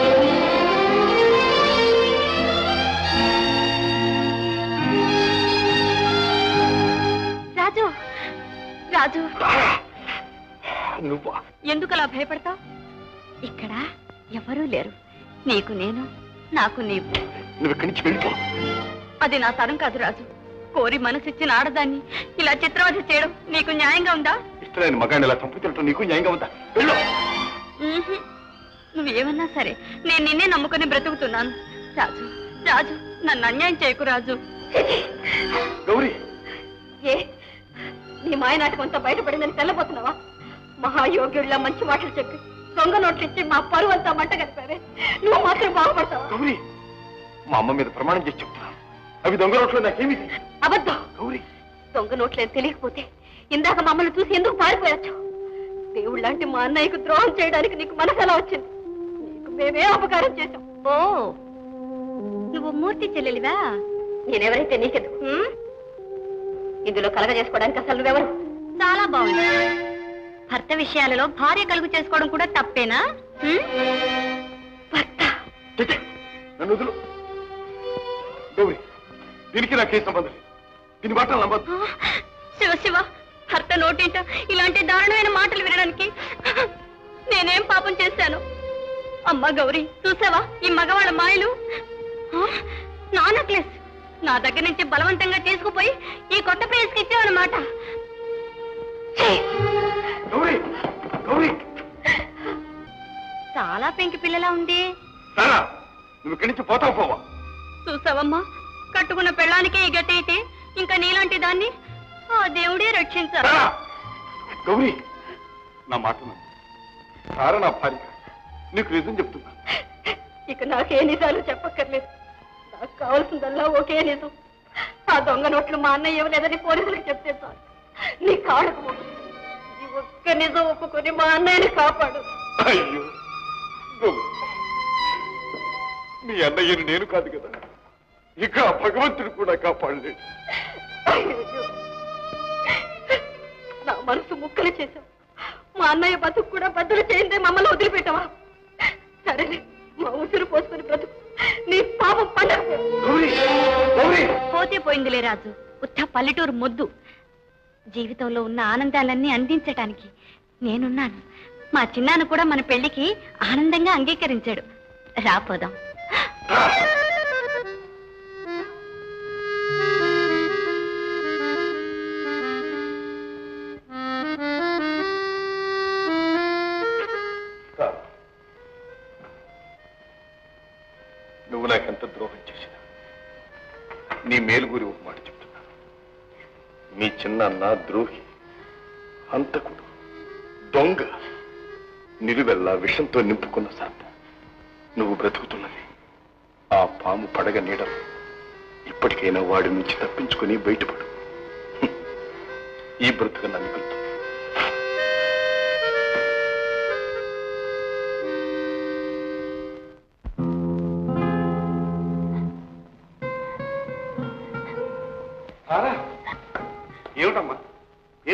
Speaker 3: రాజు రాజు
Speaker 10: నువ్వా
Speaker 3: ఎందుకు అలా భయపడతావు ఇక్కడ ఎవరూ లేరు నీకు నేను నాకు నీవు
Speaker 10: నువ్వు ఇక్కడి నుంచి వెళ్ళిపో
Speaker 3: అది నా తరం కాదు రాజు కోరి మనసిచ్చిన ఆడదాన్ని ఇలా చిత్రవధ చేయడం నీకు న్యాయంగా ఉందా
Speaker 10: ఇష్టమైన మగాన్ని ఇలా చంపు తినటం నీకు న్యాయంగా ఉందా వెళ్ళు
Speaker 3: మ్మ్హ్మ్. నువ్వేమన్నా సరే నేను నిన్నే నమ్ముకుని బ్రతుకుతున్నాను రాజు రాజు నన్ను అన్యాయం చేయకు రాజు
Speaker 10: గౌరీ
Speaker 3: ఏ నీ మాయ నాటకంతో బయటపడిందని తెల్లబోతున్నావా మహాయోగ్యుడిలా మంచి మాటలు చెప్పి దొంగ నోట్లు ఇచ్చి మా పరువు అంతా మంట కలిపారే నువ్వు మాత్రం బాగుపడతావా
Speaker 10: గౌరీ మా అమ్మ మీద ప్రమాణం చేసి చెప్తున్నాను అవి దొంగ రోడ్లు నాకేమి తెలియదు.
Speaker 3: అబద్ధం
Speaker 10: గౌరీ
Speaker 3: దొంగ నోట్లేని తెలియకపోతే ఇందాక మమ్మల్ని చూసి ఎందుకు పారిపోయొచ్చు దేవుడు లాంటి మా అన్నయ్యకు ద్రోహం చేయడానికి నీకు మనసు ఎలా వచ్చింది నీకు మేమే అపకారం చేశాం ఓ నువ్వు మూర్తి చెల్లెలివా నేనెవరైతే నీకెందుకు హ్మ్? ఇందులో కలగ చేసుకోవడానికి అసలు నువ్వెవరు చాలా బాగుంది భర్త విషయాలలో భార్య కలుగు చేసుకోవడం కూడా తప్పేనా హ్మ్? భర్త
Speaker 10: చిచి, నన్ను వదులు గౌరీ దీనికి నాకేం సంబంధం లేదు దీని మాట నమ్మద్దు
Speaker 3: శివ శివ భర్త నోటింట ఇలాంటి దారుణమైన మాటలు వినడానికి నేనేం పాపం చేశాను అమ్మ గౌరీ చూసావా ఈ మగవాళ్ళ మాయలు ఆ, నా నెక్లెస్ నా దగ్గర నుంచి బలవంతంగా తీసుకుపోయి ఈ కొత్త ప్లేస్కి ఇచ్చావన్నమాట
Speaker 10: గౌరీ గౌరీ
Speaker 3: చాలా పెంకి పిల్లలా ఉంది
Speaker 10: సారా నువ్వు ఇక్కడి నుంచి పోతావు పోవా
Speaker 3: చూసావమ్మా కట్టుకున్న పెళ్ళానికే ఈ గట్టి అయితే ఇంకా నీలాంటి దాన్ని ఆ దేవుడే రక్షించాలి
Speaker 10: సారా గౌరీ నా మాట నమ్ము. సారా నా భార్య నీకు నిజం చెప్తున్నా
Speaker 3: ఇక నాకే నిజాలు చెప్పక్కర్లేదు నాకు కావాల్సిందల్లా ఒకే నిజం ఆ దొంగ నోట్లు మా అన్నయ్య ఇవ్వలేదని పోలీసులకు చెప్తే చాలు నీ కాళ్ళకు మొక్కుతాను. ఈ ఒక్క నిజం ఒప్పుకొని మా అన్నయ్యని కాపాడు
Speaker 10: అయ్యో గౌరీ మీ అన్నయ్యని నేను కాదు కదా ఇక ఆ భగవంతుడు కూడా కాపాడలేడు
Speaker 3: అయ్యయ్యో. నా మనసు ముక్కలు చేశావు మా అన్నయ్య బతుకు కూడా బద్దలు చేయిందే మమ్మల్ని వదిలిపెట్టావా సరేలే మా ఉసురు పోసుకుని బ్రతుకు నీ పాపం పండగ
Speaker 10: గౌరీ గౌరీ
Speaker 3: పోతే పోయిందిలే రాజు ఉత్త పల్లెటూరు మొద్దు జీవితంలో ఉన్న ఆనందాలన్నీ అందించటానికి నేనున్నాను మా చిన్నాన్న కూడా మన పెళ్లికి ఆనందంగా అంగీకరించాడు రాపోదాం
Speaker 10: సార్, నువ్వు నాకెంత ద్రోహం చేసినా నీ మేలు గురి ఒక మాట చెప్తున్నా మీ చిన్నాన్న ద్రోహి హంతకుడు దొంగ నిలువెల్లా విషంతో నింపుకున్న సార్ నువ్వు బ్రతుకుతున్నది ఆ పాము పడగ నీడలు ఇప్పటికైనా వాడి నుంచి తప్పించుకొని బయటపడు హ్మ్. ఈ బ్రతుకు నన్ను మిగులుతుంది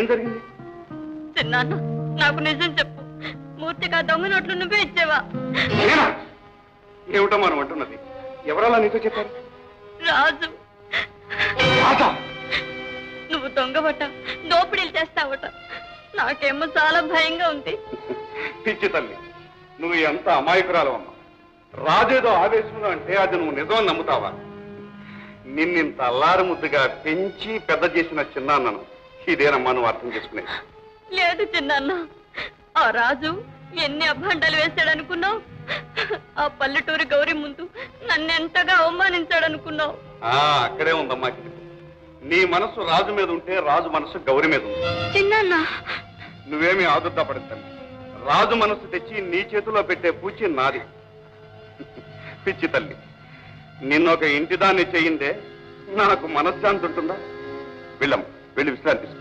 Speaker 1: జరిగింది
Speaker 9: చిన్నాన్న నాకు నిజం చెప్పు మూర్తిగా దొంగ నోట్లు నువ్వే ఇచ్చేవా
Speaker 1: నేనా ఏమిటో మనం అంటున్నది ఎవరలా నీతో చెప్పారు
Speaker 9: రాజు
Speaker 1: రాజా
Speaker 9: నువ్వు దొంగవట దోపిడీలు చేస్తావట నాకేమో చాలా భయంగా ఉంది
Speaker 1: పిచ్చి తల్లి నువ్వు ఎంత అమాయకురాలు అమ్మా రాజేదో ఆవేశంలో అంటే అది నువ్వు నిజం నమ్ముతావా నిన్నింత అల్లారు ముద్దుగా పెంచి పెద్ద చేసిన చిన్నాన్నను ఇదేనమ్మా నువ్వు అర్థం చేసుకునేది
Speaker 9: లేదు చిన్నాన్న ఆ రాజు ఎన్ని అభాండాలు వేశాడనుకున్నావు ఆ పల్లెటూరి గౌరి ముందు నన్నెంతగా అవమానించాడనుకున్నావు
Speaker 1: ఆ అక్కడే ఉందమ్మా కిటికీ. నీ మనసు రాజు మీద ఉంటే రాజు మనసు గౌరి మీద ఉంది
Speaker 9: చిన్నాన్న
Speaker 1: నువ్వేమీ ఆదుర్దాపడతాను రాజు మనసు తెచ్చి నీ చేతిలో పెట్టే పూచి నాది పిచ్చి తల్లి నిన్నొక ఇంటి దాన్ని చేయిందే నాకు మనశ్శాంతి ఉంటుందా వెళ్ళం వెళ్ళి విశ్రాంతి తీసుకో.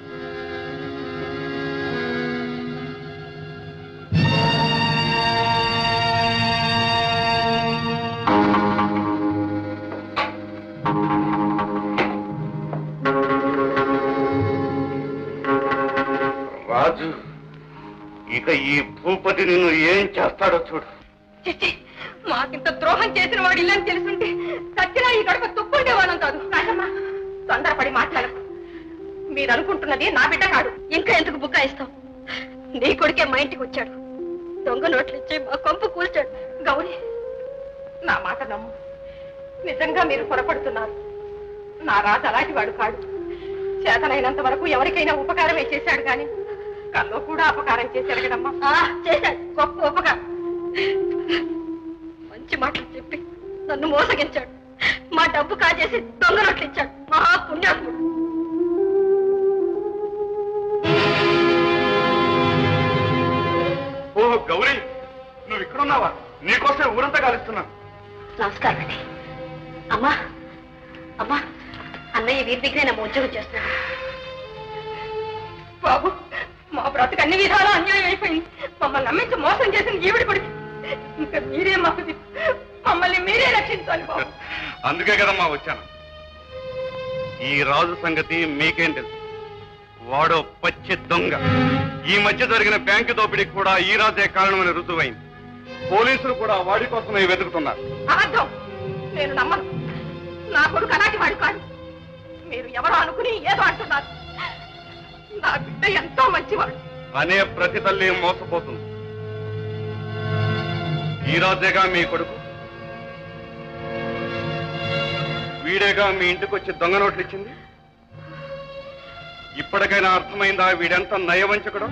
Speaker 1: రాజు ఇక ఈ భూపతి నిన్ను ఏం చేస్తాడో చూడు
Speaker 3: చిచ్చి మాకింత ద్రోహం చేసిన వాడు ఇల్లని తెలుసుంటే సత్యనా ఈ గడప తుప్పుండేవాళ్ళం కాదు రాజమ్మా తొందరపడి మాట్లాడకు మీరు అనుకుంటున్నది నా బిడ్డ కాదు ఇంకా ఎందుకు బుక్కాయిస్తావు నీ కొడుకే మా ఇంటికి వచ్చాడు దొంగ నోట్లు ఇచ్చి మా కొంపు కూల్చాడు గౌరీ నా మాట నమ్ము నిజంగా మీరు పొరపడుతున్నారు నా రాజు అలాంటి వాడు కాడు చేతనైనంత వరకు ఎవరికైనా ఉపకారమే చేశాడు కానీ కల్లో కూడా అపకారం చేశాడు కదమ్మా చేశాడు గొప్ప ఉపకారం మంచి మాటలు చెప్పి నన్ను మోసగించాడు మా డబ్బు కాజేసి దొంగ నోట్లు ఇచ్చాడు మహా పుణ్యాత్ముడు
Speaker 1: ఓ గౌరీ నువ్వు ఇక్కడున్నావా నీకోసం ఊరంతా కాలుస్తున్నాను
Speaker 3: నమస్కారం అండి అమ్మా అమ్మా అన్నయ్య వీరి దగ్గరే నా ఉద్యోగం చేస్తున్నాడు బాబు మా బ్రతుకు అన్ని విధాలా అన్యాయం అయిపోయింది మమ్మల్ని నమ్మించి మోసం చేసిన ఈవిడి కొడుకు ఇంకా మీరే మాకు దిక్కు. మమ్మల్ని మీరే రక్షించాలి బాబు
Speaker 1: అందుకే కదమ్మా వచ్చాను ఈ రాజు సంగతి మీకేం తెలుసు వాడో పచ్చి దొంగ ఈ మధ్య జరిగిన బ్యాంకు దోపిడీకి కూడా ఈ రాజే కారణమని రుజువైంది పోలీసులు కూడా వాడి కోసమే వెతుకుతున్నారు
Speaker 3: అబద్ధం నేను నమ్మను నా కొడుకు అలాంటి వాడు కాదు మీరు ఎవరో అనుకుని ఏదో అంటున్నారు నా బిడ్డ ఎంతో మంచివాడు
Speaker 1: అనే ప్రతి తల్లి మోసపోతుంది ఈ రాజేగా మీ కొడుకు వీడేగా మీ ఇంటికి వచ్చి దొంగ నోట్లు ఇచ్చింది ఇప్పటికైనా అర్థమైందా వీడెంత నయవంచకుడు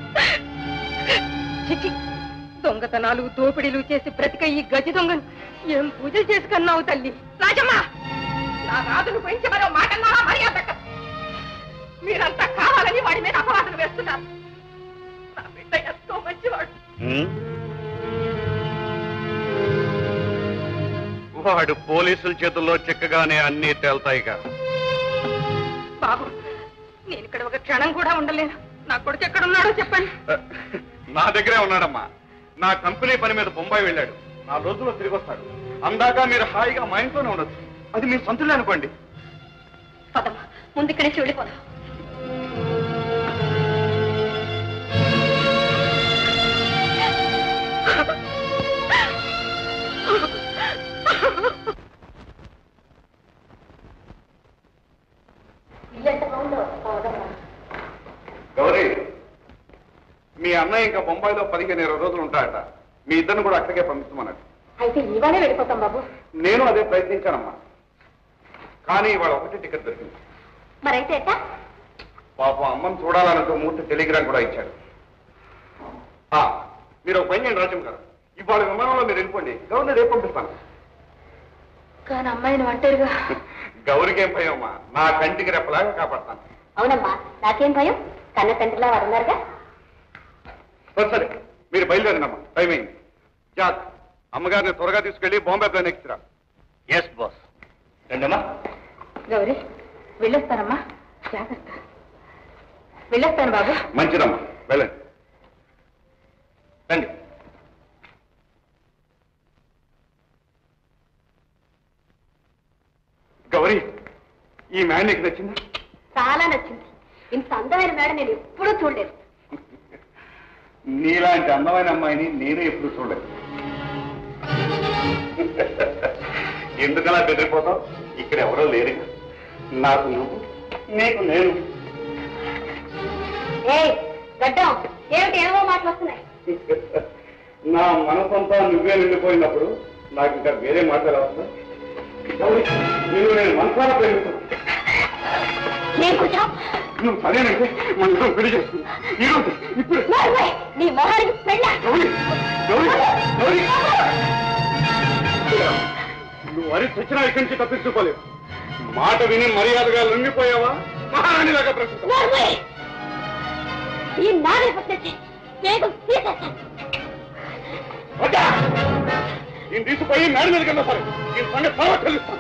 Speaker 3: చిచి దొంగతనాలు దోపిడీలు చేసి బ్రతిక ఈ గజి దొంగను ఏం పూజలు చేసి కన్నావు తల్లి రాజమ్మ నా రాజును పెంచి మరో మాటన్నావా మర్యాద దక్కదు. మీరంతా కావాలని వాడి మీద అపవాదం వేస్తున్నారు నా బిడ్డ ఎంతో మంచివాడు
Speaker 1: వాడు పోలీసుల చేతుల్లో చిక్కగానే అన్నీ తేల్తాయిగా
Speaker 3: బాబు నేను ఇక్కడ ఒక క్షణం కూడా ఉండలేను నా కొడుకు ఎక్కడున్నాడో చెప్పండి
Speaker 1: నా దగ్గరే ఉన్నాడమ్మా నా కంపెనీ పని మీద బొంబాయి వెళ్ళాడు నా రోజుల్లో తిరిగి వస్తాడు అందాక మీరు హాయిగా మా ఇంట్లోనే ఉండొచ్చు అది మీ సొంతలే అనుకోండి
Speaker 3: పదమ్మా ముందు ఇక్కడి నుంచి వెళ్ళిపోదాం
Speaker 1: గౌరీ మీ అన్నయ్య ఇంకా బొంబాయిలో పదిహేను ఇరవై రోజులు ఉంటాడట మీ ఇద్దరిని కూడా అక్కడికే పంపించమన్నాడు
Speaker 3: అయితే ఇవాళే వెళ్ళిపోతాం బాబు
Speaker 1: నేను అదే ప్రయత్నించానమ్మా కానీ ఇవాళ ఒకటి టికెట్ దొరికింది
Speaker 3: మరైతే ఎట్టా
Speaker 1: పాపం అమ్మని చూడాలనంటూ మూర్తి టెలిగ్రామ్ కూడా ఇచ్చాడు ఆ, మీరు ఒక పని చేయండి రాజం గారు ఇవాళ విమానంలో మీరు వెళ్ళిపోండి గవర్నర్ రేపు పంపిస్తాను
Speaker 3: కానీ అమ్మాయిని ఒంటరిగా
Speaker 1: గౌరికి ఏం భయం అమ్మా నా కంటికి రెప్పలాగా కాపాడతాను
Speaker 3: అవునమ్మా నాకేం భయం కన్న తండ్రిలా వారు ఉన్నారుగా
Speaker 1: సరే సరే మీరు బయలుదేరినమ్మా టైం అయింది జాక్ అమ్మగారిని త్వరగా తీసుకెళ్లి బాంబే ప్లేన్ ఎక్కిరా
Speaker 5: ఎస్ బాస్ రండమ్మా
Speaker 3: గౌరీ వెళ్ళొస్తానమ్మా జాగ్రత్త వెళ్ళొస్తాను బాబు
Speaker 1: మంచిదమ్మా వెళ్ళండి
Speaker 5: రండి
Speaker 1: గౌరీ ఈ మ్యాన్ నీకు నచ్చిందా
Speaker 3: చాలా నచ్చింది
Speaker 4: ఇంత అందమైన మేడ నేను ఎప్పుడూ చూడలేదు
Speaker 1: నీలాంటి అందమైన అమ్మాయిని నేనే ఎప్పుడు చూడలేదు ఎందుకలా బెదిరిపోతావు ఇక్కడ ఎవరో లేరు నాకు నువ్వు నీకు నేను
Speaker 4: ఏ గడ్డం ఏమిటి ఏమో మాటలు వస్తున్నాయి
Speaker 1: నా మనసంతా నువ్వే నిండిపోయినప్పుడు నాకు ఇంకా వేరే మాటలు అవసరం నిన్ను నేను మనసారా ప్రేమిస్తున్నాను
Speaker 4: ఏం కూర్చో
Speaker 1: నువ్వు సరేనంటే మన ఇద్దరం పెళ్లి చేసుకున్నాం ఈరోజు ఇప్పుడు
Speaker 4: నీ మొహానికి పెళ్ళ
Speaker 1: గౌరీ గౌరీ గౌరీ నువ్వు వరి చచ్చినా ఇక్కడి నుంచి తప్పించుకోలేవు మాట విని మర్యాదగా లొంగిపోయావా మహారాణిలాగా ప్రస్తుతం
Speaker 4: ఈ నాగలి పట్టించి వేగం తీసేస్తాను
Speaker 1: వద్దా నేను తీసుకుపోయి మేడ మీదకి వెళ్ళా సరే ఈ సంగతి తర్వాత తెలుస్తాను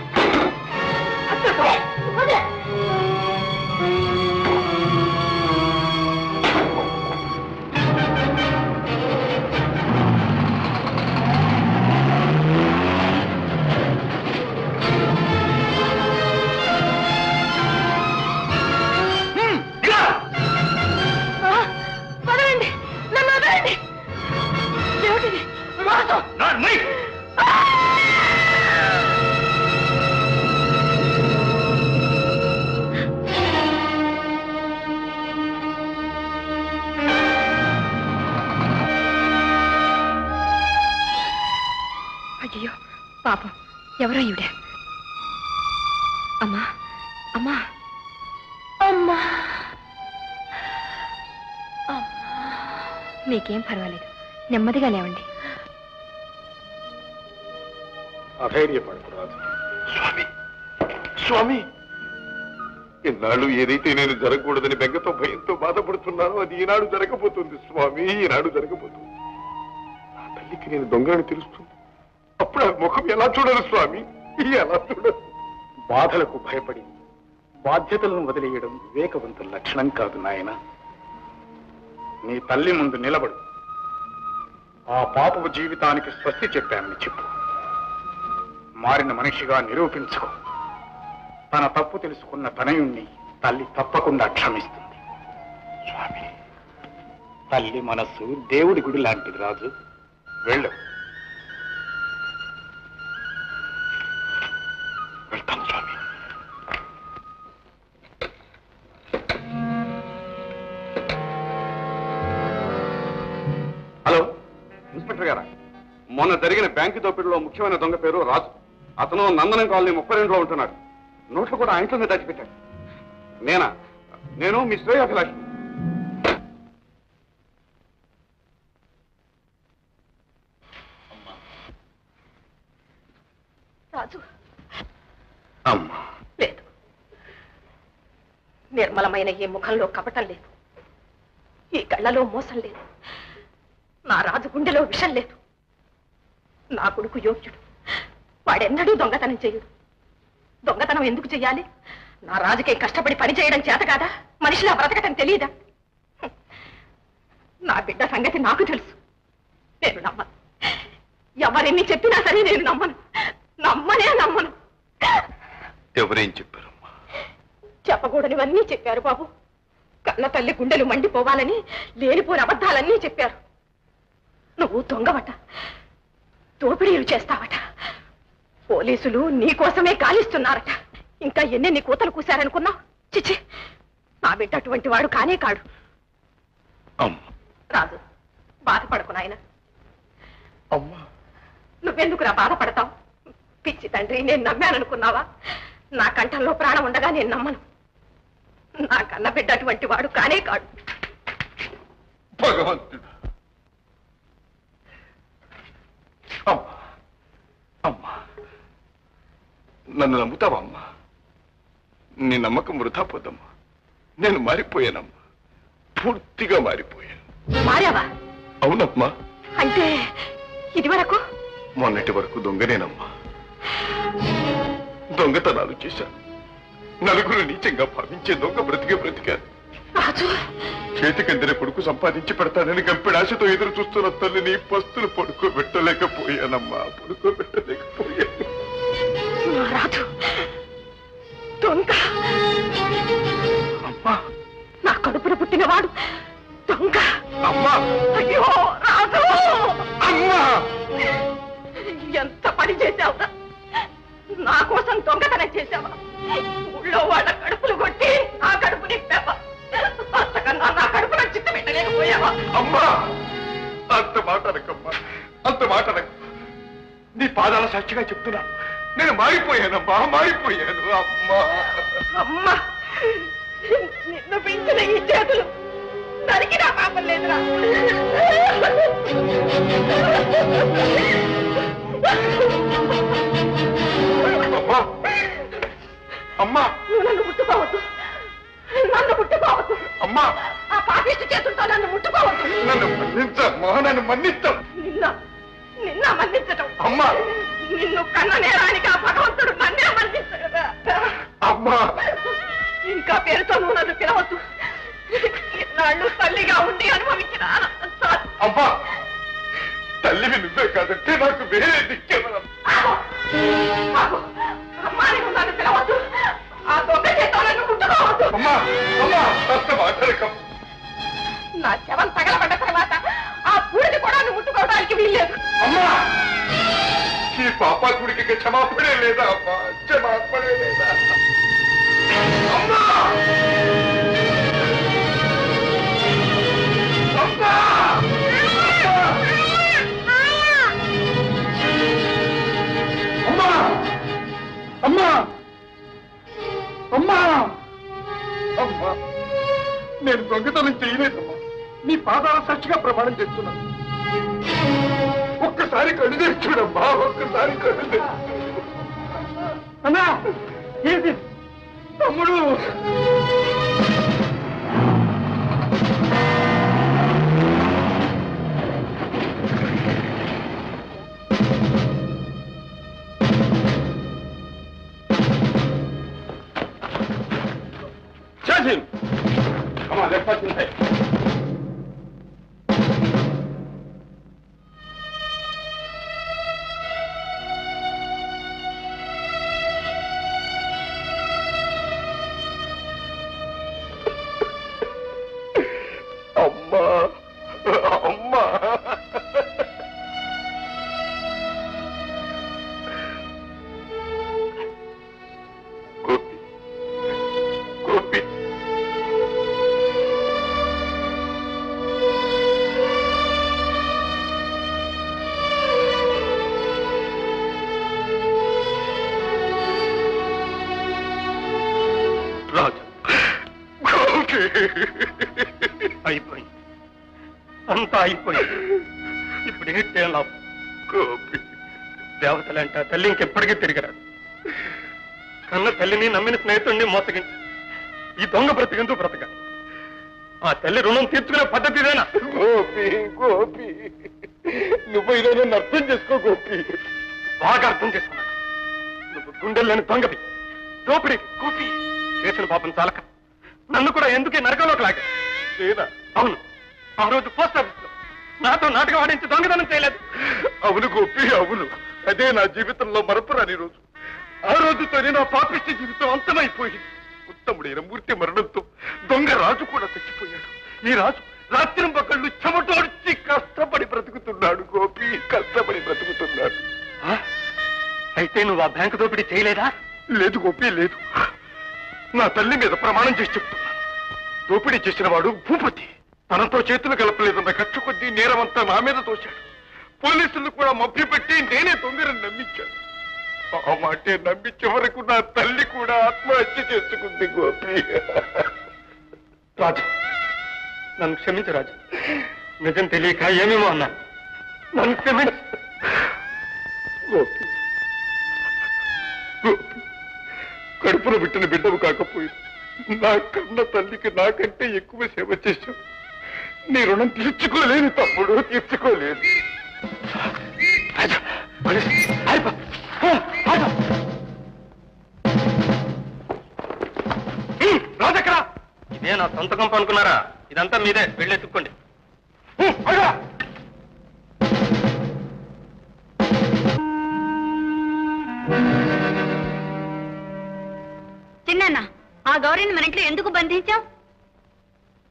Speaker 4: వదిలే. ఆ, వదలండి నన్ను వదలండి ఏమిటిది మోసం
Speaker 3: అయ్యో పాపం ఎవరో ఈవిడ అమ్మా అమ్మా
Speaker 4: అమ్మా
Speaker 3: మీకేం పర్వాలేదు నెమ్మదిగా లేవండి
Speaker 10: అధైర్యపడకు రాజు స్వామి స్వామి ఇన్నాళ్ళు ఏదైతే నేను జరగకూడదని బెంగతో భయంతో బాధపడుతున్నానో అది ఈనాడు జరగబోతుంది స్వామి ఈనాడు జరగబోతుంది నా తల్లికి నేను దొంగని తెలుస్తుంది అప్పుడు ఆ ముఖం ఎలా చూడను స్వామి ఎలా చూడను
Speaker 6: బాధలకు భయపడి బాధ్యతలను వదిలేయడం వివేకవంతుల లక్షణం కాదు నాయన నీ తల్లి ముందు నిలబడు ఆ పాపపు జీవితానికి స్వస్తి చెప్పానని చెప్పు మారిన మనిషిగా నిరూపించుకో తన తప్పు తెలుసుకున్న తనయుణ్ణి తల్లి తప్పకుండా క్షమిస్తుంది స్వామి తల్లి మనస్సు దేవుడి గుడి లాంటిది రాజు వెళ్ళు వెళ్తాను స్వామి
Speaker 1: హలో ఇన్స్పెక్టర్ గారా మొన్న జరిగిన బ్యాంకు దోపిడీలో ముఖ్యమైన దొంగ పేరు రాజు అతను నందనం కాలనీ ముప్పై రెండులో ఉంటున్నాడు నోట్లు కూడా ఆ ఇంట్లోనే దాచిపెట్టాడు నేనా నేను మీ శ్రేయాభిలాషి
Speaker 3: రాజు
Speaker 10: అమ్మా
Speaker 3: లేదు నిర్మలమైన ఈ ముఖంలో కపటం లేదు ఈ కళ్ళలో మోసం లేదు నా రాజు గుండెలో విషం లేదు నా కొడుకు యోగ్యుడు వాడెన్నడూ దొంగతనం చెయ్యడు దొంగతనం ఎందుకు చెయ్యాలి నా రాజుకే కష్టపడి పని చేయడం చేత కాదా మనిషిలా బ్రతకటం తెలియదా హ్మ్. నా బిడ్డ సంగతి నాకు తెలుసు నేను నమ్మను ఎవరెన్ని చెప్పినా సరే నేను నమ్మను నమ్మనే నమ్మను
Speaker 10: ఎవరేం చెప్పారు
Speaker 3: చెప్పకూడనివన్నీ చెప్పారు బాబు కన్న తల్లి గుండెలు మండిపోవాలని లేనిపోని అబద్ధాలన్నీ చెప్పారు నువ్వు దొంగవట దోపిడీలు చేస్తావట పోలీసులు నీ కోసమే గాలిస్తున్నారట ఇంకా ఎన్నెన్ని కూతలు కూశారనుకున్నావు చిచి నా బిడ్డ అటువంటి వాడు కానే కాడు
Speaker 10: అమ్మా
Speaker 3: రాజు బాధపడకు నాయన
Speaker 10: అమ్మా
Speaker 3: నువ్వెందుకురా బాధపడతావు పిచ్చి తండ్రి నేను నమ్మాననుకున్నావా నా కంఠంలో ప్రాణం ఉండగా నేను నమ్మను నా కన్న బిడ్డ అటువంటి వాడు కానే కాడు
Speaker 10: భగవంతుడు అమ్మా అమ్మా నన్ను నమ్ముతావా అమ్మా నీ నమ్మకం వృధా పోదమ్మా నేను మారిపోయానమ్మా పూర్తిగా మారిపోయాను
Speaker 3: మారావా
Speaker 10: అవునమ్మా
Speaker 3: అంటే ఇది వరకు
Speaker 10: మొన్నటి వరకు దొంగనేనమ్మా దొంగతనాలు చేశాను నలుగురు నీచంగా భావించే దొంగ బ్రతికే బ్రతికాను
Speaker 3: రాజు
Speaker 10: చేతికందిన కొడుకు సంపాదించి పెడతానని గంపెడు ఆశతో ఎదురు చూస్తున్న తల్లిని పస్తులు పడుకోబెట్టలేకపోయానమ్మా పడుకోబెట్టలేకపోయాను
Speaker 3: నా రాజు దొంగ
Speaker 10: అమ్మా
Speaker 3: కడుపున పుట్టినవాడు దొంగ
Speaker 10: అమ్మా
Speaker 3: అయ్యో రాజు
Speaker 10: అమ్మా
Speaker 3: ఎంత పని చేశావురా నా కోసం దొంగతనం చేశావా ఊళ్ళో వాళ్ళ కడుపులు కొట్టి నా కడుపు నింపావా అంతకన్నా నా కడుపులో చిత్త పెట్టలేకపోయావా
Speaker 10: అమ్మా అంత మాట అనకమ్మా అంత మాట అనకు నీ పాదాల సాక్షిగా చెప్తున్నాను నేను మారిపోయానమ్మా మారిపోయాను అమ్మా
Speaker 3: అమ్మా నిన్ను పెంచిన ఈ చేతులు నరికి నా పాపం లేదురా
Speaker 10: అమ్మా అమ్మా
Speaker 3: నువ్వు నన్ను ముట్టుకోవద్దు నన్ను ముట్టుకోవద్దు
Speaker 10: అమ్మా
Speaker 3: ఆ పాపిష్టి చేతులతో నన్ను ముట్టుకోవద్దు
Speaker 10: నన్ను మన్నించమ్మా నన్ను మన్నించం
Speaker 3: నిన్న నిన్న మన్నించటం
Speaker 10: అమ్మా
Speaker 3: నిన్ను కన్న నేరానికి ఆ భగవంతుడు నన్నే మన్నించగదా
Speaker 10: అమ్మా
Speaker 3: ఇంకా పేరుతో నువ్వు నన్ను పిలవద్దు ఇన్నాళ్ళు తల్లిగా ఉండి అనుభవించిన ఆనందం చాలు.
Speaker 10: అమ్మా తల్లివి నువ్వే కాదంటే నాకు వేరే దిక్కేమన్నా
Speaker 3: ఆగు! ఆగు! అమ్మా నువ్వు నన్ను పిలవద్దు ఆ దొంగ చేతో నన్ను ముట్టుకోవద్దు
Speaker 10: అమ్మా అమ్మా అంత మాట్లాడకం
Speaker 3: నా శవం తగలబడ్డ తర్వాత ఆ పూడిని కూడా నువ్వు ముట్టుకోవడానికి వీల్లేదు
Speaker 10: అమ్మా ఈ పాపాత్ముడికి క్షమాపణే లేదా అమ్మా క్షమాపణే లేదా అమ్మా అమ్మా అమ్మా అమ్మా అమ్మా అమ్మా నేను దొంగతనం చేయలేదమ్మా నీ పాదాల సాక్షిగా ప్రమాణం చేస్తున్నాను ఒక్కసారి కళ్ళు తెరిచి చూడమ్మా ఒక్కసారి కళ్ళు తెరిచి చూడు. అన్నా ఏంటి తమ్ముడు Charge him! Come on, let's pass inside. అమ్మా అమ్మా గోపి గోపి రాజు గోపి
Speaker 2: అయిపోయింది అంతా అయిపోయింది ఇప్పుడు ఏంటే లాభం
Speaker 10: గోపి
Speaker 2: దేవతలంట తల్లి ఇంకెప్పటికీ తిరిగిరాదు కన్న తల్లిని నమ్మిన స్నేహితుడిని మోసగించి ఈ దొంగ బ్రతికెందుకు బ్రతకాలి ఆ తల్లి రుణం తీర్చుకునే పద్ధతి ఇదేనా
Speaker 10: గోపి గోపి నువ్వు ఇదో నన్ను అర్థం చేసుకో గోపి
Speaker 2: బాగా అర్థం చేసుకున్నాను నువ్వు గుండెల్లోని దొంగవి దోపిడి గోపి చేసిన పాపం చాలక నన్ను కూడా ఎందుకే నరకంలోకి లాగా
Speaker 10: లేదా
Speaker 2: అవును ఆ రోజు పోస్ట్ ఆఫీస్ లో నాతో నాటకం ఆడించి దొంగతనం చేయలేదు
Speaker 10: అవును గోపి అవును అదే నా జీవితంలో మరపురాని రోజు ఆ రోజుతోనే నా పాపిష్టి జీవితం అంతమైపోయింది ఉత్తముడైన మూర్తి మరణంతో దొంగ రాజు కూడా చచ్చిపోయాడు ఈ రాజు రాత్రి పకళ్ళు చెమటోడ్చి కష్టపడి బ్రతుకుతున్నాడు గోపి కష్టపడి బ్రతుకుతున్నాడు
Speaker 2: ఆ? అయితే నువ్వు ఆ బ్యాంకు దోపిడీ చేయలేదా
Speaker 10: లేదు గోపి లేదు నా తల్లి మీద ప్రమాణం చేసి చెప్తున్నాను దోపిడీ చేసిన వాడు భూపతి తనతో చేతులు కలపలేదన్న కక్ష కొద్దీ నేరమంతా నా మీద తోశాడు పోలీసులు కూడా మభ్యపెట్టి నేనే దొంగరని నమ్మించాను ఆ మాటే నమ్మి చివరకు నా తల్లి కూడా ఆత్మహత్య చేసుకుంది గోపి
Speaker 2: రాజు నన్ను క్షమించు రాజు నిజం తెలియక ఏమేమో అన్నాను నన్ను క్షమించు
Speaker 10: గోపి గోపి కడుపులో పెట్టిన బిడ్డవు కాకపోయింది నా కన్న తల్లికి నాకంటే ఎక్కువ సేవ చేశావు నీ రుణం తీర్చుకోలేను తమ్ముడు తీర్చుకోలేను
Speaker 2: రాజు పోలీసు, పారిపో. ఆ, రాజు. హ్మ్, రాజు ఎక్కడా? ఇదే నా సొంత కంప అనుకున్నారా ఇదంతా మీదే వెళ్ళెత్తుక్కోండి హ్మ్, అడుగు.
Speaker 4: చిన్న ఆ గౌరీని మన ఇంట్లో ఎందుకు బంధించావు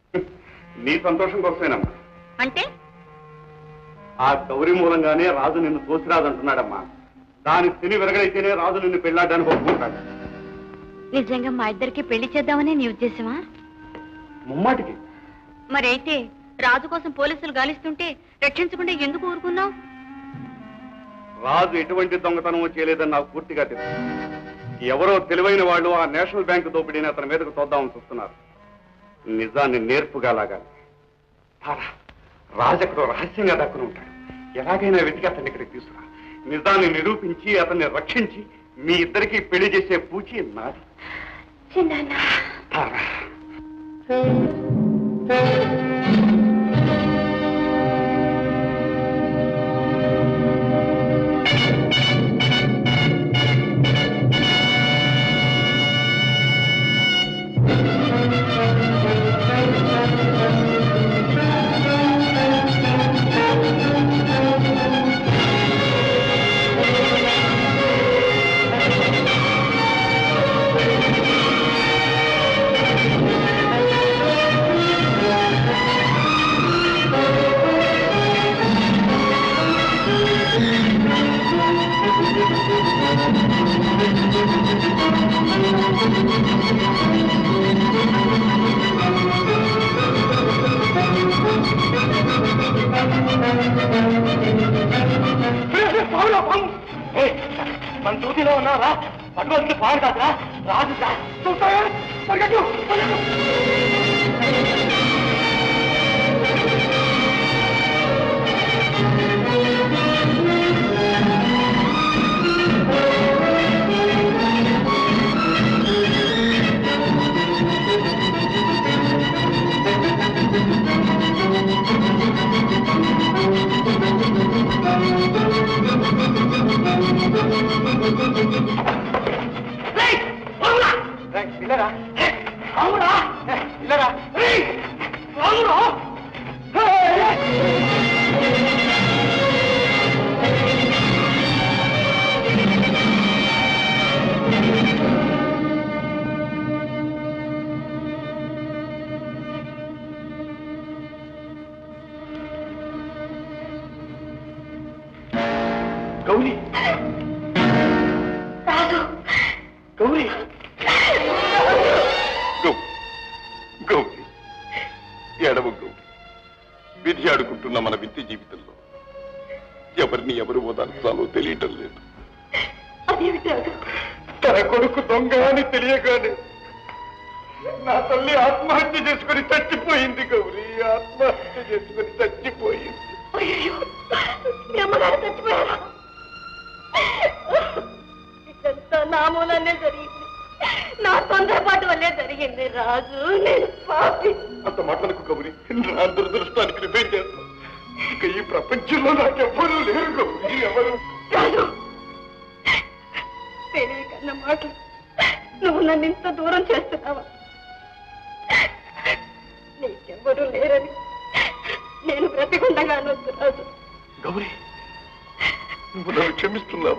Speaker 1: నీ సంతోషం కోసమేనమ్మా
Speaker 3: అంటే
Speaker 1: ఆ గౌరీ మూలంగానే రాజు నిన్ను తోసిరాదంటున్నాడమ్మా దాని తిని విరగడైతేనే రాజు నిన్ను పెళ్ళాడడానికి ఒప్పుకుంటాడు
Speaker 4: నిజంగా మా ఇద్దరికి పెళ్లి చేద్దామని నీ ఉద్దేశమా
Speaker 1: ముమ్మాటికి
Speaker 4: మరైతే రాజు కోసం పోలీసులు గాలిస్తుంటే రక్షించకుండా ఎందుకు ఊరుకున్నావు
Speaker 1: రాజు ఎటువంటి దొంగతనం చేయలేదని నాకు పూర్తిగా తెలుసు ఎవరో తెలివైన వాళ్ళు ఆ నేషనల్ బ్యాంక్ దోపిడీని అతని మీదకు తోద్దామని చూస్తున్నారు నిజాన్ని నేర్పుగా లాగాలి తారా, రాజు ఎక్కడో రహస్యంగా దక్కుని ఉంటాడు ఎలాగైనా వెతికి అతన్ని ఇక్కడికి తీసుకురా నిజాన్ని నిరూపించి అతన్ని రక్షించి మీ ఇద్దరికి పెళ్లి చేసే పూచి నాది తారా
Speaker 5: మన డ్యూటీలో ఉన్నారా పట్టుకోవాల్సిన పాడు కాదురా రాజు చూస్తావా పరిగెట్టు పరిగెట్టు ఇల్లరా అవునా ఇల్లరా అవును
Speaker 10: గౌరీ గౌరీ గౌ- గౌరీ ఎడవ గౌరీ విధి ఆడుకుంటున్న మన విద్య జీవితంలో ఎవరిని ఎవరు ఓదార్చాలో తెలియటం లేదు తన కొడుకు దొంగ అని తెలియగానే నా తల్లి ఆత్మహత్య చేసుకుని చచ్చిపోయింది గౌరీ ఆత్మహత్య చేసుకుని చచ్చిపోయింది
Speaker 3: మీ అమ్మగారు చచ్చిపోయారా ఇదంతా నా మూలనే జరిగింది నా తొందరపాటు వల్లే జరిగింది రాజు నేను పాపి
Speaker 10: అంత మాటలకు గౌరీ నా దురదృష్టానికి రిపేర్ చేస్తాను ఇక ఈ ప్రపంచంలో నాకెవ్వరూ లేరు గౌరీ ఎవరు
Speaker 3: రాజు తెలివి కన్న మాటలు నువ్వు నన్ను ఇంత దూరం చేస్తున్నావా నీకెవ్వరూ లేరని నేను బ్రతికుండగా అనొద్దు రాజు
Speaker 10: గౌరీ నువ్వు నన్ను క్షమిస్తున్నావు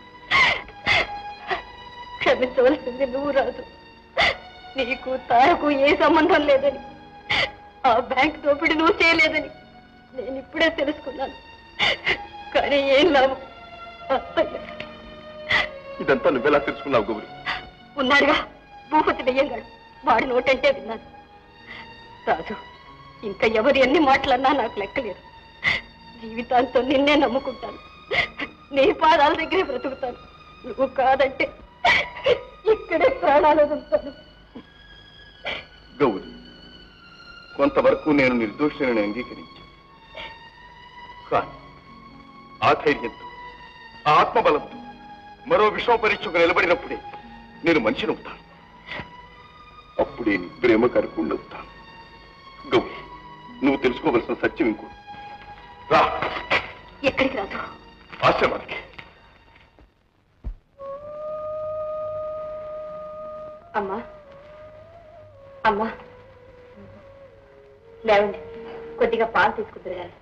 Speaker 3: క్షమించవలసింది నువ్వు రాజు నీకు తారకు ఏ సంబంధం లేదని ఆ బ్యాంక్ దోపిడీ నువ్వు చేయలేదని నేను ఇప్పుడే తెలుసుకున్నాను కానీ ఏం లాభం అత్తయ్య
Speaker 10: ఇదంతా నువ్వెలా తెలుసుకున్నావు గౌరీ
Speaker 3: ఉన్నాడుగా భూపతి దెయ్యంగాడు వాడి నోటంటే విన్నాను రాజు ఇంకా ఎవరు ఎన్ని మాటలన్నా నాకు లెక్కలేదు జీవితాంతం నిన్నే నమ్ముకుంటాను నీ పాదాల దగ్గరే బ్రతుకుతాను నువ్వు కాదంటే ఇక్కడే ప్రాణాలు వదులుతాను
Speaker 10: గౌరీ కొంతవరకు నేను నిర్దోషిని అంగీకరించాను కానీ ఆ ధైర్యంతో ఆ ఆత్మబలంతో మరో విషమ పరీక్షకు నిలబడినప్పుడే నేను మనిషిని అవుతాను అప్పుడే నీ ప్రేమ కరకుండా అవుతాను గౌరీ నువ్వు తెలుసుకోవలసిన సత్యం ఇంకో రా
Speaker 3: ఎక్కడికి రాజు
Speaker 10: ఆశ్రమానికి
Speaker 3: అమ్మా అమ్మా లేవండి కొద్దిగా పాలు తీసుకుంటారు కానీ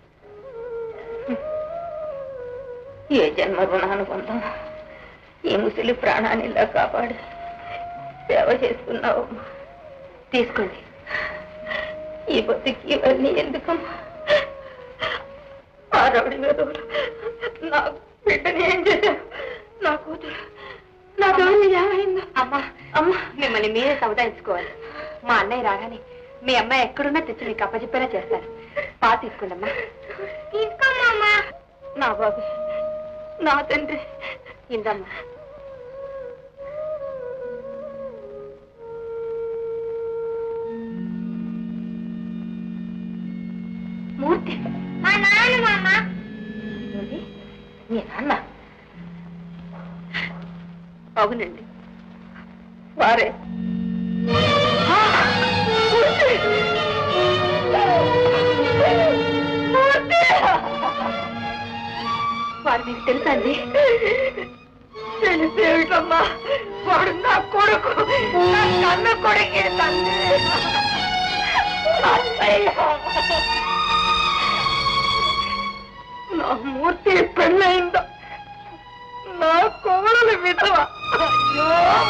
Speaker 3: ఏ జన్మ రుణానుబంధం ఈ ముసలి ప్రాణాన్ని ఇలా కాపాడి సేవ చేసుకున్నావు తీసుకోండి ఈ బతికి ఇవన్నీ ఎందుకమ్మా ఆ రౌడీ వెధవలు నా బిడ్డని ఏం చేశారు నా కూతురు నా తోడు ఏమైందో అమ్మా అమ్మా మిమ్మల్ని మీరే సముదాయించుకోవాలి మా అన్నయ్య రాగానే మీ అమ్మాయి ఎక్కడున్నా తెచ్చి మీకు అప్పచెప్పేలా చేస్తారు పా తీసుకోండమ్మా తీసుకోమ్మా నా బాబు నా తండ్రి ఇందమ్మా మూర్తి మా నాన్న మామ మీ నాన్న అవునండి వారే వారు మీకు తెలుసా అండి తెలిసేమిటమ్మా వాడు నా కొడుకు నా కన్న కొడుకే తండ్రి నా మూర్తి పెళ్ళయిందా నా కోడలు విధవ అయ్యో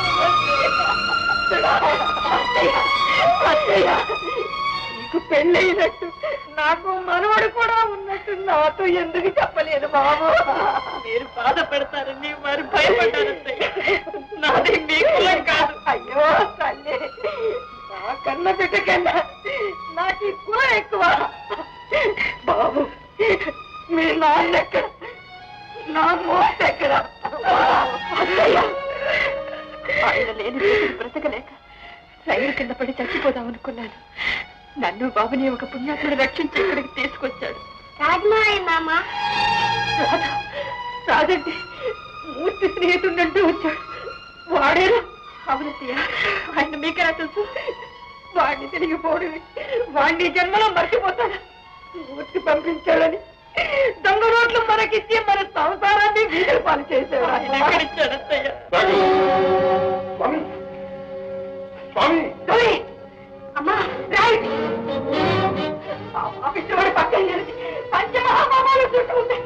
Speaker 3: అత్తయ్య, అత్తయ్య, నీకు పెళ్ళయినట్టు నాకు మనవడు కూడా ఉన్నట్టు నాతో ఎందుకు చెప్పలేదు బాబు మీరు బాధపడతారని వారు భయపడ్డారు నాది మీ కులం కాదు అయ్యో తల్లి నా కన్న బిడ్డ కన్నా నాకు ఈ కులం ఎక్కువ బాబు మీ నాన్న ఎక్కడ నా మోత ఎక్కడ అత్తయ్య ఆయన లేని రోజులు బ్రతకలేక రైలు కింద పడి చచ్చిపోదాం అనుకున్నాను నన్ను బాబుని ఒక పుణ్యాత్ముడు రక్షించి ఇక్కడికి తీసుకొచ్చాడు
Speaker 4: రాజమాయ మామ
Speaker 3: రాధా రాదండి మూర్తి స్నేహితుడంటూ వచ్చాడు వాడేనా అవునత్తయ్య ఆయన మీకెలా తెలుసు వాడిని తిరిగిపోవడమే వాడిని ఈ జన్మలో మర్చిపోతాడు మూర్తి పంపించాడని దొంగ రోడ్లు మనకిచ్చి మన సంసారాన్ని వీధులు పాలు చేశాడు ఆయన ఎక్కడిచ్చాడు అత్తయ్య
Speaker 1: స్వామి స్వామి
Speaker 3: తొలి! అమ్మా రైట్ పిచ్చివాడి పక్కన నిలిచి పంచమహాపాపాలు చుట్టుకుంటాయి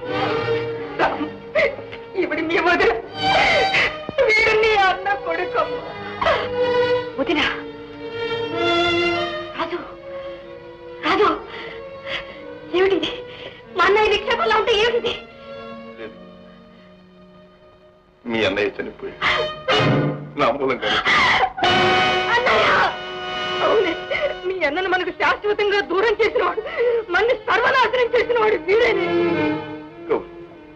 Speaker 3: ఇవిడి మీ వదిన వీడు నీ అన్న కొడుకు వదిన రాజు రాజు ఏమిటిది మా అన్నయ్య నిక్షేపంలో ఉంటే ఏమిటిది
Speaker 10: లేదు మీ అన్నయ్య చనిపోయి నా మూలంగానే
Speaker 3: అన్నయ్య అవునే మీ అన్నను మనకు శాశ్వతంగా దూరం చేసినవాడు మన సర్వనాశనం చేసినవాడు వీడేనే
Speaker 10: గౌరి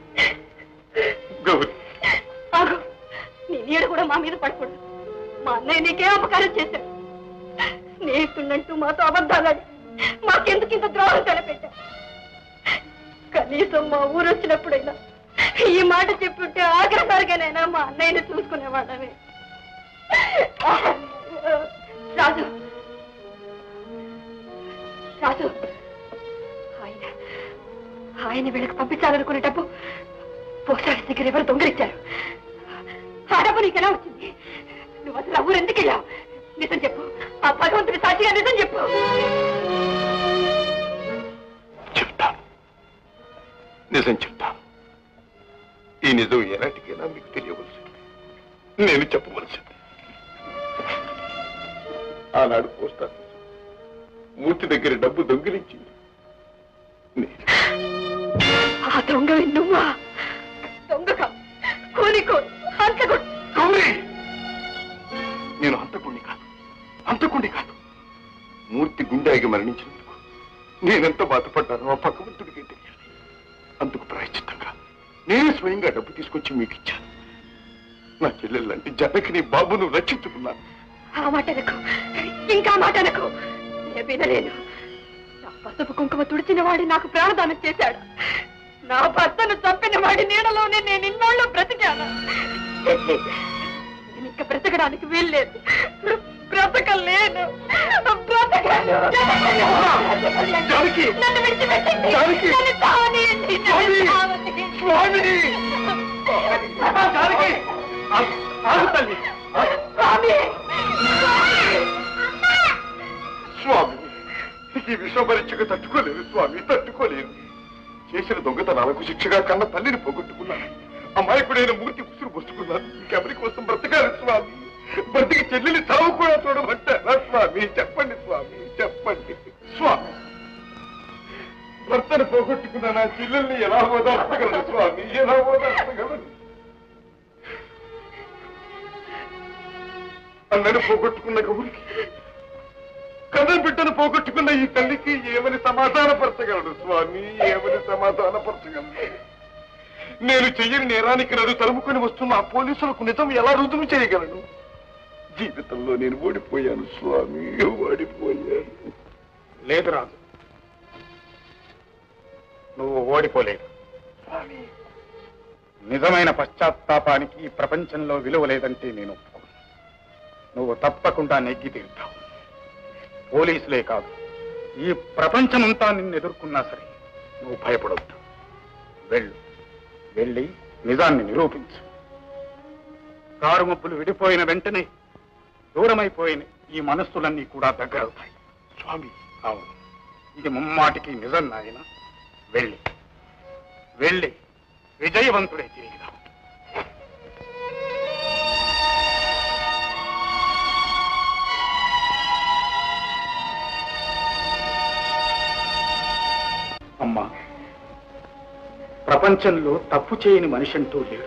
Speaker 10: గౌరి
Speaker 3: ఆగు నీ నీడ కూడా మా మీద పడకూడదు మా అన్నయ్య నీకే అపకారం చేశాడు స్నేహితుడంటూ మాతో అబద్ధాలని మాకెందుకు ఇంత ద్రోహం తలపెట్టా కనీసం మా ఊరు వచ్చినప్పుడైనా ఈ మాట చెప్పుంటే ఆఖరిసారిగానైనా మా అన్నయ్యని చూసుకునేవాడమే రాజు రాజు ఆయన ఆయన వీళ్ళకి పంపించాలనుకునే డబ్బు పోస్ట్ ఆఫీస్ దగ్గర ఎవరు దొంగలిచ్చారు ఆ డబ్బు నీకెలా వచ్చింది నువ్వు అసలు ఆ ఊరు ఎందుకు వెళ్ళావు నిజం చెప్పు ఆ భగవంతుడి సాక్షిగా నిజం చెప్పు
Speaker 10: చెప్తాను నిజం చెప్తాను ఈ నిజం ఎలాంటికైనా మీకు తెలియవలసింది నేను చెప్పవలసింది ఆనాడు పోస్ట్ ఆఫీస్ మూర్తి దగ్గర డబ్బు దొంగిలించింది నేను.
Speaker 3: ఆ దొంగవి నువ్వా దొంగ కాదు కోనికో హంతకుడు
Speaker 10: గౌరీ నేను హంతకుండి కాదు హంతకుండి కాదు మూర్తి గుండెకి మరణించినందుకు నేనెంత బాధపడ్డానో ఆ భగవంతుడికి తెలియాలి అందుకు ప్రాయశ్చిత్తంగా నేనే స్వయంగా డబ్బు తీసుకొచ్చి మీకు ఇచ్చాను నా చెల్లెళ్ళంటి జనకిని బాబును రక్షించుకున్నాను
Speaker 3: ఆ మాట అనకు ఇంకా మాట అనకు నేను వినలేను నా పసుపు కుంకుమ తుడిచిన వాడి నాకు ప్రాణదానం చేశాడు నా భర్తను చంపిన వాడి నీడలోనే నేను ఇన్నాళ్ళు బ్రతికాను నేను ఇంకా బ్రతకడానికి వీల్లేదు బ్రతకలేను బ్రతకను
Speaker 10: జానకి!
Speaker 3: నన్ను విడిచిపెట్టండి
Speaker 10: జానకి!
Speaker 3: నన్ను చావనీయండి. నన్ను
Speaker 10: స్వామి!
Speaker 3: చావనీయండి.
Speaker 10: స్వామి! జానకి! ఆగు, ఆగు తల్లి.
Speaker 3: స్వామి
Speaker 10: స్వామి ఈ విషయం పరీక్షగా తట్టుకోలేను స్వామి తట్టుకోలేను చేసిన దొంగతనాలకు శిక్షగా కన్న తల్లిని పోగొట్టుకున్నాను అమాయకుడైన మూర్తి ఉసురు పోసుకున్నాను ఇంకెవరి కోసం బ్రతకాలి స్వామి బ్రతికి చెల్లెలి చావు కూడా చూడమంటారా స్వామి చెప్పండి స్వామి చెప్పండి స్వామి భర్తను పోగొట్టుకున్న నా చెల్లెల్ని ఎలా ఓదార్చగలను స్వామి ఎలా ఓదార్చగలను అన్నను పోగొట్టుకున్న గౌరికి కన్న బిడ్డను పోగొట్టుకున్న ఈ తల్లికి ఏమని సమాధానపరచగలడు స్వామి ఏమని సమాధానపరచగలడు నేను చెయ్యని నేరానికి నన్ను తరుముకొని వస్తున్న ఆ పోలీసులకు నిజం ఎలా రుజువు చేయగలను జీవితంలో నేను ఓడిపోయాను స్వామి ఓడిపోయాను లేదు రాజు నువ్వు ఓడిపోలేదు స్వామి నిజమైన పశ్చాత్తాపానికి ఈ ప్రపంచంలో విలువ లేదంటే నేను ఒప్పుకోను నువ్వు తప్పకుండా నెగ్గి తీరుతావు పోలీసులే కాదు ఈ ప్రపంచమంతా నిన్ను ఎదుర్కొన్నా సరే నువ్వు భయపడొద్దు వెళ్ళు వెళ్ళి నిజాన్ని నిరూపించు కారు మబ్బులు విడిపోయిన వెంటనే దూరమైపోయిన ఈ మనస్సులన్నీ కూడా దగ్గరవుతాయి స్వామి అవును ఇది ముమ్మాటికి నిజం నాయన వెళ్ళి వెళ్ళి విజయవంతుడే తిరిగి రా అమ్మా ప్రపంచంలో తప్పు చేయని మనిషి అంటూ లేడు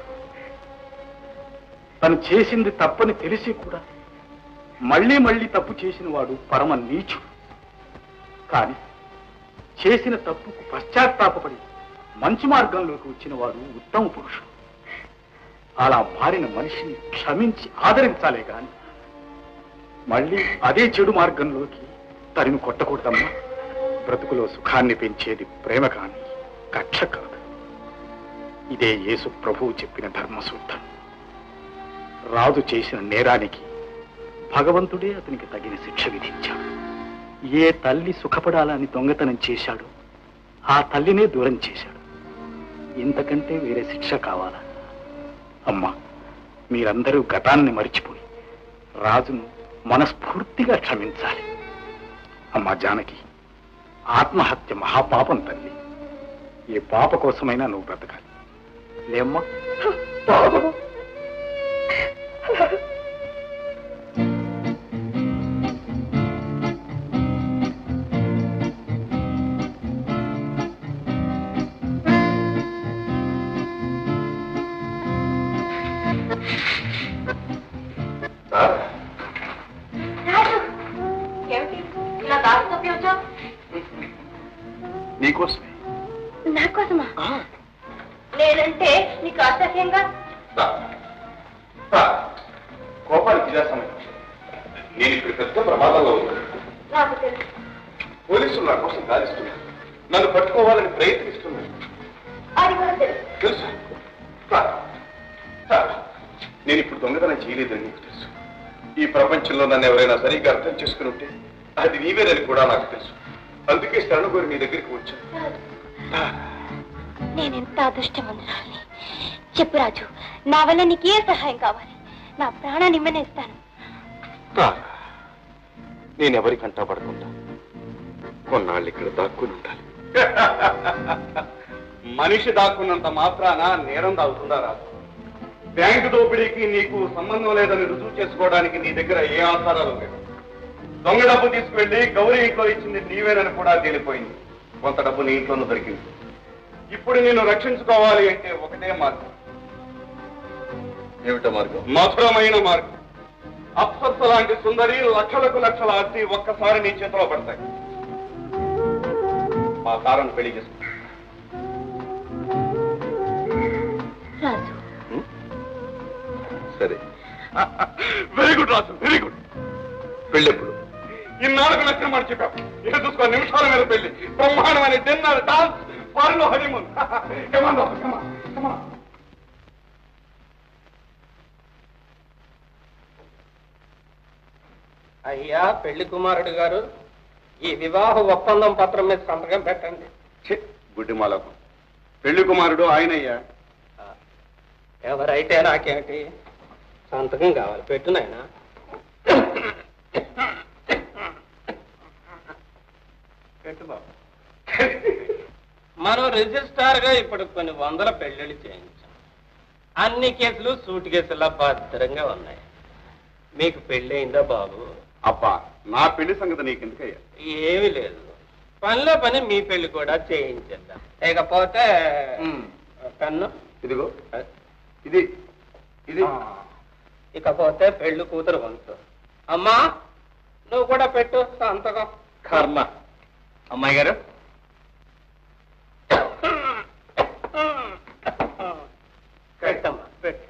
Speaker 10: తను చేసింది తప్పని తెలిసి కూడా మళ్ళీ మళ్ళీ తప్పు చేసిన వాడు పరమ నీచుడు కానీ చేసిన తప్పుకు పశ్చాత్తాపపడి మంచి మార్గంలోకి వచ్చిన వాడు ఉత్తమ పురుషుడు అలా మారిన మనిషిని క్షమించి ఆదరించాలే గాని మళ్ళీ అదే చెడు మార్గంలోకి తరిమి కొట్టకూడదమ్మా బ్రతుకులో సుఖాన్ని పెంచేది ప్రేమ కాని కక్ష కాదు ఇదే యేసు ప్రభువు చెప్పిన ధర్మసూత్రం రాజు చేసిన నేరానికి భగవంతుడే అతనికి తగిన శిక్ష విధించాడు ఏ తల్లి సుఖపడాలని దొంగతనం చేశాడో ఆ తల్లినే దూరం చేశాడు ఇంతకంటే వేరే శిక్ష కావాలా అమ్మా మీరందరూ గతాన్ని మరిచిపోయి రాజును మనస్ఫూర్తిగా క్షమించాలి అమ్మా జానకి ఆత్మహత్య మహాపాపం తల్లి ఏ పాప కోసమైనా నువ్వు బ్రతకాలి లేమ్మా
Speaker 3: ఏమిటి ఇలా దారి తప్పి వచ్చావు
Speaker 10: నీకోసమే
Speaker 3: నా కోసమా నేనంటే నీకు అసహ్యంగా
Speaker 10: కోపానికి ఇదే సమయం నేను ఇప్పుడు పెద్ద ప్రమాదంలో ఉన్నాను
Speaker 3: నాకు తెలుసు
Speaker 10: పోలీసులు నా కోసం గాలిస్తున్నారు నన్ను పట్టుకోవాలని ప్రయత్నిస్తున్నారు
Speaker 3: అది కూడా తెలుసు
Speaker 10: తెలుసా సార్, సార్, నేను ఇప్పుడు దొంగతనం చేయలేదని నీకు తెలుసు ఈ ప్రపంచంలో నన్ను ఎవరైనా సరిగ్గా అర్థం చేసుకుని ఉంటే అది నీవేనని కూడా నాకు తెలుసు అందుకే శరణు కోరి నీ దగ్గరికి వచ్చాను
Speaker 4: నేనెంత అదృష్టవంతురాల్ని చెప్పు రాజు నా వల్ల నీకు ఏ సహాయం కావాలి నా ప్రాణాన్ని ఇమ్మనేస్తాను
Speaker 10: సార్, నేను ఎవరికంటా పడకుండా కొన్నాళ్ళు ఇక్కడ దాక్కుని ఉండాలి మనిషి దాక్కున్నంత మాత్రాన నేరం దాగుతుందా రాదు బ్యాంకు దోపిడీకి నీకు సంబంధం లేదని రుజువు చేసుకోవడానికి నీ దగ్గర ఏ ఆధారాలు లేవు దొంగ డబ్బు తీసుకువెళ్ళి గౌరీ ఇంట్లో ఇచ్చింది నీవేనని కూడా తేలిపోయింది కొంత డబ్బు నీ ఇంట్లోనూ దొరికింది ఇప్పుడు నేను రక్షించుకోవాలి అంటే ఒకటే మార్గం ఏమిటో మార్గం మధురమైన మార్గం అప్సత్స లాంటి సుందరి లక్షలకు లక్షల ఆస్తి ఒక్కసారి నీ చేతిలో పడతాయి మా సారను పెళ్లి చేసుకుంటా
Speaker 4: రాజు
Speaker 10: సరే very good Raju very good పెళ్ళెప్పుడు ఇన్నాళ్ళకు నచ్చిన మాట చెప్పావు ఇక చూసుకో నిమిషాల మీద పెళ్లి బ్రహ్మాండమైన dinner dance foreign honeymoon come on come on come on
Speaker 2: అయ్యా పెళ్లి కుమారుడు గారు ఈ వివాహ ఒప్పందం పత్రం మీద సంతకం పెట్టండి
Speaker 10: గుడ్డి మాలకు పెళ్లి కుమారుడు ఆయనయ్యా
Speaker 2: ఎవరైతే నాకేమిటి సంతకం కావాలి పెట్టు నాయనా పెట్టు బాబు మనం రిజిస్ట్రార్ గా ఇప్పుడు కొన్ని వందల పెళ్లిళ్ళు చేయించాం అన్ని కేసులు సూట్ కేసులా భద్రంగా ఉన్నాయి మీకు పెళ్లి అయిందా బాబు
Speaker 10: అబ్బా
Speaker 1: నా పెళ్లి సంగతి నీకెందుకయ్యా
Speaker 2: ఏమీ లేదు పనిలో పని మీ పెళ్లి కూడా చేయించేద్దాం ఇకపోతే కన్ను
Speaker 1: ఇదిగో ఇది ఇది
Speaker 2: ఇకపోతే పెళ్లి కూతురు వంతు అమ్మా నువ్వు కూడా పెట్టు సంతకం
Speaker 5: కర్మ అమ్మాయి గారు
Speaker 2: పెట్టమ్మా పెట్టు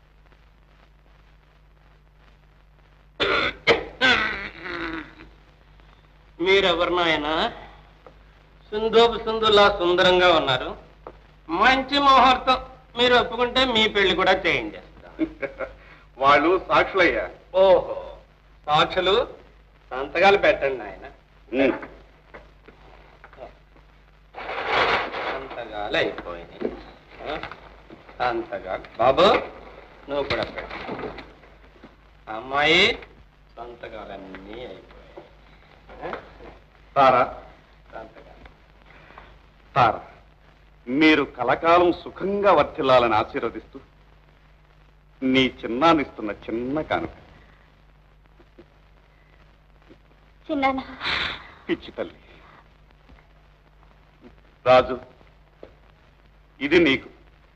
Speaker 2: మీరెవరు నాయనా సుందోపు సుందులా సుందరంగా ఉన్నారు మంచి ముహూర్తం మీరు ఒప్పుకుంటే మీ పెళ్లి కూడా చేయించేస్తాం
Speaker 1: వాళ్ళు సాక్షులయ్యా
Speaker 2: ఓహో సాక్షులు సంతకాలు పెట్టండి ఆయన
Speaker 1: ఉమ్.
Speaker 2: సంతకాలు అయిపోయినాయి ఆ? సంతకాలు బాబు నువ్వు కూడా పెట్టు అమ్మాయి సంతకాలన్నీ అయిపోయాయి ఆ?
Speaker 1: తారా
Speaker 2: సంతకాలు
Speaker 1: తారా మీరు కలకాలం సుఖంగా వర్తిల్లాలని ఆశీర్వదిస్తూ నీ చిన్నాన్నిస్తున్న చిన్న కానుక
Speaker 4: చిన్నానా
Speaker 1: పిచ్చి తల్లి రాజు ఇది నీకు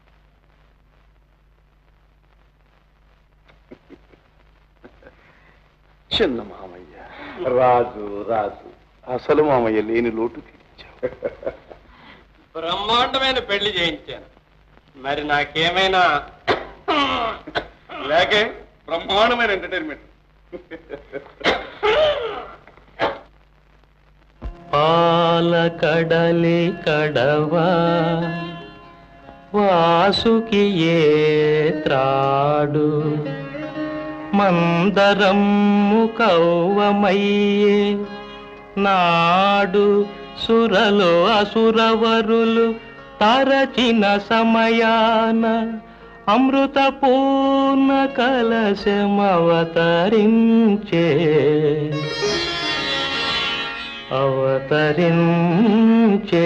Speaker 10: చిన్న మామయ్య రాజు రాజు అసలు మామయ్య లేని లోటు తీర్చావు
Speaker 2: బ్రహ్మాండమైన పెళ్లి చేయించాను మరి నాకేమైనా
Speaker 1: లేకే బ్రహ్మాండమైన ఎంటర్టైన్మెంట్
Speaker 7: పాల కడలి కడవా వాసుకి ఏ త్రాడు మందరమ్ము కౌవమయ్యే నాడు సురలో అసురవరులు తరచిన సమయాన అమృత పూర్ణ కలశమవతరించే అవతరించే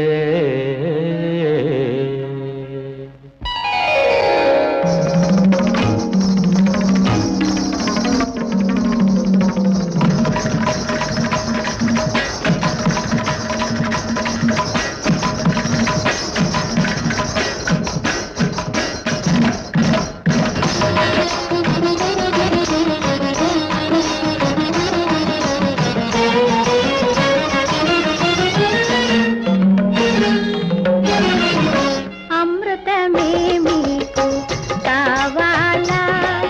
Speaker 9: అమృతమే మీకు కావాలా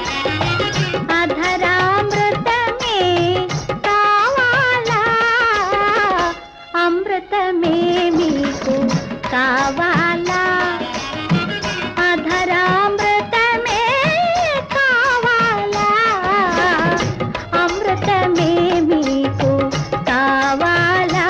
Speaker 9: అధరామృతమే కావాలా అమృతమే మీకు కావాలా అధరామృతమే కావాలా అమృతమే మీకు కావాలా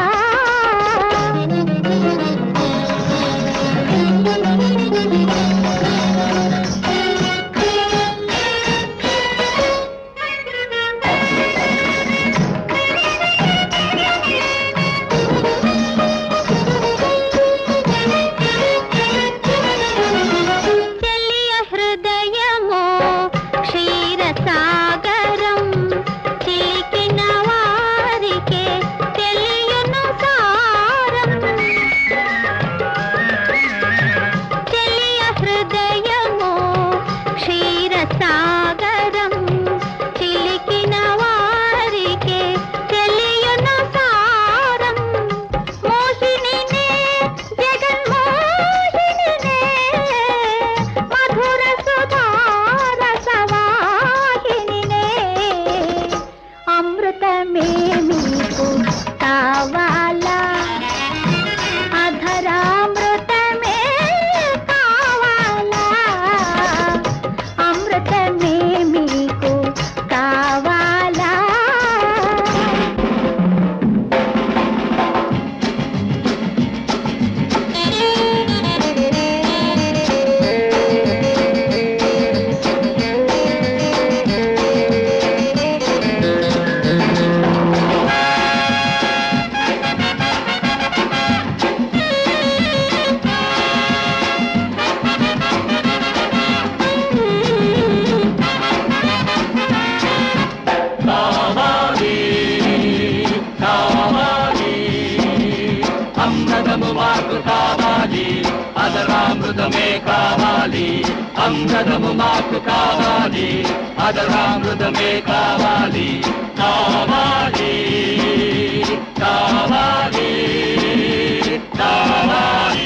Speaker 7: అమృతము మాకు కావాలి అదరామృతమే కావాలి అమృతము మాకు కావాలి అదరామృతమే కావాలి కావాలి కావాలి కావాలి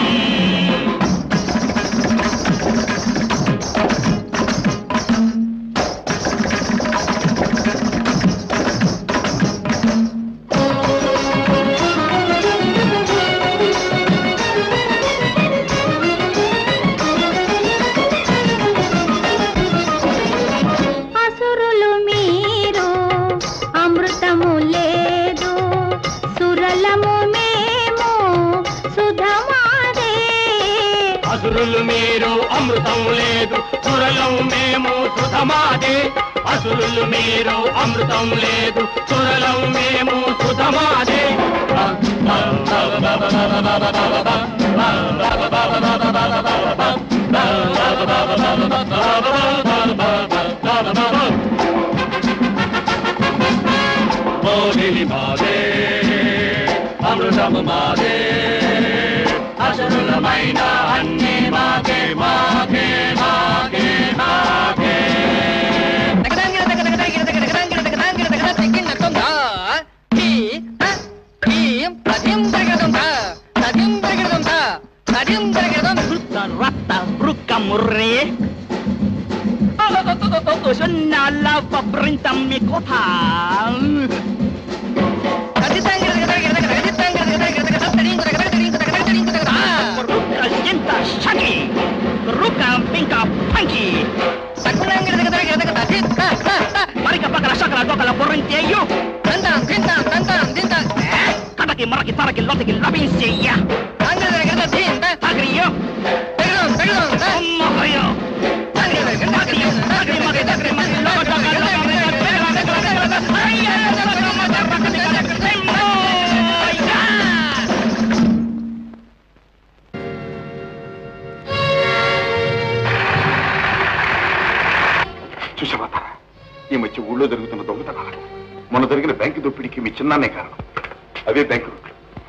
Speaker 9: అసురులు మీరు అమృతము లేదు సురలము మేము సుధమాదే
Speaker 7: అసురులు మీరు అమృతం లేదు సురలం మేము సుధమాదే అసురులు మీరు అమృతం లేదు సురలం మేము సుధమాదే మోహిని మాదే అమృతము మాదే అసురులమైన అన్ని మాకే మాకే మాకే మాకే
Speaker 11: రత్త బృక్క ముర్రే సున్నాల పబ్రింతం మీ కోట ఎంత షకి రుక్క పింక పంకి మరిక పక్కల సకల దొకల బొర్రించేయు కటకి మరకి తరకి లొతకి లభించేయ్య తగిరియో అమ్మయ్యో
Speaker 1: చూసావా తారా? ఈ మధ్య ఊళ్ళో జరుగుతున్న దొంగతనాలకు మొన్న జరిగిన బ్యాంకు దోపిడీకి మీ చిన్నానే కారణం అవే బ్యాంకు రూట్లు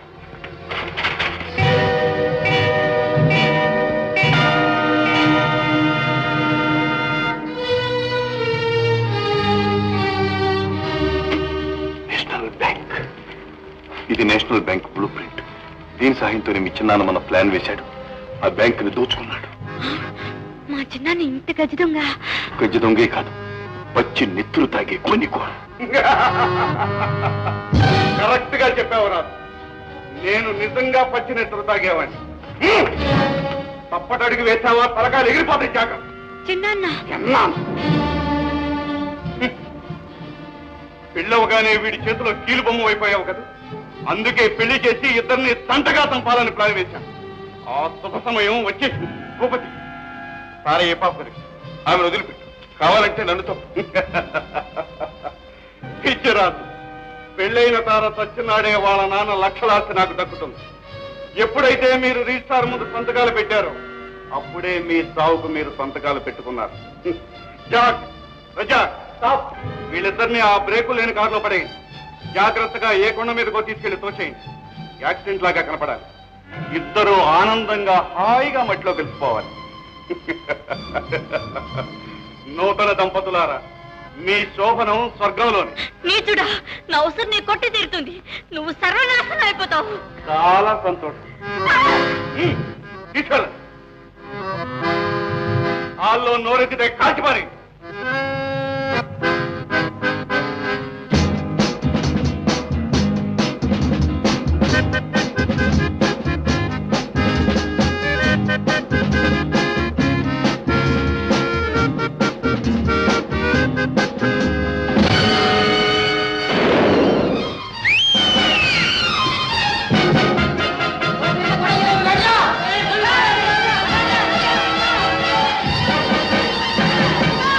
Speaker 1: నేషనల్ బ్యాంక్ ఇది నేషనల్ బ్యాంక్ బ్లూ ప్రింట్ దీని సాయంతోనే మీ చిన్నాన్న మన ప్లాన్ వేశాడు ఆ బ్యాంకుని దోచుకున్నాడు
Speaker 9: మా చిన్నాన్ని ఇంత గజ దొంగ
Speaker 1: గజ్జి దొంగే కాదు పచ్చి నెత్తురు తాగే కొన్ని కూడా కరెక్ట్ గా చెప్పావు రాదు నేను నిజంగా పచ్చి నెత్తురు తాగేవాడిని తప్పటడుగు వేసావా తలకాయలు ఎగిరిపోతాయి జాగ్రత్త
Speaker 9: చిన్నాన్న
Speaker 1: ఎన్నాను పెళ్ళవగానే వీడి చేతిలో కీలు బొమ్మ అయిపోయావు కదా అందుకే పెళ్లి చేసి ఇద్దరిని తంటగా చంపాలని ప్లాన్ వేశాను ఆ శుభ సమయం వచ్చేసింది భూపతి సారే ఏ పాప ఆమెను వదిలిపెట్టు కావాలంటే నన్ను తప్పు పిచ్చిరాదు పెళ్ళైన తార చచ్చినాడే వాళ్ళ నాన్న లక్షలాస్తి నాకు దక్కుతుంది ఎప్పుడైతే మీరు రిజిస్టార్ ముందు సంతకాలు పెట్టారో అప్పుడే మీ సావుకు మీరు సంతకాలు పెట్టుకున్నారు జాక్ రజా స్టాప్ వీళ్ళిద్దరిని ఆ బ్రేకు లేని కారులో పడేయండి జాగ్రత్తగా ఏ కొండ మీదకో తీసుకెళ్లి తోచేయండి యాక్సిడెంట్ లాగా కనపడాలి ఇద్దరు ఆనందంగా హాయిగా మట్టిలో కలిసిపోవాలి నూతన దంపతులారా మీ శోభనం స్వర్గంలోనే
Speaker 4: నీచుడా నా అవసరం నీ కొట్టి తీరుతుంది నువ్వు సర్వనాశనం అయిపోతావు
Speaker 1: చాలా సంతోషం హ్మ్, తీసుకెళ్ళండి హాల్లో నోరెత్తితే కాల్చిపారి
Speaker 9: ఆ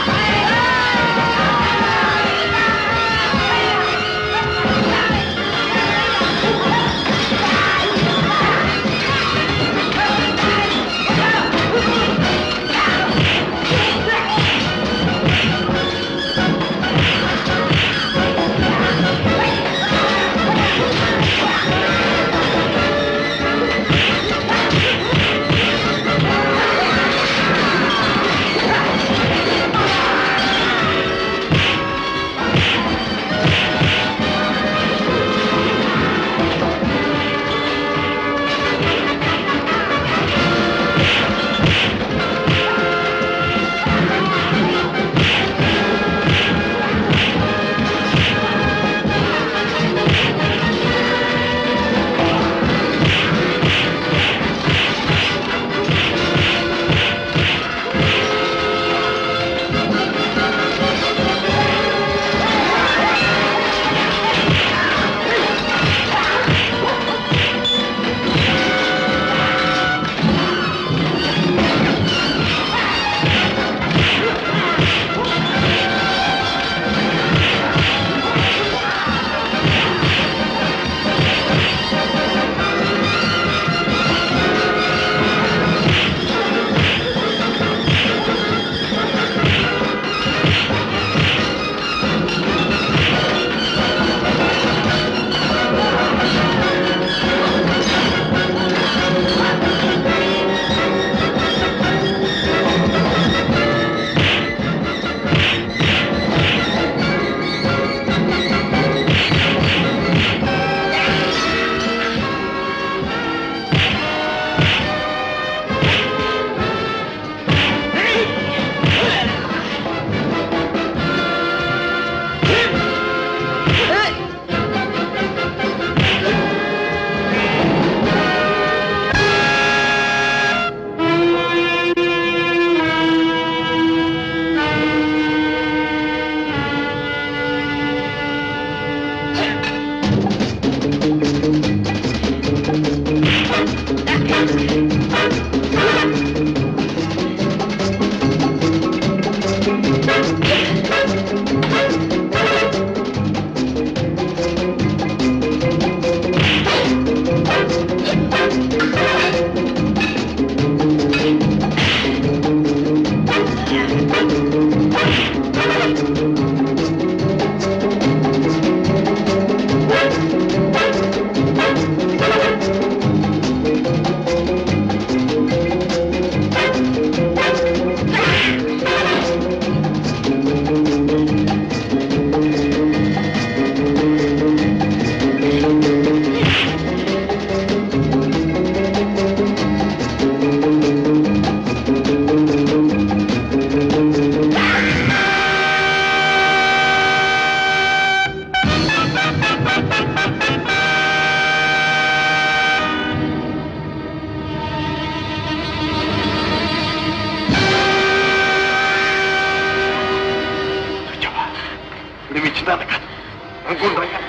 Speaker 10: నువ్వు ఇచ్చినాను కాదు అనుకుంటా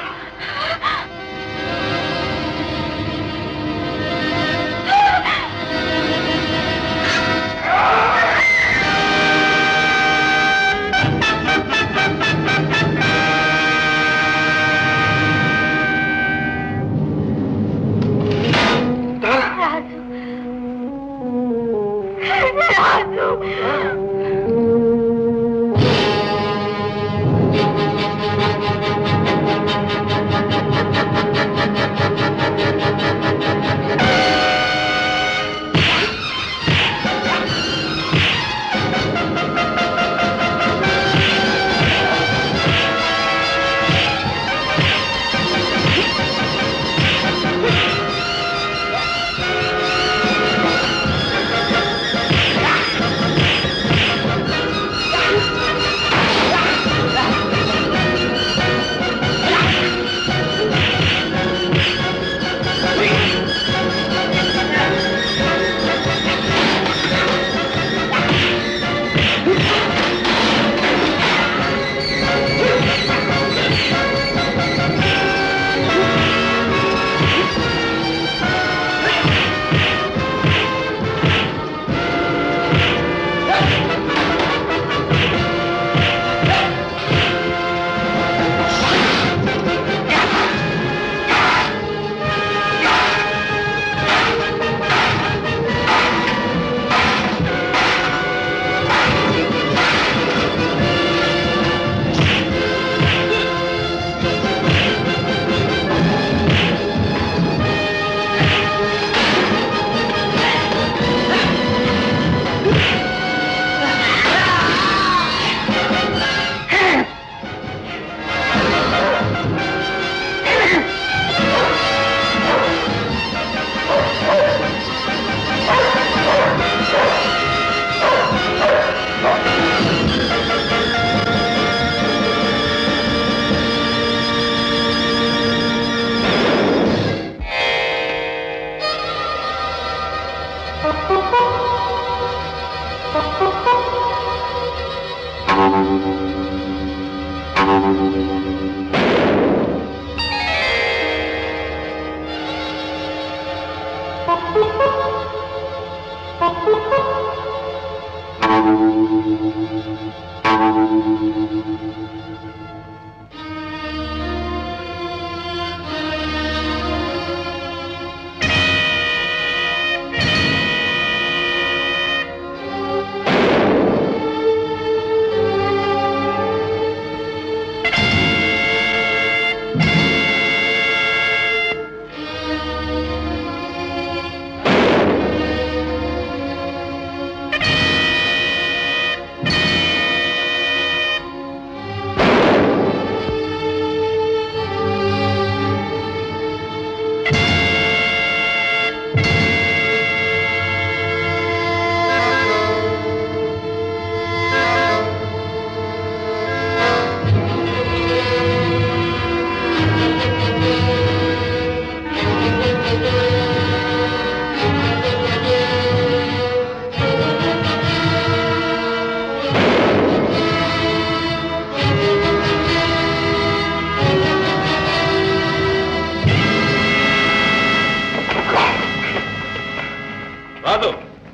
Speaker 10: ఆ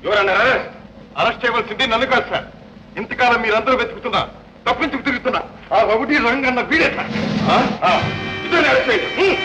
Speaker 1: ఎవరన్నా అరెస్ట్ చేయవలసింది నన్ను కాదు సార్ ఇంతకాలం మీరందరూ వెతుకుతున్నా తప్పించుకు తిరుగుతున్నా ఆ ఒకటి రంగన్న వీడే సార్ ఆ? ఆ. ఇతన్ని అరెస్ట్ చేయండి హ్మ్.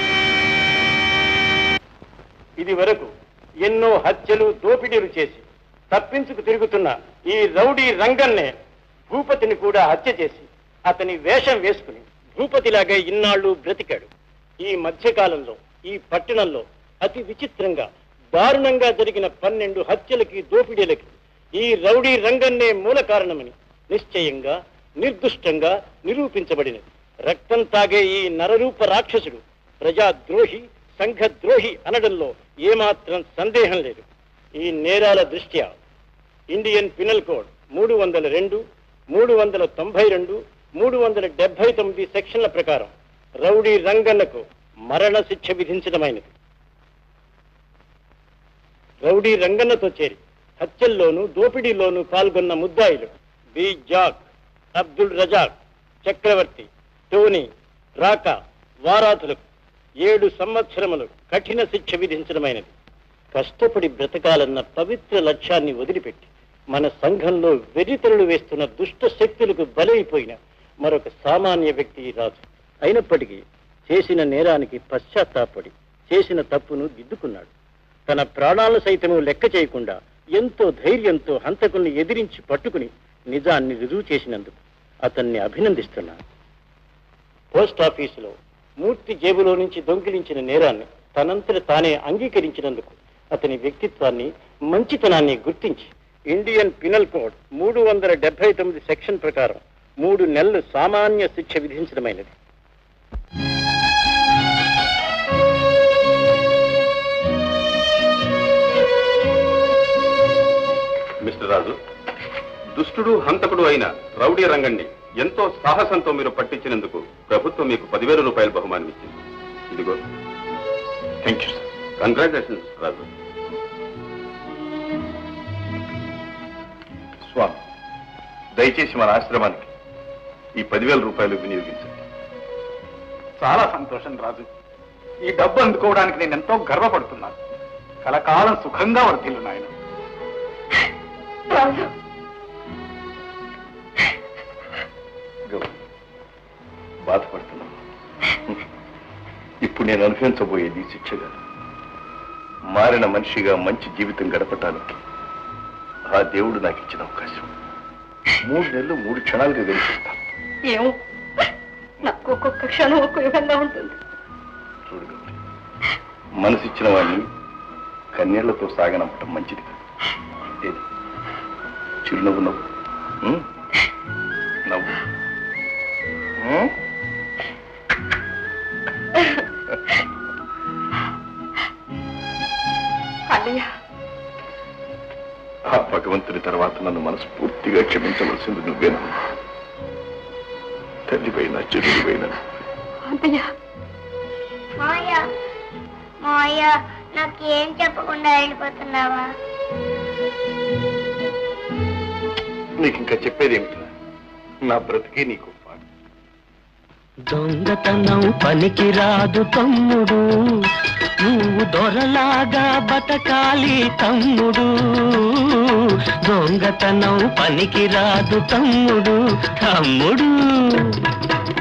Speaker 5: ఇది వరకు ఎన్నో హత్యలు దోపిడీలు చేసి తప్పించుకు తిరుగుతున్న ఈ రౌడీ రంగన్నే భూపతిని కూడా హత్య చేసి అతని వేషం వేసుకుని భూపతిలాగే ఇన్నాళ్ళు బ్రతికాడు ఈ మధ్యకాలంలో ఈ పట్టణంలో అతి విచిత్రంగా దారుణంగా జరిగిన పన్నెండు హత్యలకి దోపిడీలకి ఈ రౌడీ రంగన్నే మూల కారణమని నిశ్చయంగా నిర్దుష్టంగా నిరూపించబడినది రక్తం తాగే ఈ నరరూప రాక్షసుడు ప్రజాద్రోహి సంఘద్రోహి అనడంలో ఏమాత్రం సందేహం లేదు ఈ నేరాల దృష్ట్యా ఇండియన్ పినల్ కోడ్ మూడు వందల రెండు మూడు వందల తొంభై రెండు మూడు వందల డెబ్బై తొమ్మిది సెక్షన్ల ప్రకారం రౌడీ రంగన్నకు మరణ శిక్ష విధించడమైనది రౌడీ రంగన్నతో చేరి హత్యల్లోనూ దోపిడీలోనూ పాల్గొన్న ముద్దాయిలు B Jack Abdul Razak Chakravarthi Tony రాకా వారాతులకు ఏడు సంవత్సరములు కఠిన శిక్ష విధించడమైనది కష్టపడి బ్రతకాలన్న పవిత్ర లక్ష్యాన్ని వదిలిపెట్టి మన సంఘంలో వెరితరులు వేస్తున్న దుష్ట శక్తులకు బలైపోయిన మరొక సామాన్య వ్యక్తి ఈ రాజు అయినప్పటికీ చేసిన నేరానికి పశ్చాత్తాపడి చేసిన తప్పును దిద్దుకున్నాడు తన ప్రాణాలను సైతము లెక్క చేయకుండా ఎంతో ధైర్యంతో హంతకుల్ని ఎదిరించి పట్టుకుని నిజాన్ని రుజువు చేసినందుకు అతన్ని అభినందిస్తున్నాను పోస్ట్ ఆఫీసులో మూర్తి జేబులో నుంచి దొంగిలించిన నేరాన్ని తనంతట తానే అంగీకరించినందుకు అతని వ్యక్తిత్వాన్ని మంచితనాన్ని గుర్తించి ఇండియన్ పినల్ కోడ్ మూడు వందల డెబ్బై తొమ్మిది సెక్షన్ ప్రకారం మూడు నెలలు సామాన్య శిక్ష విధించడమైనది
Speaker 1: మిస్టర్ రాజు దుష్టుడు హంతకుడు అయిన రౌడీ రంగణ్ణి ఎంతో సాహసంతో మీరు పట్టించినందుకు ప్రభుత్వం మీకు పదివేల రూపాయల బహుమానం ఇచ్చింది ఇదిగో thank you sir congratulations Raju
Speaker 10: Swami దయచేసి మన ఆశ్రమానికి ఈ పదివేల రూపాయలు వినియోగించండి
Speaker 6: చాలా సంతోషం రాజు ఈ డబ్బు అందుకోవడానికి నేను ఎంతో గర్వపడుతున్నాను కలకాలం సుఖంగా వర్తిల్లు నాయన
Speaker 3: రాజు
Speaker 10: గౌరీ, బాధపడుతున్నాను ఇప్పుడు నేను అనుభవించబోయేది శిక్షగా మారిన మనిషిగా మంచి జీవితం గడపటానికి ఆ దేవుడు నాకు ఇచ్చిన అవకాశం మూడు నెలలు మూడు క్షణాలుగా గడిపిస్తాను
Speaker 3: ఏమో నాకు ఒక్కొక్క క్షణం ఒక్కొక్క విధంగా ఉంటుంది
Speaker 10: చూడు గౌరీ, మనసిచ్చిన వాడిని కన్నీళ్లతో సాగనంపటం మంచిది కాదు ఏది చిరునవ్వు నవ్వు ఉం? నవ్వు ఉం?
Speaker 3: అన్నయ్య
Speaker 10: ఆ భగవంతుని తర్వాత నన్ను మనస్ఫూర్తిగా క్షమించవలసింది నువ్వేనా తల్లిపైన చెల్లిపైన
Speaker 3: అన్నయ్య
Speaker 9: మాయ మాయ నాకేం చెప్పకుండా వెళ్ళిపోతున్నావా
Speaker 10: నీకు ఇంకా చెప్పేదేమిటి నా బ్రతికే నీకు పాడు.
Speaker 7: దొంగతనం పనికి రాదు తమ్ముడు నువ్వు దొరలాగా బతకాలి తమ్ముడు దొంగతనం పనికి రాదు తమ్ముడు తమ్ముడు